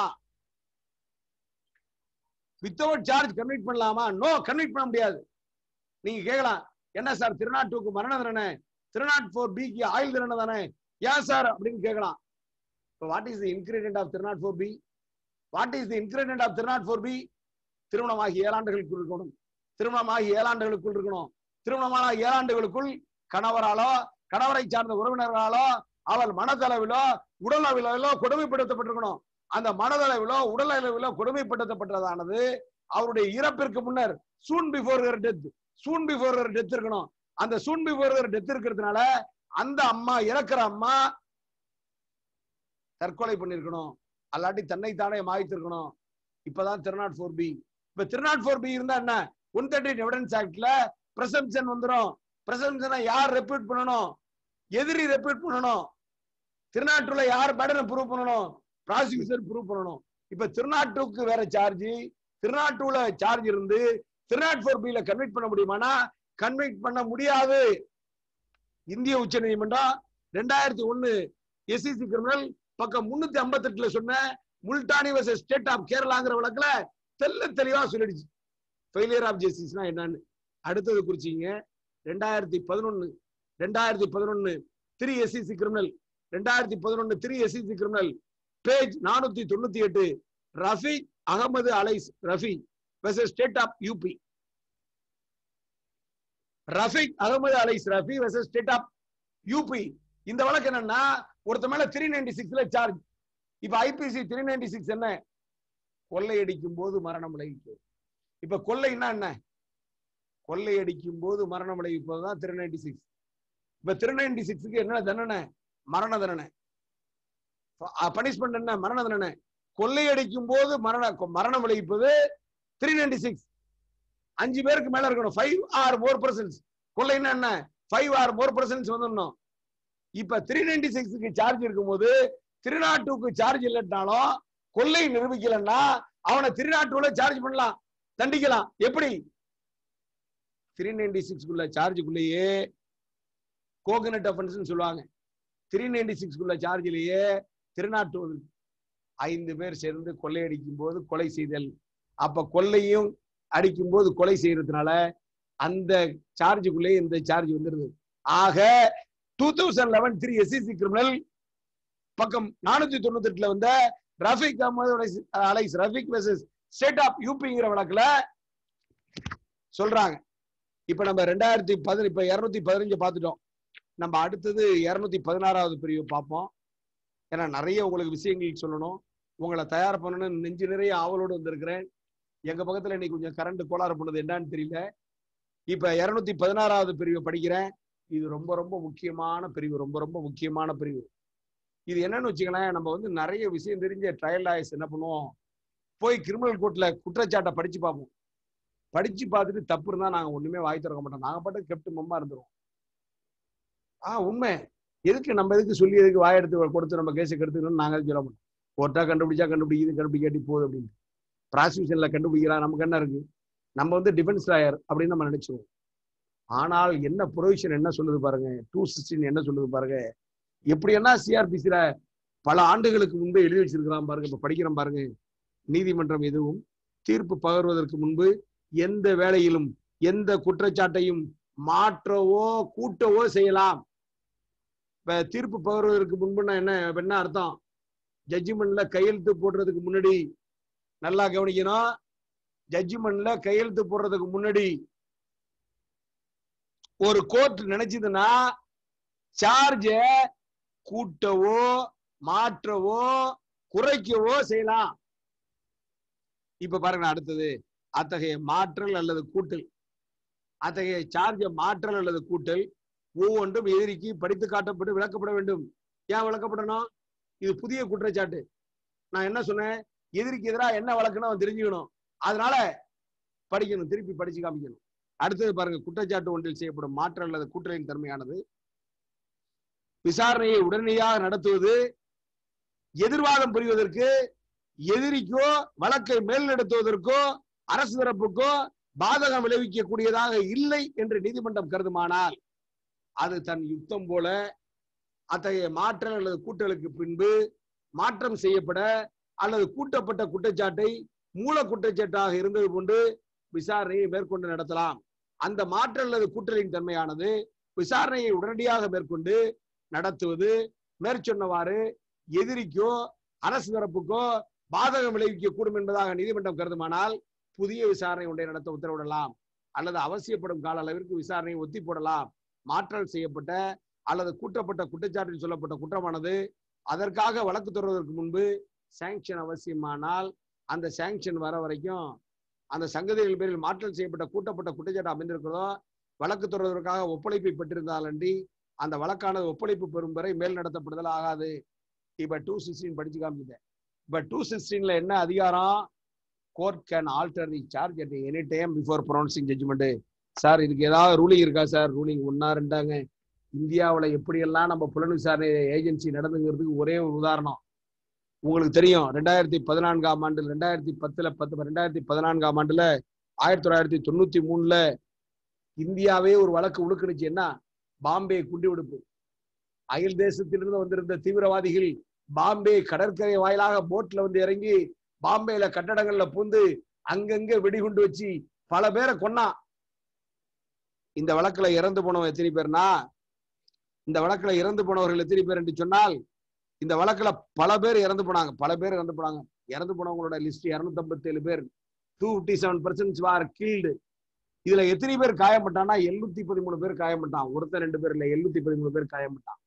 வித்தவுட் சார்ஜ் கன்விட் பண்ணலாமா நோ கன்விட் பண்ண முடியாது நீங்க கேட்கலாம் என்ன சார் திருநாட்டுக்கு மரண தண்டனை திருநாட் போர் பிக்கு ஆயுள் தண்டனை தானே ஏன் சார் அப்படின்னு கேட்கலாம் இப்போ what is the ingredient of three naught four B what is the ingredient of three naught four B திருமணமாகி ஏழாண்டுகளுக்குள் இருக்கணும் திருமணமாகி ஏழாண்டுகளுக்குள் இருக்கணும் திருமணமான ஏழாண்டுகளுக்குள் கணவராலோ கணவரை சார்ந்த உறவினர்களாலோ அவள் மனதளவிலோ உடல் அளவிலோ கொடுமைப்படுத்தப்பட்டிருக்கணும் அந்த மனதளவிலோ உடல் அளவிலோ கொடுமைப்படுத்தப்பட்டதானது அவருடைய இறப்பிற்கு முன்னர் soon before death soon before death இருக்கணும் அந்த சூன் பிஃபோர் டெத் இருக்கிறதுனால அந்த அம்மா இறக்குற அம்மா தற்கொலை பண்ணிருக்கணும் அல்லாட்டி தன்னைத்தானே மாய்த்திருக்கணும் இப்பதான் திருநாட் ஃபோர் பி இப்ப திருநாட் ஃபோர் பி இருந்தா என்ன ஒன் தேர்ட்டி எவிடன்ஸ் ஆக்ட்ல பிரசம்சன் வந்துடும் பிரசம்சனை யார் ரெப்யூட் பண்ணணும் எதிரி ரெப்யூட் பண்ணணும் திருநாட்டுல யார் பேடனை ப்ரூவ் பண்ணணும் ப்ராசிக்யூசர் ப்ரூவ் பண்ணணும் இப்ப திருநாட்டுக்கு வேற சார்ஜ் திருநாட்டுல சார்ஜ் இருந்து திருநாட் ஃபோர் பில கன்விட் பண்ண முடியுமானா கன்விட் பண்ண முடியாது இந்திய உச்ச நீதிமன்றம் ரெண்டாயிரத்தி ஒண்ணு எஸ்சிசி கிரிமினல் பக்கம் முன்னூத்தி ஐம்பத்தி எட்டுல சொன்ன முல்டானி வர்சஸ் ஸ்டேட் ஆஃப் கேரளாங்கிற வழக்குல தெல்ல தெளிவா சொல்லிடுச்சு ஃபெயிலியர் ஆஃப் ஜஸ்டிஸ்னா என்னன்னு அடுத்தது குறிச்சிங்க ரெண்டாயிரத்தி பதினொன்னு ரெண்டாயிரத்தி பதினொன்னு த்ரீ எஸ்சிசி கிரிமினல் ரெண்டாயிரத்தி பதினொன்னு த்ரீ எஸ்சிசி கிரிமினல் பேஜ் நானூத்தி தொண்ணூத்தி எட்டு Rafi Ahmed alias Rafi versus state of UP Rafiq Ahmed alias Rafi versus state of UP இந்த வழக்கு என்னன்னா ஒருத்த மேல த்ரீ நைன்டி சிக்ஸ்ல சார்ஜ் இப்ப ஐபிசி த்ரீ நைன்டி சிக்ஸ் என்ன கொள்ளையடிக்கும் போது மரணம் விளைவிக்கும் இப்ப கொள்ளைன்னா என்ன கொள்ளையடிக்கும் போது மரணம் விளைவிப்பதுதான் த்ரீ நைன்டி சிக்ஸ் இப்ப த்ரீ நைன்டி சிக்ஸுக்கு என்ன தண்டனை மரண தண்டனை பனிஷ்மெண்ட் என்ன மரண தண்டனை கொள்ளையடிக்கும் போது மரண மரணம் விளைவிப்பது த்ரீ நைன்டி சிக்ஸ் அஞ்சு பேருக்கு மேல இருக்கணும் ஃபைவ் ஆர் மோர் பர்சன்ஸ் கொள்ளைன்னா என்ன ஃபைவ் ஆர் மோர் பர்சன்ஸ் வந்துடணும் இப்ப த்ரீ நைன்டி சிக்ஸ்க்கு சார்ஜ் இருக்கும்போது திருநாட்டுக்கு சார்ஜ் இல்லைனாலும் கொள்ளை நிரூபிக்கலன்னா அவனை திருநாட்டுல சார்ஜ் பண்ணலாம் தண்டிக்கலாம் எப்படி த்ரீ நைன்டி சிக்ஸ்க்குள்ள சார்ஜுக்குள்ளேயே கோகனட் அஃபென்ஸ் சொல்லுவாங்க த்ரீ நைன்டி சிக்ஸ்க்குள்ள சார்ஜிலேயே திருநாட்டு ஐந்து பேர் சேர்ந்து கொள்ளையடிக்கும் போது கொலை செய்தல் அப்ப கொள்ளையும் அடிக்கும் போது கொலை செய்யறதுனால அந்த சார்ஜுக்குள்ளேயே இந்த சார்ஜ் வந்துருது ஆக two thousand eleven three SCC criminal பக்கம் நானூத்தி தொண்ணூத்தி எட்டுல வந்த Rafiq Ahmed alias Rafiq versus state of யூபிங்கிற வழக்குல சொல்றாங்க இப்ப நம்ம ரெண்டாயிரத்தி பதின இப்ப இருநூத்தி பதினஞ்சு பார்த்துட்டோம் நம்ம அடுத்தது இருநூத்தி பதினாறாவது பிரிவு பார்ப்போம் ஏன்னா நிறைய உங்களுக்கு விஷயங்கள் சொல்லணும் உங்களை தயார் பண்ணணும்னு நெஞ்சு நிறைய ஆவலோடு வந்திருக்கிறேன் எங்க பக்கத்துல இன்னைக்கு கொஞ்சம் கரண்ட் கோளாறு பண்ணது என்னன்னு தெரியல இப்ப இருநூத்தி பதினாறாவது பிரிவு படிக்கிறேன் இது ரொம்ப ரொம்ப முக்கியமான பிரிவு ரொம்ப ரொம்ப முக்கியமான பிரிவு இது என்னன்னு வச்சுக்கலாம் நம்ம வந்து நிறைய விஷயம் தெரிஞ்ச ட்ரையல் லாயர்ஸ் என்ன பண்ணுவோம் போய் கிரிமினல் கோர்ட்ல குற்றச்சாட்டை படிச்சு பார்ப்போம் படிச்சு பார்த்துட்டு தப்பு இருந்தா நாங்க ஒண்ணுமே வாய் திறக்க மாட்டோம் நாங்க பாட்டு கெப்ட் மம்மா இருந்துருவோம் ஆஹ் உண்மை எதுக்கு நம்ம எதுக்கு சொல்லி எதுக்கு வாய் எடுத்து கொடுத்து நம்ம கேஸை எடுத்துக்கணும்னு நாங்க சொல்ல மாட்டோம் கோர்ட்டா கண்டுபிடிச்சா கண்டுபிடிக்குது கண்டுபிடிக்காட்டி போகுது அப்படின்னு ப்ராசிக்யூஷன்ல கண்டுபிடிக்கிறா நமக்கு என்ன இருக்கு நம்ம வந்து டிஃபென்ஸ் லாயர் அப்படின்னு நம்ம நினைச்சுவோம் ஆனால் என்ன ப்ரொவிஷன் என்ன சொல்லுது பாருங்க டூ சிக்ஸ்டீன் என்ன சொல்லுது பாருங்க எப்படி என்ன சிஆர்பிசில பல ஆண்டுகளுக்கு முன்பே எழுதி வச்சிருக்கிறான் பாருங்க இப்ப படிக்கிறோம் பாருங்க நீதிமன்றம் எதுவும் தீர்ப்பு பகர்வதற்கு முன்பு எந்த வேளையிலும் எந்த குற்றச்சாட்டையும் மாற்றவோ கூட்டவோ செய்யலாம் இப்ப தீர்ப்பு பகர்வதற்கு முன்புன்னா என்ன இப்ப என்ன அர்த்தம் ஜட்ஜ்மெண்ட்ல கையெழுத்து போடுறதுக்கு முன்னாடி நல்லா கவனிக்கணும் ஜட்ஜ்மெண்ட்ல கையெழுத்து போடுறதுக்கு முன்னாடி ஒரு கோர்ட் நினைச்சதுன்னா சார்ஜ கூட்டவோ மாற்றவோ குறைக்கவோ செய்யலாம் இப்ப பாருங்க அடுத்தது அத்தகைய மாற்றல் அல்லது கூட்டல் அத்தகைய சார்ஜ மாற்றல் அல்லது கூட்டல் ஒவ்வொன்றும் எதிரிக்கு படித்து காட்டப்பட்டு விளக்கப்பட வேண்டும் ஏன் விளக்கப்படணும் இது புதிய குற்றச்சாட்டு நான் என்ன சொன்னேன் எதிரிக்கு எதிராக என்ன வழக்குன்னு அவன் தெரிஞ்சுக்கணும் அதனால படிக்கணும் திருப்பி படிச்சு காமிக்கணும் அடுத்தது பாருங்க குற்றச்சாட்டு ஒன்றில் செய்யப்படும் மாற்றல் அல்லது கூட்டலின் தன்மையானது விசாரணையை உடனடியாக நடத்துவது எதிர்வாதம் புரிவதற்கு எதிரிக்கோ வழக்கை மேல் நடத்துவதற்கோ அரசு தரப்புக்கோ பாதகம் விளைவிக்கக்கூடியதாக இல்லை என்று நீதிமன்றம் கருதுமானால் அது தன் யுத்தம் போல அத்தகைய மாற்றல் அல்லது கூட்டலுக்கு பின்பு மாற்றம் செய்யப்பட அல்லது கூட்டப்பட்ட குற்றச்சாட்டை மூல குற்றச்சாட்டாக இருந்தது கொண்டு விசாரணையை மேற்கொண்டு நடத்தலாம் அந்த மாற்றல் அல்லது கூட்டலின் தன்மையானது விசாரணையை உடனடியாக மேற்கொண்டு நடத்துவது மேற்சொன்னவாறு எதிரிக்கோ அரசு தரப்புக்கோ பாதகம் விளைவிக்க கூடும் என்பதாக நீதிமன்றம் கருதுமானால் புதிய விசாரணை ஒன்றை நடத்த உத்தரவிடலாம் அல்லது அவசியப்படும் கால அளவிற்கு விசாரணையை ஒத்தி போடலாம் மாற்றல் செய்யப்பட்ட அல்லது கூட்டப்பட்ட குற்றச்சாட்டில் சொல்லப்பட்ட குற்றமானது அதற்காக வழக்கு தொடர்வதற்கு முன்பு சாங்ஷன் அவசியமானால் அந்த சாங்ஷன் வர வரைக்கும் அந்த சங்கதிகள் பேரில் மாற்றல் செய்யப்பட்ட கூட்டப்பட்ட குற்றச்சாட்டு அமைந்திருக்கிறதோ வழக்கு தொடர்வதற்காக ஒப்படைப்பை பெற்றிருந்தாலன்றி அந்த வழக்கானது ஒப்படைப்பு பெறும் வரை மேல் நடத்தப்படுதல் ஆகாது இப்ப டூ சிக்ஸ்டீன் படிச்சு காமிச்சிட்டேன் இப்ப டூ சிக்ஸ்டீன்ல என்ன அதிகாரம் court can alter the charge at any time before pronouncing judgment sir இதுக்கு ஏதாவது ரூலிங் இருக்கா சார் ரூலிங் ஒன்னா ரெண்டாங்க இந்தியாவில் எப்படியெல்லாம் நம்ம புலன் விசாரணை ஏஜென்சி நடந்துங்கிறதுக்கு ஒரே ஒரு உதாரணம் உங்களுக்கு தெரியும் ரெண்டாயிரத்தி பதினான்காம் ஆண்டு ரெண்டாயிரத்தி பத்துல பத்து ரெண்டாயிரத்தி பதினான்காம் ஆண்டுல ஆயிரத்தி தொள்ளாயிரத்தி தொண்ணூத்தி மூணுல இந்தியாவே ஒரு வழக்கு உழுக்குனுச்சு என்ன பாம்பே குண்டுவெடிப்பு அயல் தேசத்திலிருந்து வந்திருந்த தீவிரவாதிகள் பாம்பே கடற்கரை வாயிலாக போட்ல வந்து இறங்கி பாம்பேல கட்டடங்கள்ல பூந்து அங்கங்க வெடிகுண்டு வச்சு பல பேரை கொன்னா இந்த வழக்குல இறந்து போனவங்க எத்தனை பேர்னா இந்த வழக்குல இறந்து போனவர்கள் எத்தனை பேர் என்று சொன்னால் இந்த வழக்குல பல பேர் இறந்து போனாங்க பல பேர் இறந்து போனாங்க இறந்து போனவங்களோட லிஸ்ட் இருநூத்தி ஐம்பத்தி ஏழு பேர் two fifty seven persons are killed இதுல எத்தனை பேர் காயப்பட்டான்னா எழுநூத்தி பதிமூணு பேர் காயப்பட்டான் ஒருத்தர் ரெண்டு பேர் இல்ல எழுநூத்தி பதிமூணு பேர் காயப்பட்டான்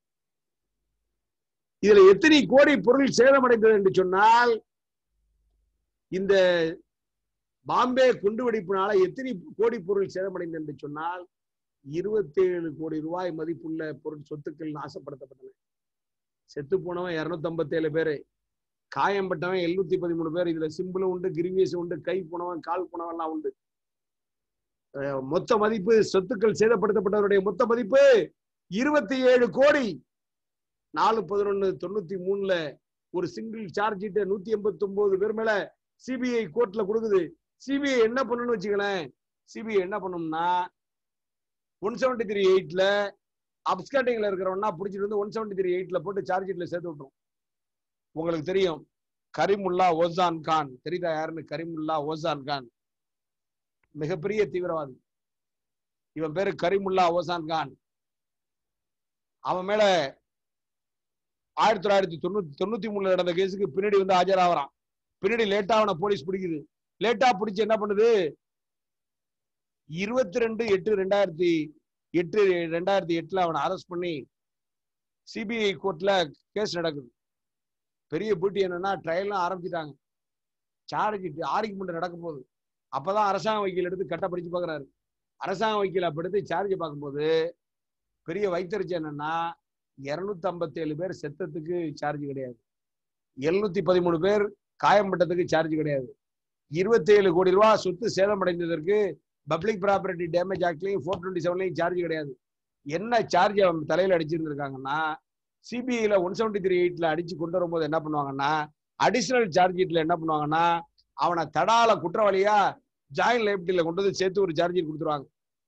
இதுல எத்தனை கோடி பொருள் சேதமடைந்தது என்று சொன்னால் இந்த பாம்பே குண்டுவெடிப்பினால எத்தனை கோடி பொருள் சேதமடைந்தது என்று சொன்னால் இருபத்தேழு கோடி ரூபாய் மதிப்புள்ள பொருள் சொத்துக்கள் நாசப்படுத்தப்பட்டன செத்து போனவன் இருநூத்தி ஐம்பத்தி ஏழு பேரு காயம்பட்டவன் எழுநூத்தி பதிமூணு பேர் இதுல சிம்பிளும் உண்டு கிரிவியஸ் உண்டு கை போனவன் கால் போனவன் எல்லாம் உண்டு மொத்த மதிப்பு சொத்துக்கள் சேதப்படுத்தப்பட்டவருடைய மொத்த மதிப்பு இருபத்தி ஏழு கோடி நாலு பதினொன்னு தொண்ணூத்தி மூணுல ஒரு சிங்கிள் சார்ஜ் ஷீட்டை நூத்தி எண்பத்தி ஒன்பது பேர் மேல சிபிஐ கோர்ட்ல கொடுக்குது சிபிஐ என்ன பண்ணணும்னு வச்சுங்களேன் சிபிஐ என்ன பண்ணும்னா ஒன் செவன்டி த்ரீ எயிட்ல அப்ஸ்கண்டிங்ல இருக்கிறவனா பிடிச்சிட்டு வந்து ஒன் செவன்டி த்ரீ எயிட்ல போட்டு சார்ஜ் ஷீட்ல சேர்த்து விட்டுரும் உங்களுக்கு தெரியும் கரிமுல்லா ஓசான் கான் தெரியுதா யாருன்னு கரிமுல்லா ஓசான் கான் மிகப்பெரிய தீவிரவாதி இவன் பேரு கரிமுல்லா ஓசான் கான் அவன் மேல ஆயிரத்தி தொள்ளாயிரத்தி தொண்ணூத்தி தொண்ணூத்தி மூணுல நடந்த கேஸுக்கு பின்னாடி வந்து ஆஜராகிறான் பின்னாடி லேட்டா அவனை போலீஸ் பிடிக்குது லேட்டா பிடிச்சு என்ன பண்ணுது இருபத்தி ரெண்டு எட்டு ரெண்டாயிரத்தி எட்டு ரெண்டாயிரத்தி எட்டுல அவனை அரெஸ்ட் பண்ணி சிபிஐ கோர்ட்ல கேஸ் நடக்குது பெரிய பூட்டி என்னன்னா ட்ரையல்லாம் ஆரம்பிச்சிட்டாங்க சார்ஜ் ஆர்குமெண்ட் நடக்க போகுது அப்பதான் அரசாங்க வக்கீல் எடுத்து கட்ட படிச்சு பாக்குறாரு அரசாங்க வக்கீல் அப்ப எடுத்து சார்ஜ் பார்க்கும்போது பெரிய வைத்தறிச்சு என்னன்னா இருநூத்தி ஐம்பத்தி ஏழு பேர் செத்தத்துக்கு சார்ஜ் கிடையாது எழுநூத்தி பதிமூணு பேர் காயம்பட்டதுக்கு சார்ஜ் கிடையாது இருபத்தி ஏழு கோடி ரூபாய் சொத்து சேதமடைந்ததற்கு பப்ளிக் ப்ராப்பர்ட்டி டேமேஜ் ஆக்ட்லையும் ஃபோர் டுவெண்ட்டி செவன்லையும் சார்ஜ் கிடையாது என்ன சார்ஜ் அவன் தலையில அடிச்சிருந்திருக்காங்கன்னா சிபிஐல ஒன் செவன்டி த்ரீ எயிட்ல அடிச்சு கொண்டு வரும்போது என்ன பண்ணுவாங்கன்னா அடிஷனல் சார்ஜ் ஷீட்ல என்ன பண்ணுவாங்கன்னா அவனை தடால குற்றவாளியா ஜாயின் லைபிலிட்டியில கொண்டு வந்து சேர்த்து ஒரு சார்ஜ் ஷீட் கொடுத்துருவாங்க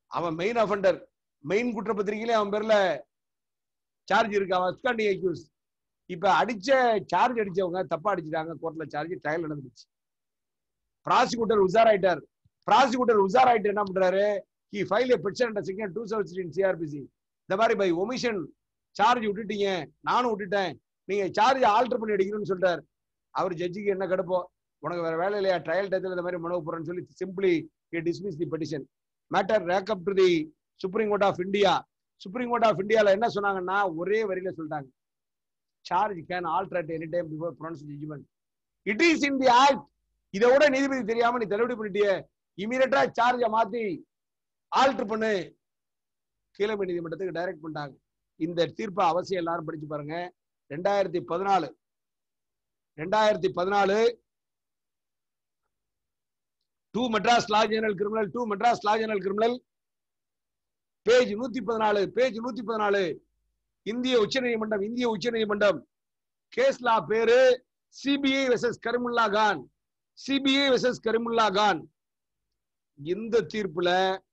அவன் மெயின் அஃபண்டர் மெயின் குற்றப்பத்திரிகையிலே அவன் பேர்ல சார்ஜ் இருக்கு அவன் அப்ஸ்காண்டிங் அக்யூஸ் இப்ப அடிச்ச சார்ஜ் அடிச்சவங்க தப்பா அடிச்சிட்டாங்க கோர்ட்ல சார்ஜ் ட்ரையல் நடந்துச்சு ப்ராசிக்யூட்டர் உசார் ஆயிட்டார் ப்ராசிக்யூட்டர் உசார் ஆயிட்டு என்ன பண்றாரு he file a petition under section two seven CrPC இந்த மாதிரி பை ஒமிஷன் சார்ஜ் விட்டுட்டீங்க நானும் விட்டுட்டேன் நீங்க சார்ஜ் ஆல்டர் பண்ணி அடிக்கணும்னு சொல்லிட்டார் அவர் ஜட்ஜிக்கு என்ன கடுப்போ உனக்கு வேற வேலை இல்லையா ட்ரையல் டயத்தில் இந்த மாதிரி மனு போறேன்னு சொல்லி simply dismiss the petition matter rake up to the supreme court of India supreme court of இந்தியால என்ன சொன்னாங்கன்னா ஒரே வரியில சொல்லிட்டாங்க charge can alter any time before pronounce judgment it is in the act இதை விட நீதிபதி தெரியாம நீ தள்ளுபடி பண்ணிட்டிய இமீடியட்டா சார்ஜை மாத்தி ஆல்டர் பண்ணு கீழமை நீதிமன்றத்துக்கு டைரக்ட் பண்ணிட்டாங்க இந்த தீர்ப்பை அவசியம் எல்லாரும் படிச்சு பாருங்க ரெண்டாயிரத்தி பதினாலு ரெண்டாயிரத்தி பதினாலு two Madras law general criminal two Madras law general criminal page நூத்தி பதினாலு பேஜ் நூத்தி பதினாலு இந்திய உச்சநீதிமன்றம் இந்திய உச்சநீதிமன்றம் கேஸ் லா பேரு CBI versus Karimulla Khan CBI versus Karimulla Khan இந்த தீர்ப்புல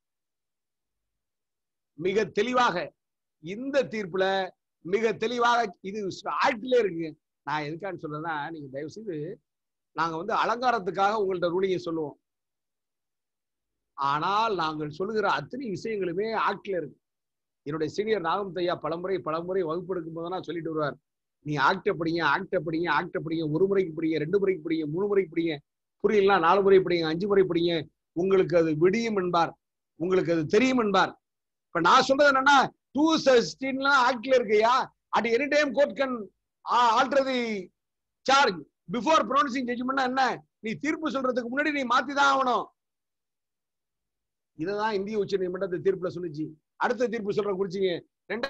மிக தெளிவாக இந்த தீர்ப்புல மிக தெளிவாக இது ஆக்ட்ல இருக்கு நான் எதுக்கான்னு சொல்றேன்னா நீங்க தயவு செய்து நாங்க வந்து அலங்காரத்துக்காக உங்கள்ட்ட ரூலிங்கை சொல்லுவோம் ஆனால் நாங்கள் சொல்லுகிற அத்தனை விஷயங்களுமே ஆக்ட்ல இருக்கு என்னுடைய சீனியர் நாகம் தையா பலமுறை பலமுறை வகுப்பு எடுக்கும் போதெல்லாம் சொல்லிட்டு வருவார் நீ ஆக்ட படிங்க ஆக்ட படிங்க ஆக்ட படிங்க ஒரு முறைக்கு படிங்க ரெண்டு முறைக்கு படிங்க மூணு முறைக்கு படிங்க புரியலாம் நாலு முறை படிங்க அஞ்சு முறை படிங்க உங்களுக்கு அது விடியும் என்பார் உங்களுக்கு அது தெரியும் என்பார் இப்ப நான் சொல்றது என்னன்னா டூ சிக்ஸ்டீன்லாம் ஆக்ட்ல இருக்குயா at any time court can alter the charge before pronouncing judgment என்ன நீ தீர்ப்பு சொல்றதுக்கு முன்னாடி நீ மாத்தி தான் ஆகணும் இதுதான் இந்திய உச்ச நீதிமன்றத்தை தீர்ப்புல சொல்லுச்சு அடுத்த தீர்ப்பு சொல்ற குறிச்சிங்க ரெண்டு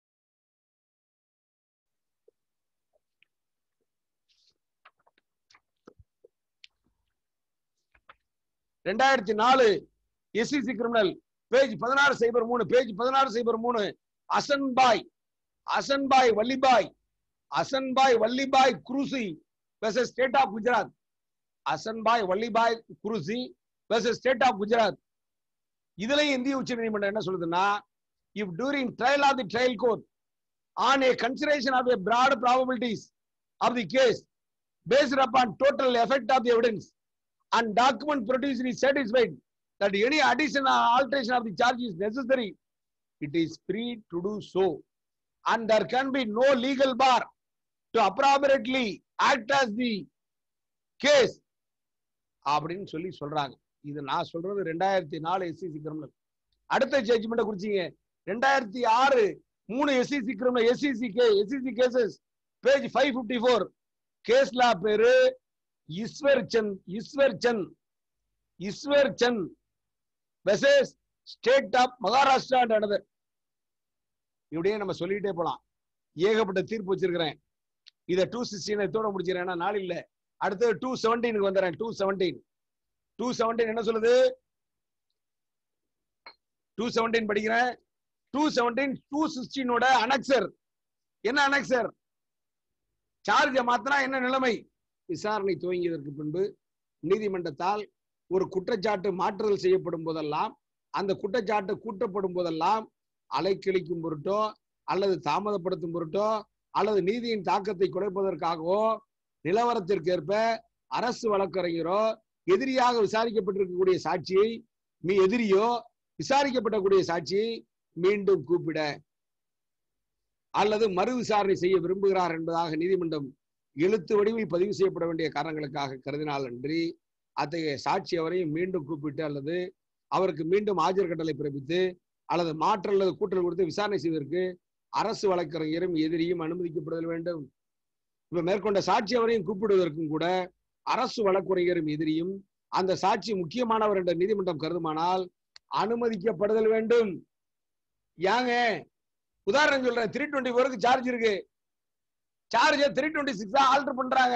ரெண்டாயிரத்தி நாலு எஸ்சிசி கிரிமினல் பேஜ் பதினாறு சைபர் மூணு பேஜ் பதினாறு சைபர் மூணு Hasanbhai Hasanbhai Valibhai Hasanbhai Valibhai Qureshi versus state of Gujarat Hasanbhai Valibhai Qureshi versus state of Gujarat இதுலயும் இந்திய உச்ச நீதிமன்றம் என்ன சொல்லுதுன்னா if during trial of the trial court on a consideration of a broad probabilities of the case based upon total effect of the evidence and document produced is satisfied that any addition or alteration of the charge is necessary, it is free to do so. And there can be no legal bar to appropriately act as the case. அப்படின்னு சொல்லி சொல்றாங்க இது நான் சொல்றது ரெண்டாயிரத்தி நாலு SCC criminal அடுத்த judgment குறிச்சிங்க ரெண்டாயிரத்தி ஆறு மூணு SCC criminal SCC K SCC cases page five fifty four கேஸ்லா பேரு Ishwar Chand Ishwar Chand Ishwar Chand versus state of Maharashtra another இப்படியே நம்ம சொல்லிட்டே போலாம் ஏகப்பட்ட தீர்ப்பு வச்சிருக்கிறேன் இதை டூ சிக்ஸ்டீன் இதோட முடிச்சிடறேன் ஏன்னா நாள் இல்ல அடுத்தது டூ செவன்டீனுக்கு வந்துடுறேன் டூ செவன்டீன் டூ செவன்டீன் என்ன சொல்லுது டூ செவன்டீன் படிக்கிறேன் டூ செவன்டீன் டூ சிக்ஸ்டீனோட அனக்சர் என்ன அனக்சர் சார்ஜ மாத்தினா என்ன நிலைமை விசாரணை துவங்கியதற்கு பின்பு நீதிமன்றத்தால் ஒரு குற்றச்சாட்டு மாற்றுதல் செய்யப்படும் போதெல்லாம் அந்த குற்றச்சாட்டு கூட்டப்படும் போதெல்லாம் அலைக்கழிக்கும் பொருட்டோ அல்லது தாமதப்படுத்தும் பொருட்டோ அல்லது நீதியின் தாக்கத்தை குறைப்பதற்காகவோ நிலவரத்திற்கேற்ப அரசு வழக்கறிஞரோ எதிரியாக விசாரிக்கப்பட்டிருக்கக்கூடிய சாட்சியை மீ எதிரியோ விசாரிக்கப்படக்கூடிய சாட்சியை மீண்டும் கூப்பிட அல்லது மறு விசாரணை செய்ய விரும்புகிறார் என்பதாக நீதிமன்றம் எழுத்து வடிவில் பதிவு செய்யப்பட வேண்டிய காரணங்களுக்காக கருதினால் அன்றி அத்தகைய சாட்சி அவரையும் மீண்டும் கூப்பிட்டு அல்லது அவருக்கு மீண்டும் ஆஜர் கட்டளை பிறப்பித்து அல்லது மாற்று அல்லது கூட்டல் கொடுத்து விசாரணை செய்வதற்கு அரசு வழக்கறிஞரும் எதிரியும் அனுமதிக்கப்படுதல் வேண்டும் இப்ப மேற்கொண்ட சாட்சி அவரையும் கூப்பிடுவதற்கும் கூட அரசு வழக்கறிஞரும் எதிரியும் அந்த சாட்சி முக்கியமானவர் என்ற நீதிமன்றம் கருதுமானால் அனுமதிக்கப்படுதல் வேண்டும் ஏங்க உதாரணம் சொல்றேன் த்ரீ டுவெண்ட்டி ஃபோருக்கு சார்ஜ் இருக்கு charge three twenty six alter பண்றாங்க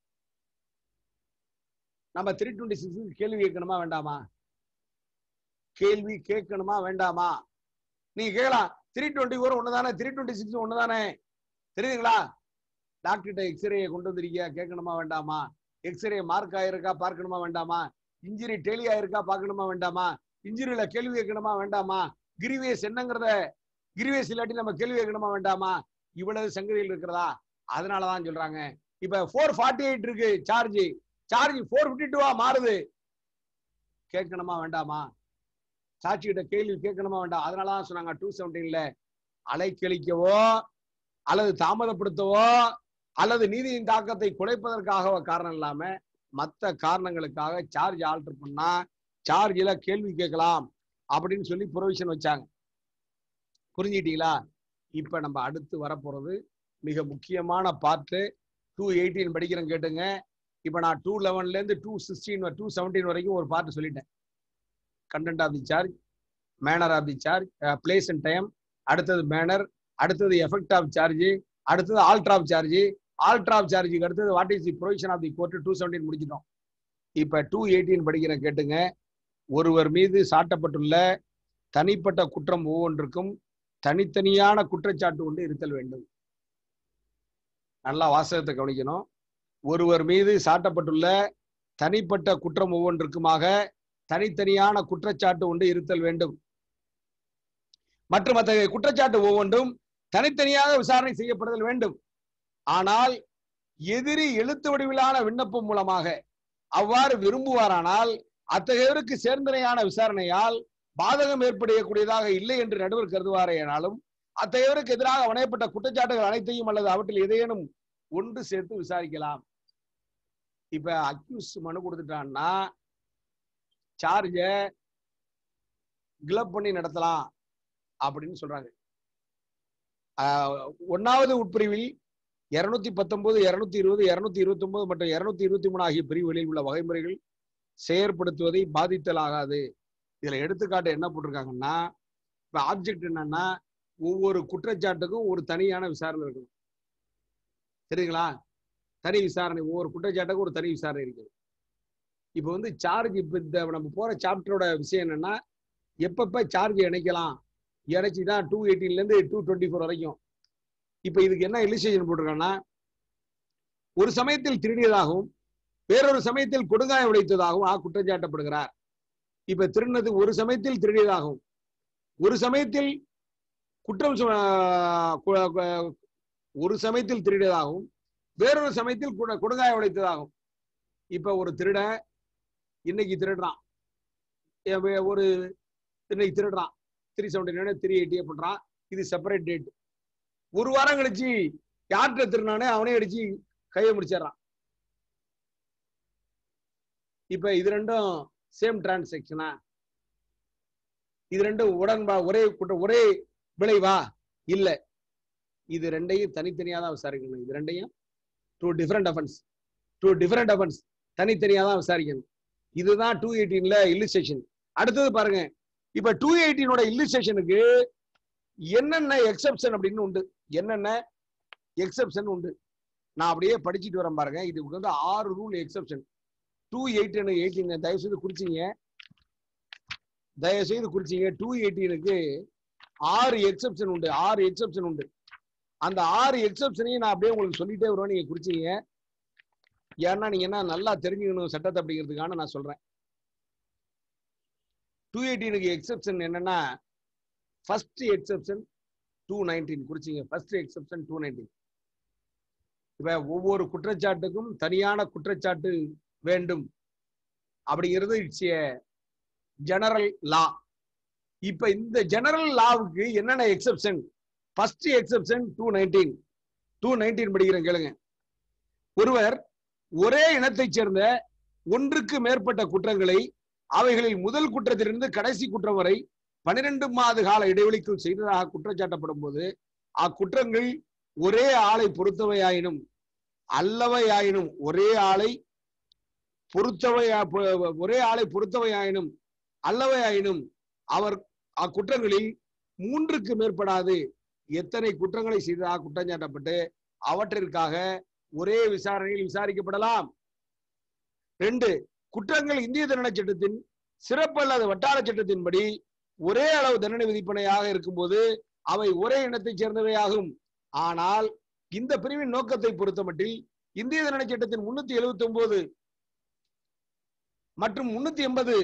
நம்ம த்ரீ டுவெண்ட்டி சிக்ஸ் கேள்வி கேட்கணுமா வேண்டாமா கேள்வி கேட்கணுமா வேண்டாமா நீங்க கேட்கலாம் த்ரீ டுவெண்ட்டி ஃபோர் ஒண்ணுதானே த்ரீ டுவெண்ட்டி சிக்ஸ் ஒண்ணுதானே தெரியுதுங்களா டாக்டர்கிட்ட எக்ஸ்ரே கொண்டு வந்திருக்கியா கேட்கணுமா வேண்டாமா எக்ஸ்ரே மார்க் ஆயிருக்கா பார்க்கணுமா வேண்டாமா இன்ஜுரி டெலி ஆயிருக்கா பார்க்கணுமா வேண்டாமா இன்ஜுரியில கேள்வி கேட்கணுமா வேண்டாமா கிரிவேஸ் என்னங்கிறத கிரிவேஸ் இல்லாட்டி நம்ம கேள்வி கேட்கணுமா வேண்டாமா இவ்வளவு சங்கதியில் இருக்கிறதா அதனாலதான் சொல்றாங்க இப்ப ஃபோர் ஃபார்ட்டி எயிட் இருக்கு சார்ஜ் சார்ஜ் ஃபோர் பிப்டி டூவா மாறுது கேட்கணுமா வேண்டாமா சாட்சிகிட்ட கேள்வி கேட்கணுமா வேண்டாம் அதனாலதான் சொன்னாங்க டூ செவன்டீன்ல அலைக்கழிக்கவோ அல்லது தாமதப்படுத்தவோ அல்லது நீதியின் தாக்கத்தை குறைப்பதற்காக காரணம் இல்லாம மற்ற காரணங்களுக்காக சார்ஜ் ஆல்டர் பண்ணா சார்ஜில் கேள்வி கேட்கலாம் அப்படின்னு சொல்லி ப்ரொவிஷன் வச்சாங்க புரிஞ்சுக்கிட்டீங்களா இப்ப நம்ம அடுத்து வரப்போறது மிக முக்கியமான பார்ட்டு டூ எயிட்டீன் படிக்கிறேன் கேட்டுங்க இப்ப நான் டூ லெவன்ல இருந்து டூ சிக்ஸ்டீன் டூ செவன்டீன் வரைக்கும் ஒரு பார்ட் சொல்லிட்டேன் content of the charge manner of the charge place and time அடுத்தது மேனர் அடுத்தது எஃபெக்ட் ஆஃப் சார்ஜ் அடுத்தது alter of charge alter of சார்ஜுக்கு அடுத்தது what is the provision of the court two seventeen முடிச்சிட்டோம் இப்ப டூ எயிட்டீன் படிக்கிறேன் கேட்டுங்க ஒருவர் மீது சாட்டப்பட்டுள்ள தனிப்பட்ட குற்றம் ஒவ்வொன்றுக்கும் தனித்தனியான குற்றச்சாட்டு கொண்டு இருத்தல் வேண்டும் நல்லா வாசகத்தை கவனிக்கணும் ஒருவர் மீது சாட்டப்பட்டுள்ள தனிப்பட்ட குற்றம் ஒவ்வொன்றுக்குமாக தனித்தனியான குற்றச்சாட்டு ஒன்று இருத்தல் வேண்டும் மற்றும் அத்தகைய குற்றச்சாட்டு ஒவ்வொன்றும் தனித்தனியாக விசாரணை செய்யப்படுதல் வேண்டும் ஆனால் எதிரி எழுத்து வடிவிலான விண்ணப்பம் மூலமாக அவ்வாறு விரும்புவாரானால் அத்தகையவருக்கு சேர்ந்தனையான விசாரணையால் பாதகம் ஏற்படக்கூடியதாக இல்லை என்று நடுவர் கருதுவாரேனாலும் அத்தகையவருக்கு எதிராக வணையப்பட்ட குற்றச்சாட்டுகள் அனைத்தையும் அல்லது அவற்றில் எதையேனும் ஒன்று சேர்த்து விசாரிக்கலாம் இப்ப அக்யூஸ் மனு கொடுத்துட்டான்னா சார்ஜ கிளப் பண்ணி நடத்தலாம் அப்படின்னு சொல்றாங்க ஒன்னாவது உட்பிரிவில் இருநூத்தி பத்தொன்பது இருநூத்தி இருபது இருநூத்தி இருபத்தி ஒன்பது மற்றும் இருநூத்தி இருபத்தி மூணு ஆகிய பிரிவுகளில் உள்ள வகைமுறைகள் செயற்படுத்துவதை பாதித்தலாகாது இதுல எடுத்துக்காட்டு என்ன போட்டிருக்காங்கன்னா இப்ப ஆப்ஜெக்ட் என்னன்னா ஒவ்வொரு குற்றச்சாட்டுக்கும் ஒரு தனியான விசாரணை இருக்கணும் சரிங்களா தனி விசாரணை ஒவ்வொரு குற்றச்சாட்டுக்கும் ஒரு தனி விசாரணை இருக்குது இப்போ வந்து சார்ஜ் இப்போ இந்த நம்ம போற சாப்டரோட விஷயம் என்னன்னா எப்பப்ப சார்ஜ் இணைக்கலாம் இணைச்சி தான் டூ எயிட்டீன்லேருந்து டூ டுவெண்ட்டி ஃபோர் வரைக்கும் இப்போ இதுக்கு என்ன இல்லுஸ்ட்ரேஷன் போட்டிருக்காங்கன்னா ஒரு சமயத்தில் திருடியதாகவும் வேறொரு சமயத்தில் கொடுங்காயம் உடைத்ததாகவும் ஆ குற்றச்சாட்டப்படுகிறார் இப்ப திருடினது ஒரு சமயத்தில் திருடியதாகவும் ஒரு சமயத்தில் குற்றம் ஒரு சமயத்தில் திருடியதாகவும் வேறொரு சமயத்தில் கொடுங்காயம் உடைத்ததாகும் இப்ப ஒரு திருடன் இன்னைக்கு திருடுறான் ஒரு இன்னைக்கு திருடுறான் த்ரீ செவன்டி நைன் த்ரீ எயிட்டியே பண்றான் இது செப்பரேட் டேட் ஒரு வாரம் கழிச்சு யார்கிட்ட திருநானே அவனே அடிச்சு கையை முடிச்சிடறான் இப்ப இது ரெண்டும் சேம் டிரான்சாக்சனா இது ரெண்டும் உடன்பா ஒரே குற்றம் ஒரே விளைவா இல்ல இது ரெண்டையும் தனித்தனியா தான் விசாரிக்கணும் இது ரெண்டையும் two different offence two different offence தனித்தனியா தான் விசாரிக்கணும் இதுதான் டூ எயிட்டீன்ல இல்லுஸ்ட்ரேஷன் அடுத்தது பாருங்க இப்ப டூ எயிட்டீனோட இல்லுஸ்ட்ரேஷனுக்கு என்னென்ன எக்ஸப்ஷன் அப்படின்னு உண்டு என்னென்ன எக்ஸப்ஷன் உண்டு நான் அப்படியே படிச்சுட்டு வரேன் பாருங்க இதுக்கு வந்து ஆறு rule exception two eighteen eighteen தயவு செய்து குறிச்சிங்க தயவு செய்து குறிச்சிங்க டூ எயிட்டீனுக்கு ஆறு எக்ஸப்ஷன் உண்டு ஆறு எக்ஸப்ஷன் உண்டு அந்த ஆறு எக்ஸப்ஷனையும் நான் அப்படியே உங்களுக்கு சொல்லிட்டே வருவேன் நீங்க குறிச்சிங்க ஏன்னா நீங்க என்ன நல்லா தெரிஞ்சுக்கணும் சட்டத்தை அப்படிங்கிறதுக்கான நான் சொல்றேன் டூ எயிட்டீனுக்கு எக்ஸப்ஷன் என்னன்னா ஃபர்ஸ்ட் எக்ஸப்ஷன் டூ நைன்டீன் குறிச்சிங்க ஃபர்ஸ்ட் எக்ஸப்ஷன் டூ நைன்டீன் இப்ப ஒவ்வொரு குற்றச்சாட்டுக்கும் தனியான குற்றச்சாட்டு வேண்டும் அப்படிங்கிறது இட்ஸ் ஏ ஜெனரல் லா இப்ப இந்த ஜெனரல் லாவுக்கு என்னென்ன exception first exception two nineteen two nineteen படிக்கிறேன் கேளுங்க ஒருவர் ஒரே இனத்தைச் சேர்ந்த ஒன்றுக்கு மேற்பட்ட குற்றங்களை அவைகளில் முதல் குற்றத்திலிருந்து கடைசி குற்றம் வரை பனிரெண்டு மாத கால இடைவெளிக்குள் செய்ததாக குற்றச்சாட்டப்படும் போது அக்குற்றங்கள் ஒரே ஆளை பொறுத்தவையாயினும் அல்லவையாயினும் ஒரே ஆளை பொறுத்தவையா ஒரே ஆளை பொறுத்தவையாயினும் அல்லவையாயினும் அவர் அக்குற்றங்களில் மூன்றுக்கு மேற்படாது எத்தனை குற்றங்களை செய்ததாக குற்றம் சாட்டப்பட்டு அவற்றிற்காக ஒரே விசாரணையில் விசாரிக்கப்படலாம் ரெண்டு குற்றங்கள் இந்திய தண்டனை சட்டத்தின் சிறப்பு அல்லாத வட்டார சட்டத்தின்படி ஒரே அளவு தண்டனை விதிப்பனையாக இருக்கும்போது அவை ஒரே இனத்தைச் சேர்ந்தவையாகும் ஆனால் இந்த பிரிவின் நோக்கத்தை பொறுத்தமட்டில் இந்திய தண்டனை சட்டத்தின் முன்னூத்தி எழுபத்தி ஒன்பது மற்றும் முன்னூத்தி எண்பது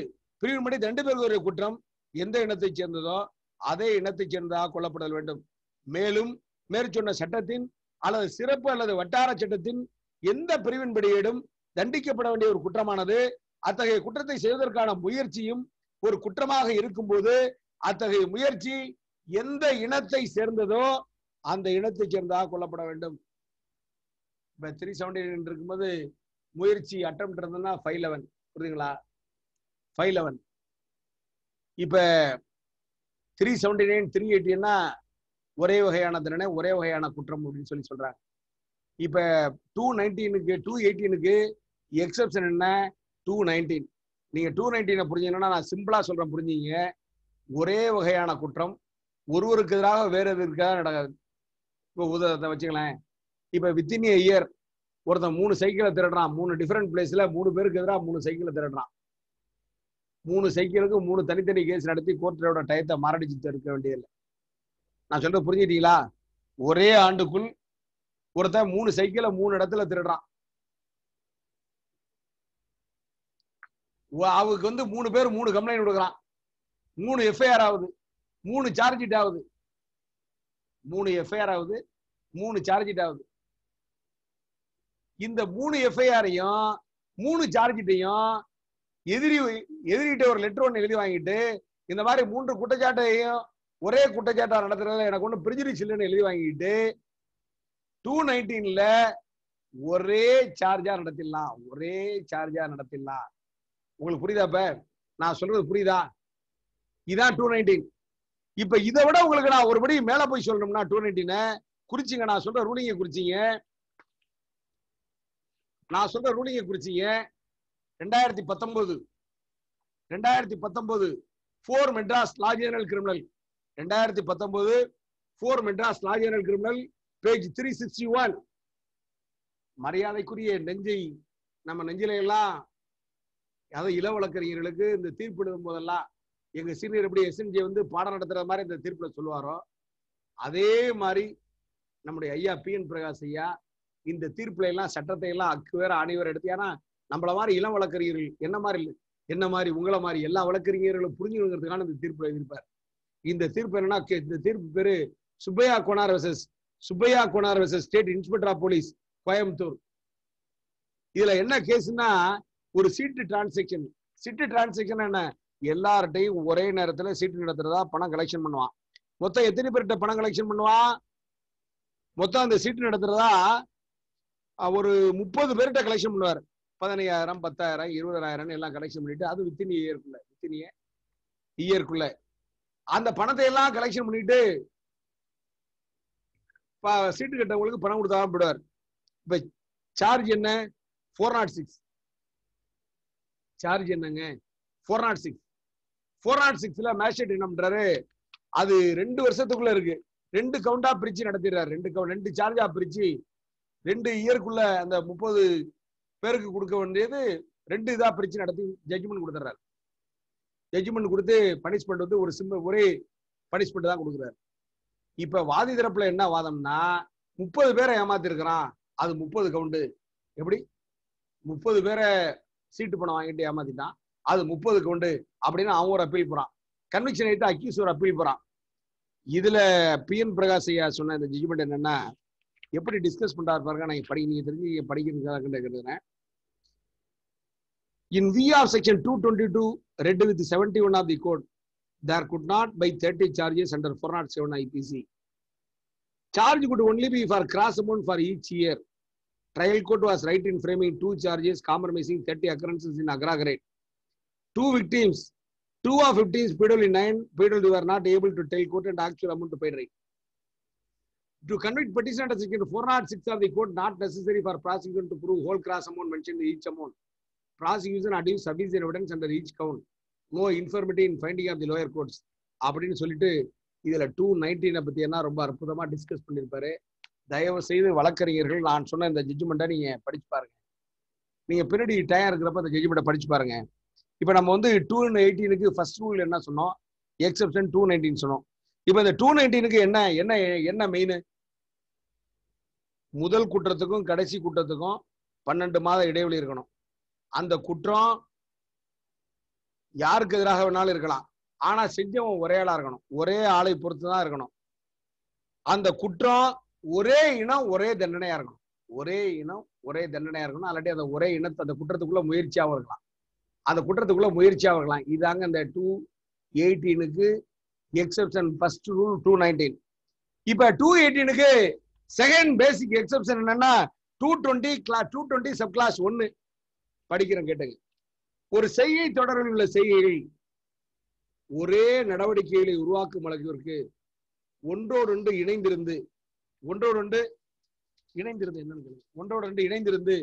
பிரிவின்படி தண்டு பெறுகிற குற்றம் எந்த இனத்தைச் சேர்ந்ததோ அதே இனத்தைச் சேர்ந்ததாக கொல்லப்படல் வேண்டும் மேலும் மேற்சொன்ன சட்டத்தின் அல்லது சிறப்பு அல்லது வட்டார சட்டத்தின் எந்த பிரிவின்படியிடும் தண்டிக்கப்பட வேண்டிய ஒரு குற்றமானது அத்தகைய குற்றத்தை செய்வதற்கான முயற்சியும் ஒரு குற்றமாக இருக்கும்போது அத்தகைய முயற்சி எந்த இனத்தை சேர்ந்ததோ அந்த இனத்தை சேர்ந்ததாக கொல்லப்பட வேண்டும் இப்ப த்ரீ செவன்டி இருக்கும்போது முயற்சி அட்டம் இருந்ததுன்னா ஃபைவ் லெவன் புரியுதுங்களா ஃபைவ் லெவன் இப்ப த்ரீ செவன்டி நைன் த்ரீ எயிட்டின்னா ஒரே வகையான தண்டனை ஒரே வகையான குற்றம் அப்படின்னு சொல்லி சொல்றாங்க இப்ப டூ நைன்டீனுக்கு டூ எயிட்டீனுக்கு எக்ஸப்ஷன் என்ன டூ நைன்டீன் நீங்க டூ நைன்டீனை புரிஞ்சீங்கன்னா நான் சிம்பிளா சொல்றேன் புரிஞ்சீங்க ஒரே வகையான குற்றம் ஒருவருக்கு எதிராக வேற எதிர்க்காக நடக்காது இப்போ உதாரணத்தை வச்சுங்களேன் இப்ப வித்தின் இயர் ஒருத்தன் மூணு சைக்கிளை திருடுறான் மூணு டிஃபரெண்ட் பிளேஸ்ல மூணு பேருக்கு எதிராக மூணு சைக்கிளை திருடுறான் மூணு சைக்கிளுக்கு மூணு தனித்தனி கேஸ் நடத்தி கோர்ட்டோட டயத்தை மாரடிச்சு இருக்க வேண்டியதில்லை நான் சொல்றது புரிஞ்சுட்டீங்களா ஒரே ஆண்டுக்குள் ஒருத்தன் மூணு சைக்கிளை மூணு இடத்துல திருடுறான் ஒ- அவருக்கு வந்து மூணு பேர் மூணு கம்ப்ளைண்ட் கொடுக்குறான் மூணு எஃப்ஐஆர் ஆகுது மூணு சார்ஜ் ஆகுது மூணு எஃப்ஐஆர் ஆகுது மூணு சார்ஜ் ஆகுது இந்த மூணு எஃப்ஐஆரையும் மூணு சார்ஜிட்டையும் எதிரி எதிரிகிட்ட ஒரு லெட்டர் ஒன்று எழுதி வாங்கிட்டு இந்த மாதிரி மூன்று குற்றச்சாட்டையும் ஒரே குற்றச்சாட்டா நடத்துறதுல எனக்கு ஒன்றும் பிரிஜுரிஸ் இல்லைன்னு எழுதி வாங்கிட்டு டூ நைன்டீன்ல ஒரே சார்ஜா நடத்திடலாம் ஒரே சார்ஜா நடத்திடலாம் உங்களுக்கு புரியுதா இப்ப நான் சொல்றது புரியுதா இதான் டூ நைன்டீன் இப்ப இதை விட உங்களுக்கு நான் ஒருபடி மேல போய் சொல்லணும்னா டூ நைன்டீனை குறிச்சிங்க நான் சொல்ற ரூலிங்க குறிச்சிங்க நான் சொல்ற ரூலிங்க குறிச்சிங்க ரெண்டாயிரத்தி பத்தொன்பது ரெண்டாயிரத்தி பத்தொன்பது four Madras law general criminal ரெண்டாயிரத்தி பத்தொன்பது four Madras law general criminal page three sixty one மரியாதைக்குரிய நெஞ்சை நம்ம நெஞ்சில எல்லாம் அதாவது இள வழக்கறிஞர்களுக்கு இந்த தீர்ப்பு எழுதும் போதெல்லாம் எங்க சீனியர் எப்படி எஸ்என்ஜி வந்து பாடம் நடத்துற மாதிரி இந்த தீர்ப்புல சொல்லுவாரோ அதே மாதிரி நம்முடைய ஐயா பி என் பிரகாஷ் ஐயா இந்த தீர்ப்புல எல்லாம் சட்டத்தை எல்லாம் அக்கு வேற அனைவர் எடுத்து ஏன்னா நம்மள மாதிரி இளம் வழக்கறிஞர்கள் என்ன மாதிரி இல்ல என்ன மாதிரி உங்களை மாதிரி எல்லா வழக்கறிஞர்களும் புரிஞ்சுக்கிறதுக்கான இந்த தீர்ப்பு எழுதியிருப்பார் இந்த தீர்ப்பு என்னன்னா கே- இந்த தீர்ப்பு பேரு Subbaiah Konar versus Subbaiah Konar versus state inspector of police Coimbatore இதுல என்ன கேஸ்னா ஒரு சீட்டு டிரான்சாக்ஷன் சீட்டு டிரான்சாக்ஷன் என்ன எல்லார்ட்டையும் ஒரே நேரத்துல சீட்டு நடத்துறதா பணம் கலெக்ஷன் பண்ணுவான் மொத்தம் எத்தனை பேர்கிட்ட பணம் கலெக்ஷன் பண்ணுவான் மொத்தம் அந்த சீட்டு நடத்துறதா அஹ், ஒரு முப்பது பேர்கிட்ட கலெக்ஷன் பண்ணுவார் பதினையாயிரம் பத்தாயிரம் இருபதாயிரம் எல்லாம் கலெக்ஷன் பண்ணிட்டு அது வித்தின் இயர்க்குள்ள வித்தின் இயர்க்குள்ள அந்த பணத்தை எல்லாம் கலெக்ஷன் பண்ணிட்டு ப- சீட்டு கட்டவங்களுக்கு பணம் கொடுத்தா போயிடுவார் இப்ப சார்ஜ் என்ன ஃபோர் நாட் சிக்ஸ் சார்ஜ் என்னங்க four nought six four nought சிக்ஸ்ல மேஷட் என்ன பண்றாரு அது ரெண்டு வருஷத்துக்குள்ள இருக்கு ரெண்டு கவுண்டா பிரிச்சு நடத்திடுறாரு ரெண்டு கவுண்ட் ரெண்டு சார்ஜா பிரிச்சு ரெண்டு இயர்க்குள்ள அந்த முப்பது பேருக்கு கொடுக்க வேண்டியது ரெண்டு இதா பிரிச்சு நடத்தி ஜட்ஜ்மெண்ட் கொடுத்துறாரு ஜட்ஜ்மெண்ட் கொடுத்து பனிஷ்மெண்ட் வந்து ஒரு சிம்பிள் ஒரே பனிஷ்மெண்ட் தான் கொடுக்குறாரு இப்ப வாதி தரப்புல என்ன வாதம்னா முப்பது பேரை ஏமாத்திருக்கிறான் அது முப்பது கவுண்டு எப்படி முப்பது பேரை சீட்டு பணம் வாங்கிட்டு ஏமாத்திட்டான் அது முப்பது கவுண்டு அப்படின்னு அவன் ஒரு அப்பீல் போறான் கன்விக்ஷன் ஆயிட்டு அக்யூஸ் ஒரு அப்பீல் போறான் இதுல பி என் பிரகாஷ் ஐயா சொன்ன இந்த ஜட்ஜ்மெண்ட் என்னன்னா எப்படி டிஸ்கஸ் பண்றாரு பாருங்க நான் படி நீங்க தெரிஞ்சு நீங்க படிக்கிறதுக்காக கேட்டுக்கிறேன் in view of section two twenty two read with seventy one of the code there could not be thirty charges under four nought seven IPC charge could only be for gross amount for each year trial court was right in framing two charges compromising 30 occurrences in aggregate. Two victims, two of victims pleaded in nine, pleaded were not able to tell court and actual amount to pay right. To convict petition under section 406 of the court not necessary for prosecution to prove whole cross amount mentioned in each amount. Prosecution adduced sufficient evidence under each count. No infirmity in finding of the lower courts. அப்படின்னு சொல்லிட்டு இதுல two நைன்டீனை பத்தி என்ன ரொம்ப அற்புதமா discuss பண்ணியிருப்பாரு தயவு செய்து வழக்கறிஞர்கள் நான் சொன்ன இந்த ஜட்ஜ்மெண்ட்டை நீங்க படிச்சு பாருங்க நீங்க பின்னாடி டயம் இருக்கிறப்ப அந்த ஜட்ஜ்மெண்ட்டை படிச்சு பாருங்க இப்போ நம்ம வந்து டூ எயிட்டீனுக்கு ஃபர்ஸ்ட் ரூல் என்ன சொன்னோம் எக்ஸப்ஷன் டூ நைன்டீன் சொன்னோம் இப்போ இந்த டூ நைன்டீனுக்கு என்ன என்ன என்ன மெயின் முதல் குற்றத்துக்கும் கடைசி குற்றத்துக்கும் பன்னெண்டு மாத இடைவெளி இருக்கணும் அந்த குற்றம் யாருக்கு எதிராக வேணாலும் இருக்கலாம் ஆனா செஞ்சவன் ஒரே ஆளா இருக்கணும் ஒரே ஆளை பொறுத்து தான் இருக்கணும் அந்த குற்றம் ஒரே இனம் ஒரே தண்டனையா இருக்கணும் ஒரே இனம் ஒரே தண்டனையா இருக்கணும் அல்லாட்டி அந்த ஒரே இனத்தை அந்த குற்றத்துக்குள்ள முயற்சியாகவும் இருக்கலாம் அந்த குற்றத்துக்குள்ள முயற்சியாகவும் இருக்கலாம் இதாங்க இந்த டூ எயிட்டீனுக்கு exception first rule two nineteen இப்ப டூ எயிட்டீனுக்கு செகண்ட் பேசிக் எக்ஸப்ஷன் என்னன்னா two twenty clause two twenty sub clause ஒன்னு படிக்கிறேன் கேட்டுங்க ஒரு செய்கை தொடரில் உள்ள செய்கைகள் ஒரே நடவடிக்கைகளை உருவாக்கும் அளவிற்கு ஒன்றோடொன்று இணைந்திருந்து ஒன்றோடொன்று இணைந்திருந்து என்னன்னு கேளுங்க. ஒன்றோடொன்று இணைந்திருந்து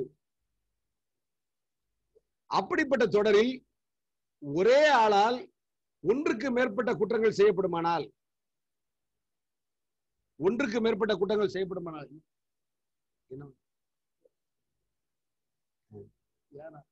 அப்படிப்பட்ட தொடரில் ஒரே ஆளால் ஒன்றுக்கு மேற்பட்ட குற்றங்கள் செய்யப்படுமானால் ஒன்றுக்கு மேற்பட்ட குற்றங்கள் செய்யப்படுமானால் என்ன ஏனா?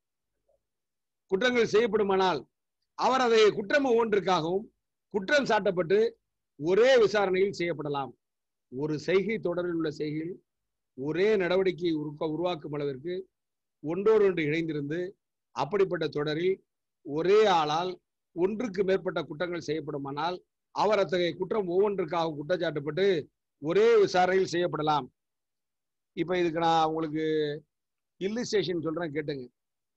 குற்றங்கள் செய்யப்படுமானால் அவர் அதை குற்றம் ஒவ்வொன்றுக்காகவும் குற்றம் சாட்டப்பட்டு ஒரே விசாரணையில் செய்யப்படலாம் ஒரு செய்கை தொடரில் உள்ள செய்கையில் ஒரே நடவடிக்கையை உருக்க உருவாக்கும் அளவிற்கு ஒன்றோடொன்று இணைந்திருந்து அப்படிப்பட்ட தொடரில் ஒரே ஆளால் ஒன்றுக்கு மேற்பட்ட குற்றங்கள் செய்யப்படுமானால் அவர் அத்தகைய குற்றம் ஒவ்வொன்றுக்காக குற்றச்சாட்டப்பட்டு ஒரே விசாரணையில் செய்யப்படலாம் இப்ப இதுக்கு நான் உங்களுக்கு இல்லிஸ்டேஷன் சொல்றேன் கேட்டுங்க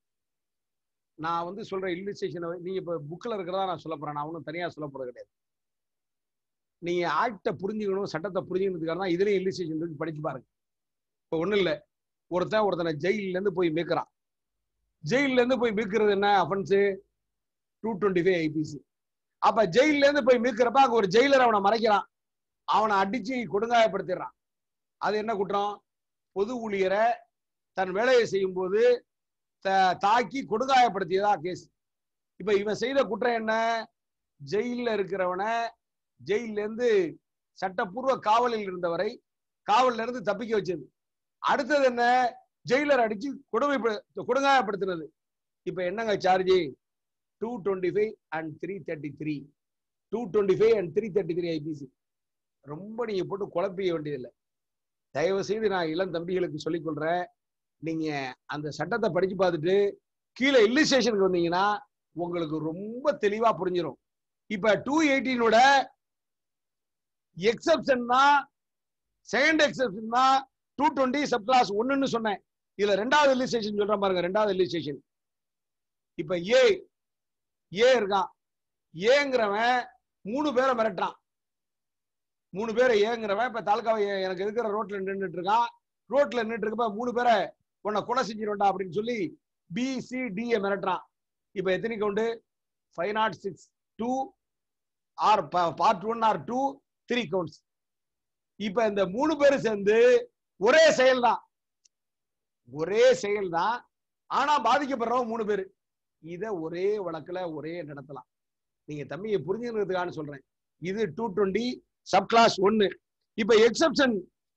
நான் வந்து சொல்ற இல்லிஸ்டேஷனை நீங்க இப்ப புக்ல இருக்கிறதா நான் சொல்ல போறேன் நான் ஒன்றும் தனியா சொல்ல போறது கிடையாது நீங்க ஆக்டை புரிஞ்சுக்கணும் சட்டத்தை புரிஞ்சுக்கிறதுக்காக தான் இதுலயும் இல்லிஸ்டேஷன் இருக்கு படிச்சு பாருங்க இப்ப ஒண்ணும் இல்ல ஒருத்தன் ஒருத்தனை ஜெயில இருந்து போய் மீட்கிறான் ஜெயில இருந்து போய் மீட்கிறது என்ன offence two twenty five IPC அப்ப ஜெயில இருந்து போய் மீட்கிறப்ப அங்க ஒரு ஜெயிலர் அவனை மறைக்கிறான் அவனை அடிச்சு கொடுங்காயப்படுத்திடுறான் அது என்ன குற்றம் பொது ஊழியரை தன் வேலையை செய்யும் போது த- தாக்கி கொடுங்காயப்படுத்தியதா கேஸ் இப்ப இவன் செய்த குற்றம் என்ன ஜெயில இருக்கிறவனை ஜெயில இருந்து சட்டப்பூர்வ காவலில் இருந்தவரை காவல்ல இருந்து தப்பிக்க வச்சது அடுத்தது என்ன ஜெயிலர் அடிச்சு கொடுமை கொடுங்காயப்படுத்தினது இப்ப என்னங்க charge two twenty five and three thirty three two twenty five and three thirty three IPC ரொம்ப நீங்க போட்டு குழப்பிக்க வேண்டியதில்லை தயவு செய்து நான் இளம் தம்பிகளுக்கு சொல்லிக் கொள்றேன் நீங்க அந்த சட்டத்தை படிச்சு பார்த்துட்டு கீழே இல்லிஸ்ட்ரேஷனுக்கு வந்தீங்கன்னா உங்களுக்கு ரொம்ப தெளிவா புரிஞ்சிடும் இப்ப டூ எயிட்டீனோட எக்ஸப்ஷன் தான் செகண்ட் எக்ஸப்ஷன் தான் டூ டுவெண்ட்டி சப் கிளாஸ் ஒன்னுன்னு சொன்னேன் இதுல ரெண்டாவது இல்லிஸ்ட்ரேஷன் சொல்றேன் பாருங்க ரெண்டாவது இல்லிஸ்ட்ரேஷன் இப்ப ஏ ஏ இருக்கான் ஏங்கிறவன் மூணு பேரை மிரட்டுறான் மூணு பேரை ஏங்கிறவன் இப்ப தாலுக்காவை ஏ- எனக்கு இருக்கிற ரோட்ல நின்றுட்டு இருக்கான் ரோட்ல நின்றுட்டு இருக்கப்ப மூணு பேரை உன்னை கொலை செஞ்சிருவேன்டா அப்படின்னு சொல்லி பி சி டிஏ மிரட்டுறான் இப்ப எத்தனை count five nought six two or part one or two three counts இப்ப இந்த மூணு பேரும் சேர்ந்து ஒரே செயல் தான் ஒரே செயல் தான் ஆனா பாதிக்கப்படுறவங்க மூணு பேரு இத ஒரே வழக்குல ஒரே நடத்தலாம் நீங்க தம்பியை புரிஞ்சுக்கிறதுக்கான சொல்றேன் இது டூ டுவெண்ட்டி சப் கிளாஸ் ஒன்னு இப்ப எக்ஸப்ஷன்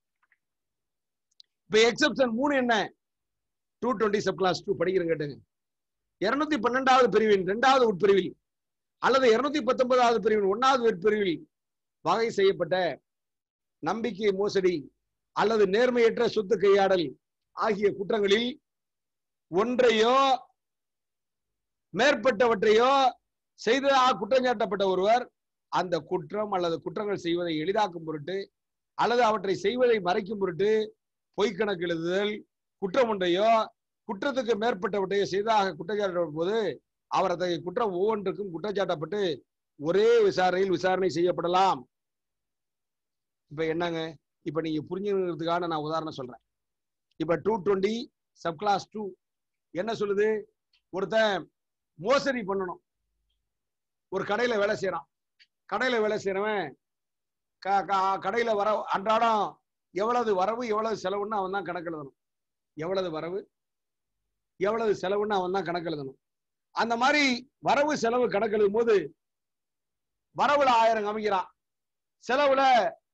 இப்ப எக்ஸப்ஷன் மூணு என்ன two twenty sub clause two படிக்கிறேன் கேட்டுங்க இருநூத்தி பன்னெண்டாவது பிரிவின் இரண்டாவது உட்பிரிவில் அல்லது இருநூத்தி பத்தொன்பதாவது பிரிவின் ஒன்னாவது உட்பிரிவில் வகை செய்யப்பட்ட நம்பிக்கை மோசடி அல்லது நேர்மையற்ற சொத்து கையாடல் ஆகிய குற்றங்களில் ஒன்றையோ மேற்பட்டவற்றையோ செய்ததாக குற்றஞ்சாட்டப்பட்ட ஒருவர் அந்த குற்றம் அல்லது குற்றங்கள் செய்வதை எளிதாக்கும் பொருட்டு அல்லது அவற்றை செய்வதை மறைக்கும் பொருட்டு பொய்க்கணக்கு எழுதுதல் குற்றம் ஒன்றையோ குற்றத்துக்கு மேற்பட்டவற்றையோ செய்ததாக குற்றச்சாட்டப்படும் போது அவர் அத்தகைய குற்றம் ஒவ்வொன்றுக்கும் குற்றச்சாட்டப்பட்டு ஒரே விசாரணையில் விசாரணை செய்யப்படலாம் இப்ப என்னங்க இப்ப நீங்க புரிஞ்சுக்கிறதுக்கான நான் உதாரணம் சொல்றேன் இப்ப two twenty sub clause two என்ன சொல்லுது ஒருத்தன் மோசடி பண்ணணும் ஒரு கடையில வேலை செய்யறான் கடையில வேலை செய்யறவன் க- க- கடையில வர அன்றாடம் எவ்வளவு வரவு எவ்வளவு செலவுன்னு அவன் தான் கணக்கு எழுதணும் எவ்வளவு வரவு எவ்வளவு செலவுன்னு அவன் தான் கணக்கு எழுதணும் அந்த மாதிரி வரவு செலவு கணக்கு எழுதும் போது வரவுல ஆயிரம் காமிக்கிறான் செலவுல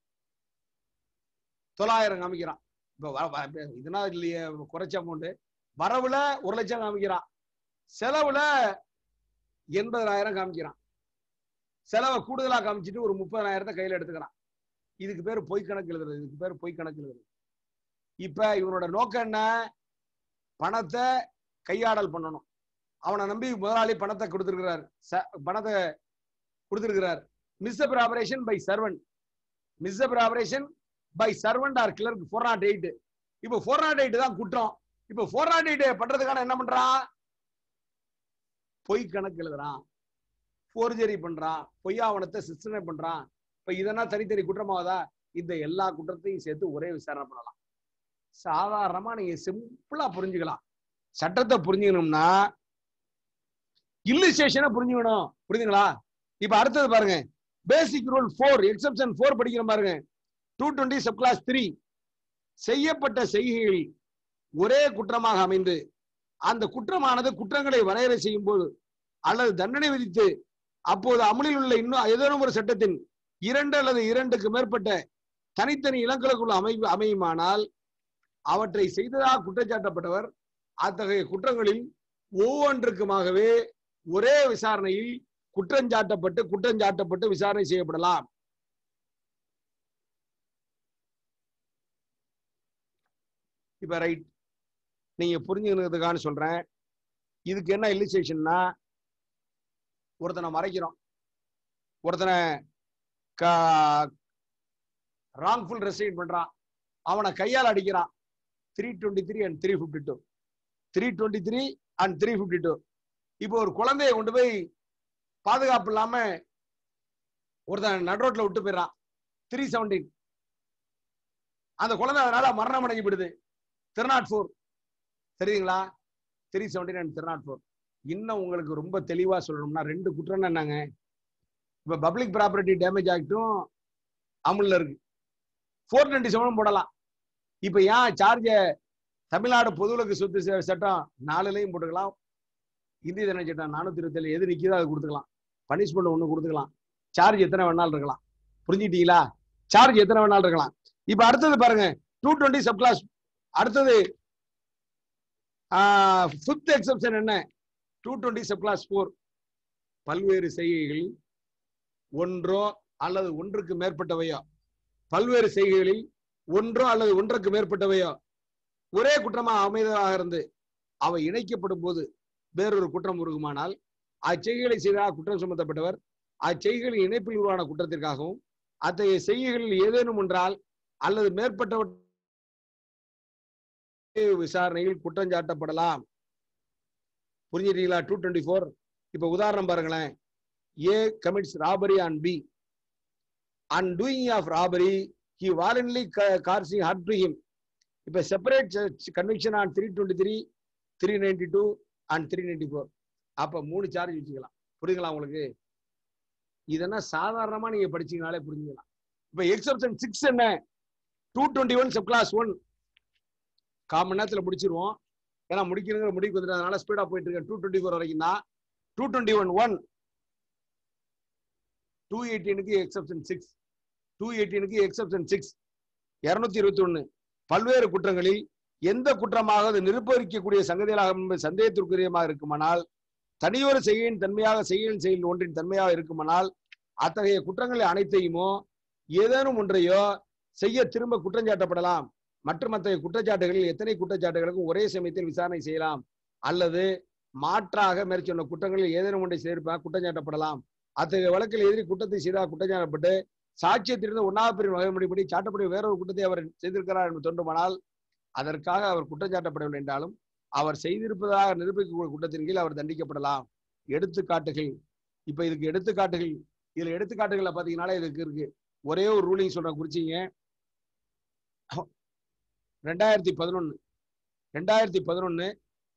தொள்ளாயிரம் காமிக்கிறான் இப்ப வ- வ- இப்ப இதுனா இல்லையே குறைச்ச அமௌண்ட் வரவுல ஒரு லட்சம் காமிக்கிறான் செலவுல எண்பதாயிரம் காமிக்கிறான் செலவை கூடுதலா காமிச்சிட்டு ஒரு முப்பதாயிரத்தை கையில எடுத்துக்கிறான் இதுக்கு பேர் பொய் கணக்கு எழுதுறது இதுக்கு பேர் பொய் கணக்கு எழுதுறது இப்ப இவனோட நோக்கம் என்ன பணத்தை கையாடல் பண்ணணும் அவனை நம்பி முதலாளி பணத்தை கொடுத்திருக்கிறார் ச- பணத்தை கொடுத்திருக்கிறார் misappropriation by servant misappropriation by servant or clerk four nought eight இப்போ ஃபோர் நாட் எயிட் தான் குற்றம் இப்போ ஃபோர் நாட் எயிட் பண்றதுக்கான என்ன பண்றான் பொய் கணக்கு எழுதுறான் ஃபோர்ஜரி பண்றான் பொய்யாவணத்தை சிஸ்டனை பண்றான் இப்ப இதெல்லாம் தனித்தனி குற்றமாவதா இந்த எல்லா குற்றத்தையும் சேர்த்து ஒரே விசாரணை பண்ணலாம் சாதாரணமா நீங்க சிம்பிளா புரிஞ்சுக்கலாம் சட்டத்தை புரிஞ்சுக்கணும்னா இல்லுஸ்ட்ரேஷனை புரிஞ்சுக்கணும் புரியுதுங்களா இப்ப அடுத்தது பாருங்க basic rule four exception four படிக்கிற பாருங்க two twenty sub clause three செய்யப்பட்ட செய்கைகள் ஒரே குற்றமாக அமைந்து அந்த குற்றமானது குற்றங்களை வரையறை செய்யும் போது அல்லது தண்டனை விதித்து அப்போது அமலில் உள்ள இன்னும் ஏதேனும் ஒரு சட்டத்தின் இரண்டு அல்லது இரண்டுக்கு மேற்பட்ட தனித்தனி இலங்களுக்குள் அமை அமையுமானால் அவற்றை செய்ததாக குற்றச்சாட்டப்பட்டவர் அத்தகைய குற்றங்களில் ஒவ்வொன்றுக்குமாகவே ஒரே விசாரணையில் குற்றஞ்சாட்டப்பட்டு குற்றஞ்சாட்டப்பட்டு விசாரணை செய்யப்படலாம் இப்ப ரைட் நீங்க புரிஞ்சுக்கிறதுக்கான சொல்றேன் இதுக்கு என்ன இல்லுஸ்ட்ரேஷன்னா ஒருத்தனை மறைக்கிறோம் ஒருத்தனை ராங்ஃபுல் ரெசைட் பண்றான் அவனை கையால் அடிக்கிறான் three twenty three and three fifty two three twenty three and three fifty two இப்போ ஒரு குழந்தைய கொண்டு போய் பாதுகாப்பு இல்லாம ஒருத்தன் நடுரோட்ல விட்டு போயிடறான் த்ரீ செவன்டீன் அந்த குழந்தை அதனால மரணம் அடைஞ்சு விடுது திருநாட் ஃபோர் தெரியுங்களா three seventeen and three nought four இன்னும் உங்களுக்கு ரொம்ப தெளிவா சொல்லணும்னா ரெண்டு குற்றம் என்னங்க இப்ப பப்ளிக் ப்ராப்பர்ட்டி டேமேஜ் ஆக்டும் அமுல்ல இருக்கு ஃபோர் டுவெண்ட்டி செவனும் போடலாம் இப்ப ஏன் சார்ஜ தமிழ்நாடு பொதுவுலக சொத்து ச- சட்டம் நாலுலையும் போட்டுக்கலாம் இந்திய தண்டனை சட்டம் நானூத்தி இருபத்தி எது நிக்குதோ அது கொடுத்துக்கலாம் பனிஷ்மெண்ட் ஒண்ணு கொடுத்துக்கலாம் சார்ஜ் எத்தனை வேணாலும் இருக்கலாம் புரிஞ்சுட்டீங்களா சார்ஜ் எத்தனை வேணாலும் இருக்கலாம் இப்ப அடுத்தது பாருங்க டூ டுவெண்ட்டி சப் கிளாஸ் அடுத்தது ஃபிஃப்த் எக்ஸப்ஷன் என்ன two twenty sub clause four பல்வேறு செய்கைகளில் ஒன்றோ அல்லது ஒன்றுக்கு மேற்பட்டவையோ பல்வேறு செய்கைகளில் ஒன்றோ அல்லது ஒன்றுக்கு மேற்பட்டவையோ ஒரே குற்றமாக அமைதலாக இருந்து அவை இணைக்கப்படும் போது வேறொரு குற்றம் உருகுமானால் அச்செய்கைகளை செய்ததாக குற்றம் சுமத்தப்பட்டவர் அச்செய்கைகளின் இணைப்பில் உருவான குற்றத்திற்காகவும் அத்தகைய செய்கைகளில் ஏதேனும் ஒன்றால் அல்லது மேற்பட்டவற்றை விசாரணையில் குற்றம் சாட்டப்படலாம் புரிஞ்சுட்டீங்களா டூ டுவெண்ட்டி ஃபோர் இப்ப உதாரணம் பாருங்களேன் A commits robbery and B and doing of robbery he voluntarily causing hurt to him இப்ப separate conviction on three twenty three three ninety two and three ninety four அப்ப மூணு charge வச்சுக்கலாம் புரியுங்களா உங்களுக்கு இதெல்லாம் சாதாரணமா நீங்க படிச்சீங்கனாலே புரிஞ்சுக்கலாம் இப்ப எக்ஸப்ஷன் சிக்ஸ் என்ன two twenty one sub clause one common நேரத்துல முடிச்சிருவோம் ஏன்னா முடிக்கிறங்கிற முடிவுக்கு வந்துட்டு அதனால ஸ்பீடா போயிட்டு இருக்கேன் டூ டுவெண்ட்டி ஃபோர் வரைக்கும் தான் two twenty one one two எயிட்டீனுக்கு எக்ஸப்ஷன் சிக்ஸ் டூ எயிட்டீனுக்கு எக்ஸப்ஷன் சிக்ஸ் இருநூத்தி இருபத்தி ஒன்னு பல்வேறு குற்றங்களில் எந்த குற்றமாக அது நிரூபிக்கக்கூடிய சங்கதிகளாக என்பது சந்தேகத்திற்குரியமாக இருக்குமானால் தனியொரு செய்கையின் தன்மையாக செய்கையின் செயல் ஒன்றின் தன்மையாக இருக்குமானால் அத்தகைய குற்றங்கள் அனைத்தையுமோ ஏதேனும் ஒன்றையோ செய்ய திரும்ப குற்றஞ்சாட்டப்படலாம் மற்றும் அத்தகைய குற்றச்சாட்டுகளில் எத்தனை குற்றச்சாட்டுகளுக்கும் ஒரே சமயத்தில் விசாரணை செய்யலாம் அல்லது மாற்றாக மேற்சொன்ன குற்றங்களில் ஏதேனும் ஒன்றை சேர்ப்பாக குற்றஞ்சாட்டப்படலாம் அத்தகைய வழக்கில் எதிரி குற்றத்தை செய்தால் குற்றஞ்சாட்டப்பட்டு சாட்சியத்திலிருந்து ஒன்னாவது பிரிவு வகைமுறைப்படி சாட்டப்படிய வேறொரு குற்றத்தை அவர் செய்திருக்கிறார் என்று தோன்றுமானால் அதற்காக அவர் குற்றஞ்சாட்டப்படவில்லை என்றாலும் அவர் செய்திருப்பதாக நிரூபிக்கக்கூடிய குற்றத்தின் கீழ் அவர் தண்டிக்கப்படலாம் எடுத்துக்காட்டுகள் இப்ப இதுக்கு எடுத்துக்காட்டுகள் இதுல எடுத்துக்காட்டுகள்ல பாத்தீங்கன்னாலே இதுக்கு இருக்கு ஒரே ஒரு ரூலிங் சொல்றேன் குறிச்சிங்க ரெண்டாயிரத்தி பதினொன்னு ரெண்டாயிரத்தி பதினொன்னு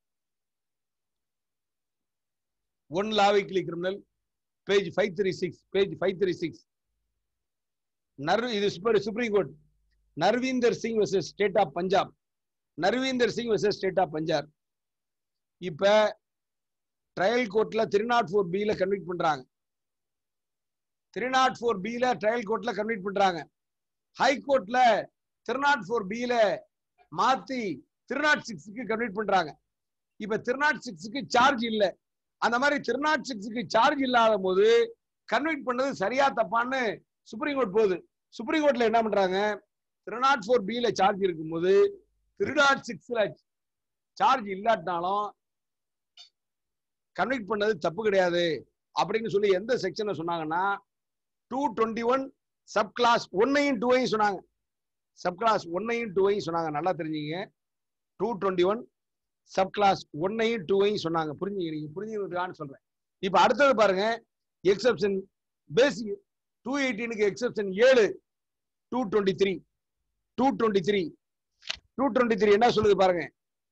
one law weekly criminal page five three six page five three six நர் இது supreme supreme court Narvinder Singh versus state of Punjab Narvinder Singh versus state of Punjab இப்ப ட்ரையல் கோர்ட்ல த்ரீ நாட் ஃபோர் பில கன்விக்ட் பண்றாங்க த்ரீ நாட் ஃபோர் பில ட்ரையல் கோர்ட்ல கன்விக்ட் பண்றாங்க ஹை கோர்ட்ல த்ரீ நாட் ஃபோர் பில மாத்தி த்ரீ நாட் சிக்ஸ்க்கு கன்விக்ட் பண்றாங்க இப்ப த்ரீ நாட் சிக்ஸ்க்கு சார்ஜ் இல்ல அந்த மாதிரி த்ரீ நாட் சிக்ஸ்க்கு சார்ஜ் இல்லாத போது கன்விக்ட் பண்ணது சரியா தப்பான்னு சுப்ரீம் கோர்ட் போகுது சுப்ரீம் கோர்ட்ல என்ன பண்றாங்க த்ரீ நாட் ஃபோர் பில சார்ஜ் இருக்கும்போது த்ரீ நாட் சிக்ஸ்ல சார்ஜ் இல்லாட்டினாலும் கன்விக்ட் பண்ணது தப்பு கிடையாது அப்படின்னு சொல்லி எந்த செக்ஷனை சொன்னாங்கன்னா two twenty one sub clause ஒன்னையும் டூவையும் சொன்னாங்க சப் கிளாஸ் ஒன்னையும் டூவையும் சொன்னாங்க நல்லா தெரிஞ்சுங்க two twenty one sub clause ஒன்னையும் டூவையும் சொன்னாங்க புரிஞ்சுங்க நீங்க புரிஞ்சுக்கிறதுக்கான்னு சொல்றேன் இப்ப அடுத்தது பாருங்க எக்ஸப்ஷன் பேசிக் டூ எயிட்டீனுக்கு எக்ஸப்ஷன் ஏழு two twenty three two twenty three two twenty three என்ன சொல்லுது பாருங்க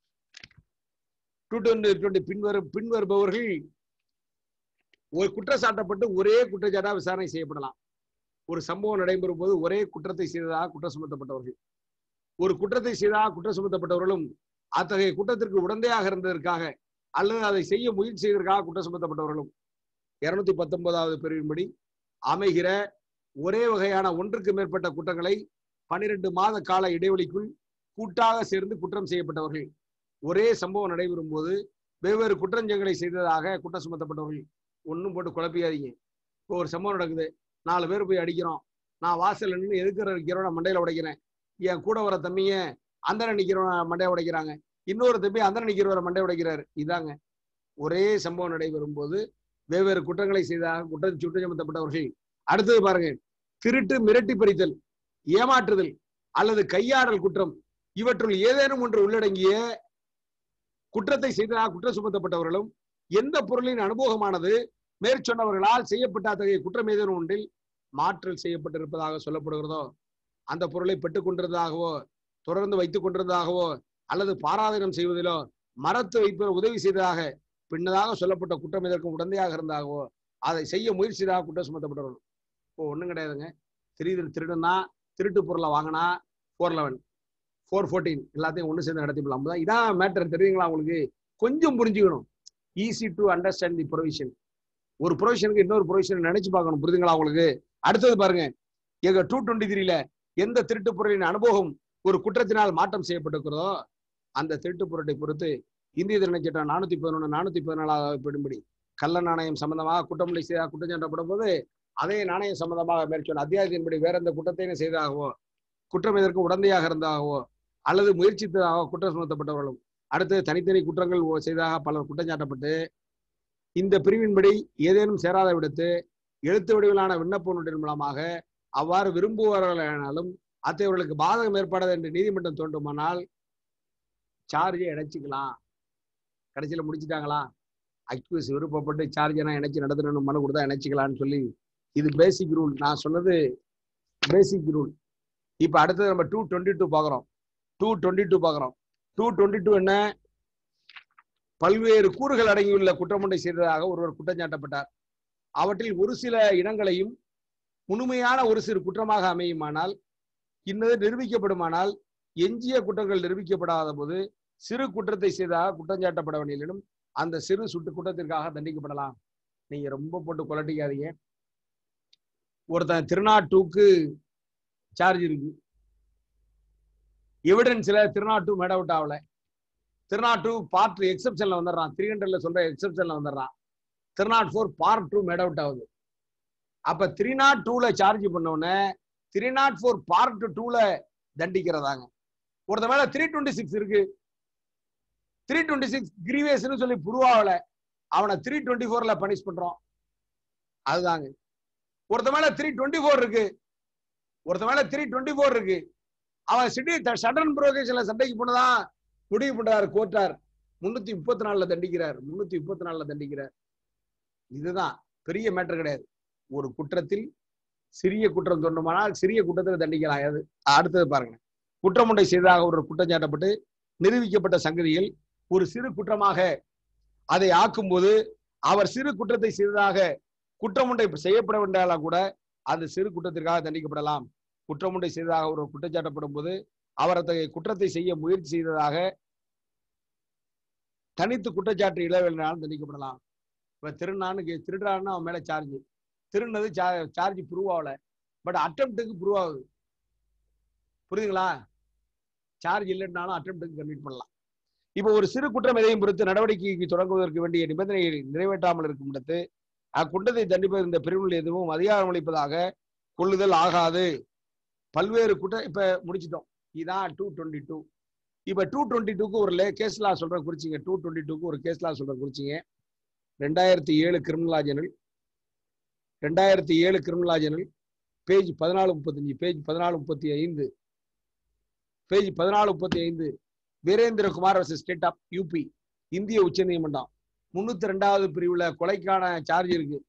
டூ டுவெண்ட்டி டுவெண்ட்டி பின்வரும் பின்வருபவர்கள் ஒரு குற்றச்சாட்டப்பட்டு ஒரே குற்றச்சாட்டா விசாரணை செய்யப்படலாம் ஒரு சம்பவம் நடைபெறும் போது ஒரே குற்றத்தை செய்ததாக குற்றம் சுமத்தப்பட்டவர்கள் ஒரு குற்றத்தை செய்ததாக குற்றம் சுமத்தப்பட்டவர்களும் அத்தகைய குற்றத்திற்கு உடந்தையாக இருந்ததற்காக அல்லது அதை செய்ய முயற்சி செய்ததற்காக குற்றம் சுமத்தப்பட்டவர்களும் இருநூத்தி பத்தொன்பதாவது பிரிவின்படி அமைகிற ஒரே வகையான ஒன்றுக்கு மேற்பட்ட குற்றங்களை பனிரெண்டு மாத கால இடைவெளிக்குள் கூட்டாக சேர்ந்து குற்றம் செய்யப்பட்டவர்கள் ஒரே சம்பவம் நடைபெறும் போது வெவ்வேறு குற்றஞ்சங்களை செய்ததாக குற்றம் சுமத்தப்பட்டவர்கள் ஒன்றும் போட்டு குழப்பியாதீங்க இப்போ ஒரு சம்பவம் நடக்குது நாலு பேர் போய் அடிக்கிறோம் நான் வாசல் நின்று எதுக்குற நிற்கிறோம் மண்டையில உடைக்கிறேன் என் கூட வர தம்பிய அந்த நிற்கிறவன் மண்டையை உடைக்கிறாங்க இன்னொரு தம்பி அந்த நிற்கிறவரை மண்டை உடைக்கிறாரு இதாங்க ஒரே சம்பவம் நடைபெறும் போது வெவ்வேறு குற்றங்களை செய்ததாக குற்றம் சுட்டு சுமத்தப்பட்டவர்கள் அடுத்தது பாருங்க திருட்டு மிரட்டி பறித்தல் ஏமாற்றுதல் அல்லது கையாடல் குற்றம் இவற்றுள் ஏதேனும் ஒன்று உள்ளடங்கிய குற்றத்தை செய்ததாக குற்றம் சுமத்தப்பட்டவர்களும் எந்த பொருளின் அனுபவமானது மேற்சொன்னவர்களால் செய்யப்பட்ட அத்தகைய குற்றம் ஏதேனும் ஒன்றில் மாற்றல் செய்யப்பட்டிருப்பதாக சொல்லப்படுகிறதோ அந்த பொருளை பெற்றுக் கொண்டிருந்ததாகவோ தொடர்ந்து வைத்துக் கொண்டிருந்ததாகவோ அல்லது பாராதீனம் செய்வதிலோ மரத்து வைப்ப உதவி செய்ததாக பின்னதாக சொல்லப்பட்ட குற்றம் இதற்கு உடந்தையாக இருந்தாகவோ அதை செய்ய முயற்சியாக குற்றம் சுமத்தப்பட்டவர்கள் இப்போ ஒண்ணும் கிடையாதுங்க திருடு திருடுனா திருட்டு பொருளை வாங்கினா ஃபோர் லெவன் ஃபோர் ஃபோர்டீன் எல்லாத்தையும் ஒன்று சேர்ந்து நடத்தி போடலாம் தான் இதான் மேட்டர் தெரியுங்களா உங்களுக்கு கொஞ்சம் புரிஞ்சுக்கணும் easy to understand the provision ஒரு ப்ரொவிஷனுக்கு இன்னொரு ப்ரொவிஷன் நினைச்சு பார்க்கணும் புரியுதுங்களா உங்களுக்கு அடுத்தது பாருங்க எங்க டூ டுவெண்ட்டி த்ரீல எந்த திருட்டு பொருளின் அனுபவம் ஒரு குற்றத்தினால் மாற்றம் செய்யப்பட்டிருக்கிறதோ அந்த திருட்டு பொருட்டை பொறுத்து இந்திய திருநை சட்டம் நானூத்தி பதினொன்று நானூத்தி பதினாலாவது படும்படி கள்ள நாணயம் சம்பந்தமாக குற்றமில்லை செய்த குற்றம் சாட்டப்படும் போது அதே நாணயம் சம்பந்தமாக மேற்சொன்ன அத்தியாயத்தின்படி வேற எந்த குற்றத்தையும் செய்ததாகவோ குற்றம் இதற்கு உடந்தையாக இருந்தாகவோ அல்லது முயற்சித்ததாக குற்றம் சுமத்தப்பட்டவர்களும் அடுத்து தனித்தனி குற்றங்கள் செய்ததாக பலர் குற்றம் சாட்டப்பட்டு இந்த பிரிவின்படி ஏதேனும் சேராத விடுத்து எழுத்து வடிவிலான விண்ணப்ப நோட்டின் மூலமாக அவ்வாறு விரும்புவார்களானாலும் அத்தகையவர்களுக்கு பாதகம் ஏற்படாது என்று நீதிமன்றம் தோன்றுமானால் சார்ஜை இணைச்சிக்கலாம் கடைசியில் முடிச்சுட்டாங்களா அக்யூஸ் விருப்பப்பட்டு சார்ஜ் எல்லாம் இணைச்சு நடத்தணும்னு மனு கொடுத்தா இணைச்சிக்கலாம்னு சொல்லி இது பேசிக் ரூல் நான் சொன்னது பேசிக் ரூல் இப்போ அடுத்தது நம்ம டூ டுவெண்ட்டி டூ பார்க்குறோம் டூ டுவெண்ட்டி டூ பார்க்குறோம் டூ டுவெண்ட்டி டூ என்ன பல்வேறு கூறுகள் அடங்கியுள்ள குற்றமொன்றை செய்ததாக ஒருவர் குற்றம் சாட்டப்பட்டார் அவற்றில் ஒரு சில இனங்களையும் முழுமையான ஒரு சிறு குற்றமாக அமையுமானால் இன்னது நிரூபிக்கப்படுமானால் எஞ்சிய குற்றங்கள் நிரூபிக்கப்படாத போது சிறு குற்றத்தை செய்தாக குற்றம் சாட்டப்பட வேண்டியனும் அந்த சிறு சுட்டு குற்றத்திற்காக தண்டிக்கப்படலாம் நீங்க ரொம்ப போட்டு குலட்டிக்காதீங்க ஒருத்தன் திருநாட்டுக்கு சார்ஜ் இருக்கு எவிடன்ஸ்ல திருநாட்டு மேட் அவுட் ஆகல திருநாட்டு பார்ட் எக்ஸப்ஷன்ல வந்துடுறான் த்ரீ ஹண்ட்ரட்ல சொல்ற எக்ஸப்ஷன்ல வந்துடுறான் three nought four part two made out ஆகுது அப்ப த்ரீ நாட் டூல சார்ஜ் பண்ணோடனே த்ரீ நாட் ஃபோர் பார்ட் டூல தண்டிக்கிறதாங்க ஒருத்த மேல த்ரீ டுவெண்ட்டி சிக்ஸ் இருக்கு த்ரீ டுவெண்ட்டி சிக்ஸ் கிரீவேஸ்னு சொல்லி புருவாவில அவனை த்ரீ டுவெண்ட்டி ஃபோர்ல பனிஷ் பண்றோம் அதுதாங்க ஒருத்த மேல த்ரீ டுவெண்ட்டி ஃபோர் இருக்கு ஒருத்த மேல த்ரீ டுவெண்ட்டி ஃபோர் இருக்கு அவன் சிட்டி சடன் ப்ரோகேஷன்ல சண்டைக்கு போனதான் முடிவு பண்றாரு கோர்ட்டார் முன்னூத்தி முப்பத்தி நாலுல தண்டிக்கிறார் முன்னூத்தி முப்பத்தி நாலுல தண்டிக்கிறார் இதுதான் பெரிய மேட்டர் கிடையாது ஒரு குற்றத்தில் சிறிய குற்றம் தோன்றுமானால் சிறிய குற்றத்தில் தண்டிக்கலாம் அது அடுத்தது பாருங்க குற்றமுண்டை செய்ததாக ஒரு குற்றம் சாட்டப்பட்டு நிரூபிக்கப்பட்ட சங்கதியில் ஒரு சிறு குற்றமாக அதை ஆக்கும்போது அவர் சிறு குற்றத்தை செய்ததாக குற்றமுண்டை செய்யப்பட வேண்டாலும் கூட அந்த சிறு குற்றத்திற்காக தண்டிக்கப்படலாம் குற்றமுண்டை செய்ததாக ஒரு குற்றச்சாட்டப்படும் போது அவர் அத்தகைய குற்றத்தை செய்ய முயற்சி செய்ததாக தனித்து குற்றச்சாட்டு இளவேலினாலும் தண்டிக்கப்படலாம் இப்ப திருநான்னு திருடான்னு அவன் மேல சார்ஜ் திருநது சார்ஜ் ப்ரூவ் ஆகல பட் அட்டம்ப்டுக்கு ப்ரூவ் ஆகுது புரியுதுங்களா சார்ஜ் இல்லைன்னாலும் அட்டம்ப்டுக்கு கன்வீட் பண்ணலாம் இப்போ ஒரு சிறு குற்றம் எதையும் பொறுத்து நடவடிக்கைக்கு தொடங்குவதற்கு வேண்டிய நிபந்தனைகளை நிறைவேற்றாமல் இருக்கும் இடத்து அக்குற்றத்தை தண்டிப்பது இந்த பிரிவுகள் எதுவும் அதிகாரம் அளிப்பதாக கொள்ளுதல் ஆகாது பல்வேறு குற்றம் இப்ப முடிச்சிட்டோம் இதான் டூ டுவெண்ட்டி டூ இப்ப டூ டுவெண்ட்டி டூக்கு ஒரு கேஸ்லா சொல்ற குறிச்சிங்க டூ டுவெண்ட்டி டூக்கு ஒரு கேஸ்லா சொல்ற குறிச்சிங்க ரெண்டாயிரத்தி ஏழு கிரிமினல் ஜெனரல் ரெண்டாயிரத்தி ஏழு கிரிமினல் ஜெனரல் பேஜ் பதினாலு முப்பத்தஞ்சு பேஜ் பதினாலு முப்பத்தி ஐந்து பேஜ் பதினாலு முப்பத்தி ஐந்து Virendrakumar versus state of UP இந்திய உச்சநீதிமன்றம் முன்னூத்தி ரெண்டாவது பிரிவுல கொலைக்கான சார்ஜ் இருக்கு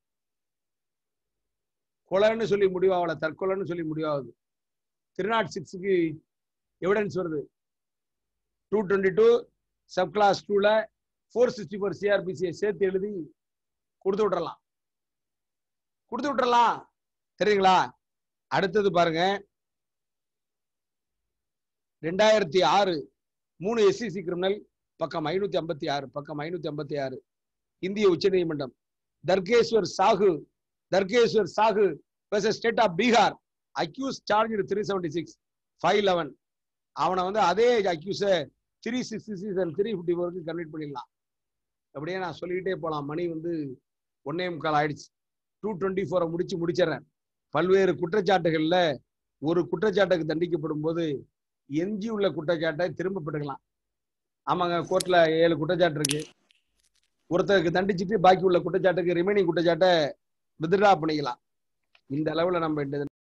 கொலைன்னு சொல்லி முடிவாகல தற்கொலைன்னு சொல்லி முடிவாகுது த்ரீ நாட் சிக்ஸுக்கு எவிடன்ஸ் வருது two twenty two sub clause டூல ஃபோர் சிக்ஸ்டி ஃபோர் சிஆர்பிசியை சேர்த்து எழுதி கொடுத்து விட்டுறலாம் கொடுத்து விட்டுறலாம் தெரியுங்களா அடுத்தது பாருங்க ரெண்டாயிரத்தி ஆறு மூணு எஸ்சிசி கிரிமினல் பக்கம் ஐநூத்தி ஐம்பத்தி ஆறு பக்கம் ஐநூத்தி ஐம்பத்தி ஆறு இந்திய உச்சநீதிமன்றம் Tarkeshwar Sahu Tarkeshwar Sahu state of Bihar accused charge three seventy six five eleven அவனை வந்து அதே அக்யூஸை three sixty six and three fifty ஃபோருக்கு கன்வெர்ட் பண்ணிடலாம் அப்படியே நான் சொல்லிக்கிட்டே போகலாம் மணி வந்து ஒன்னே முக்கால் ஆயிடுச்சு டூ டுவெண்ட்டி ஃபோரை முடிச்சு முடிச்சிடறேன் பல்வேறு குற்றச்சாட்டுகள்ல ஒரு குற்றச்சாட்டுக்கு தண்டிக்கப்படும் போது எஞ்சி உள்ள குற்றச்சாட்டை திரும்ப பெற்றுக்கலாம் ஆமாங்க கோர்ட்ல ஏழு குற்றச்சாட்டு இருக்கு ஒருத்தருக்கு தண்டிச்சுட்டு பாக்கி உள்ள குற்றச்சாட்டுக்கு ரிமைனிங் குற்றச்சாட்டை வித்ட்ரா பண்ணிக்கலாம் இந்த அளவுல நம்ம இந்த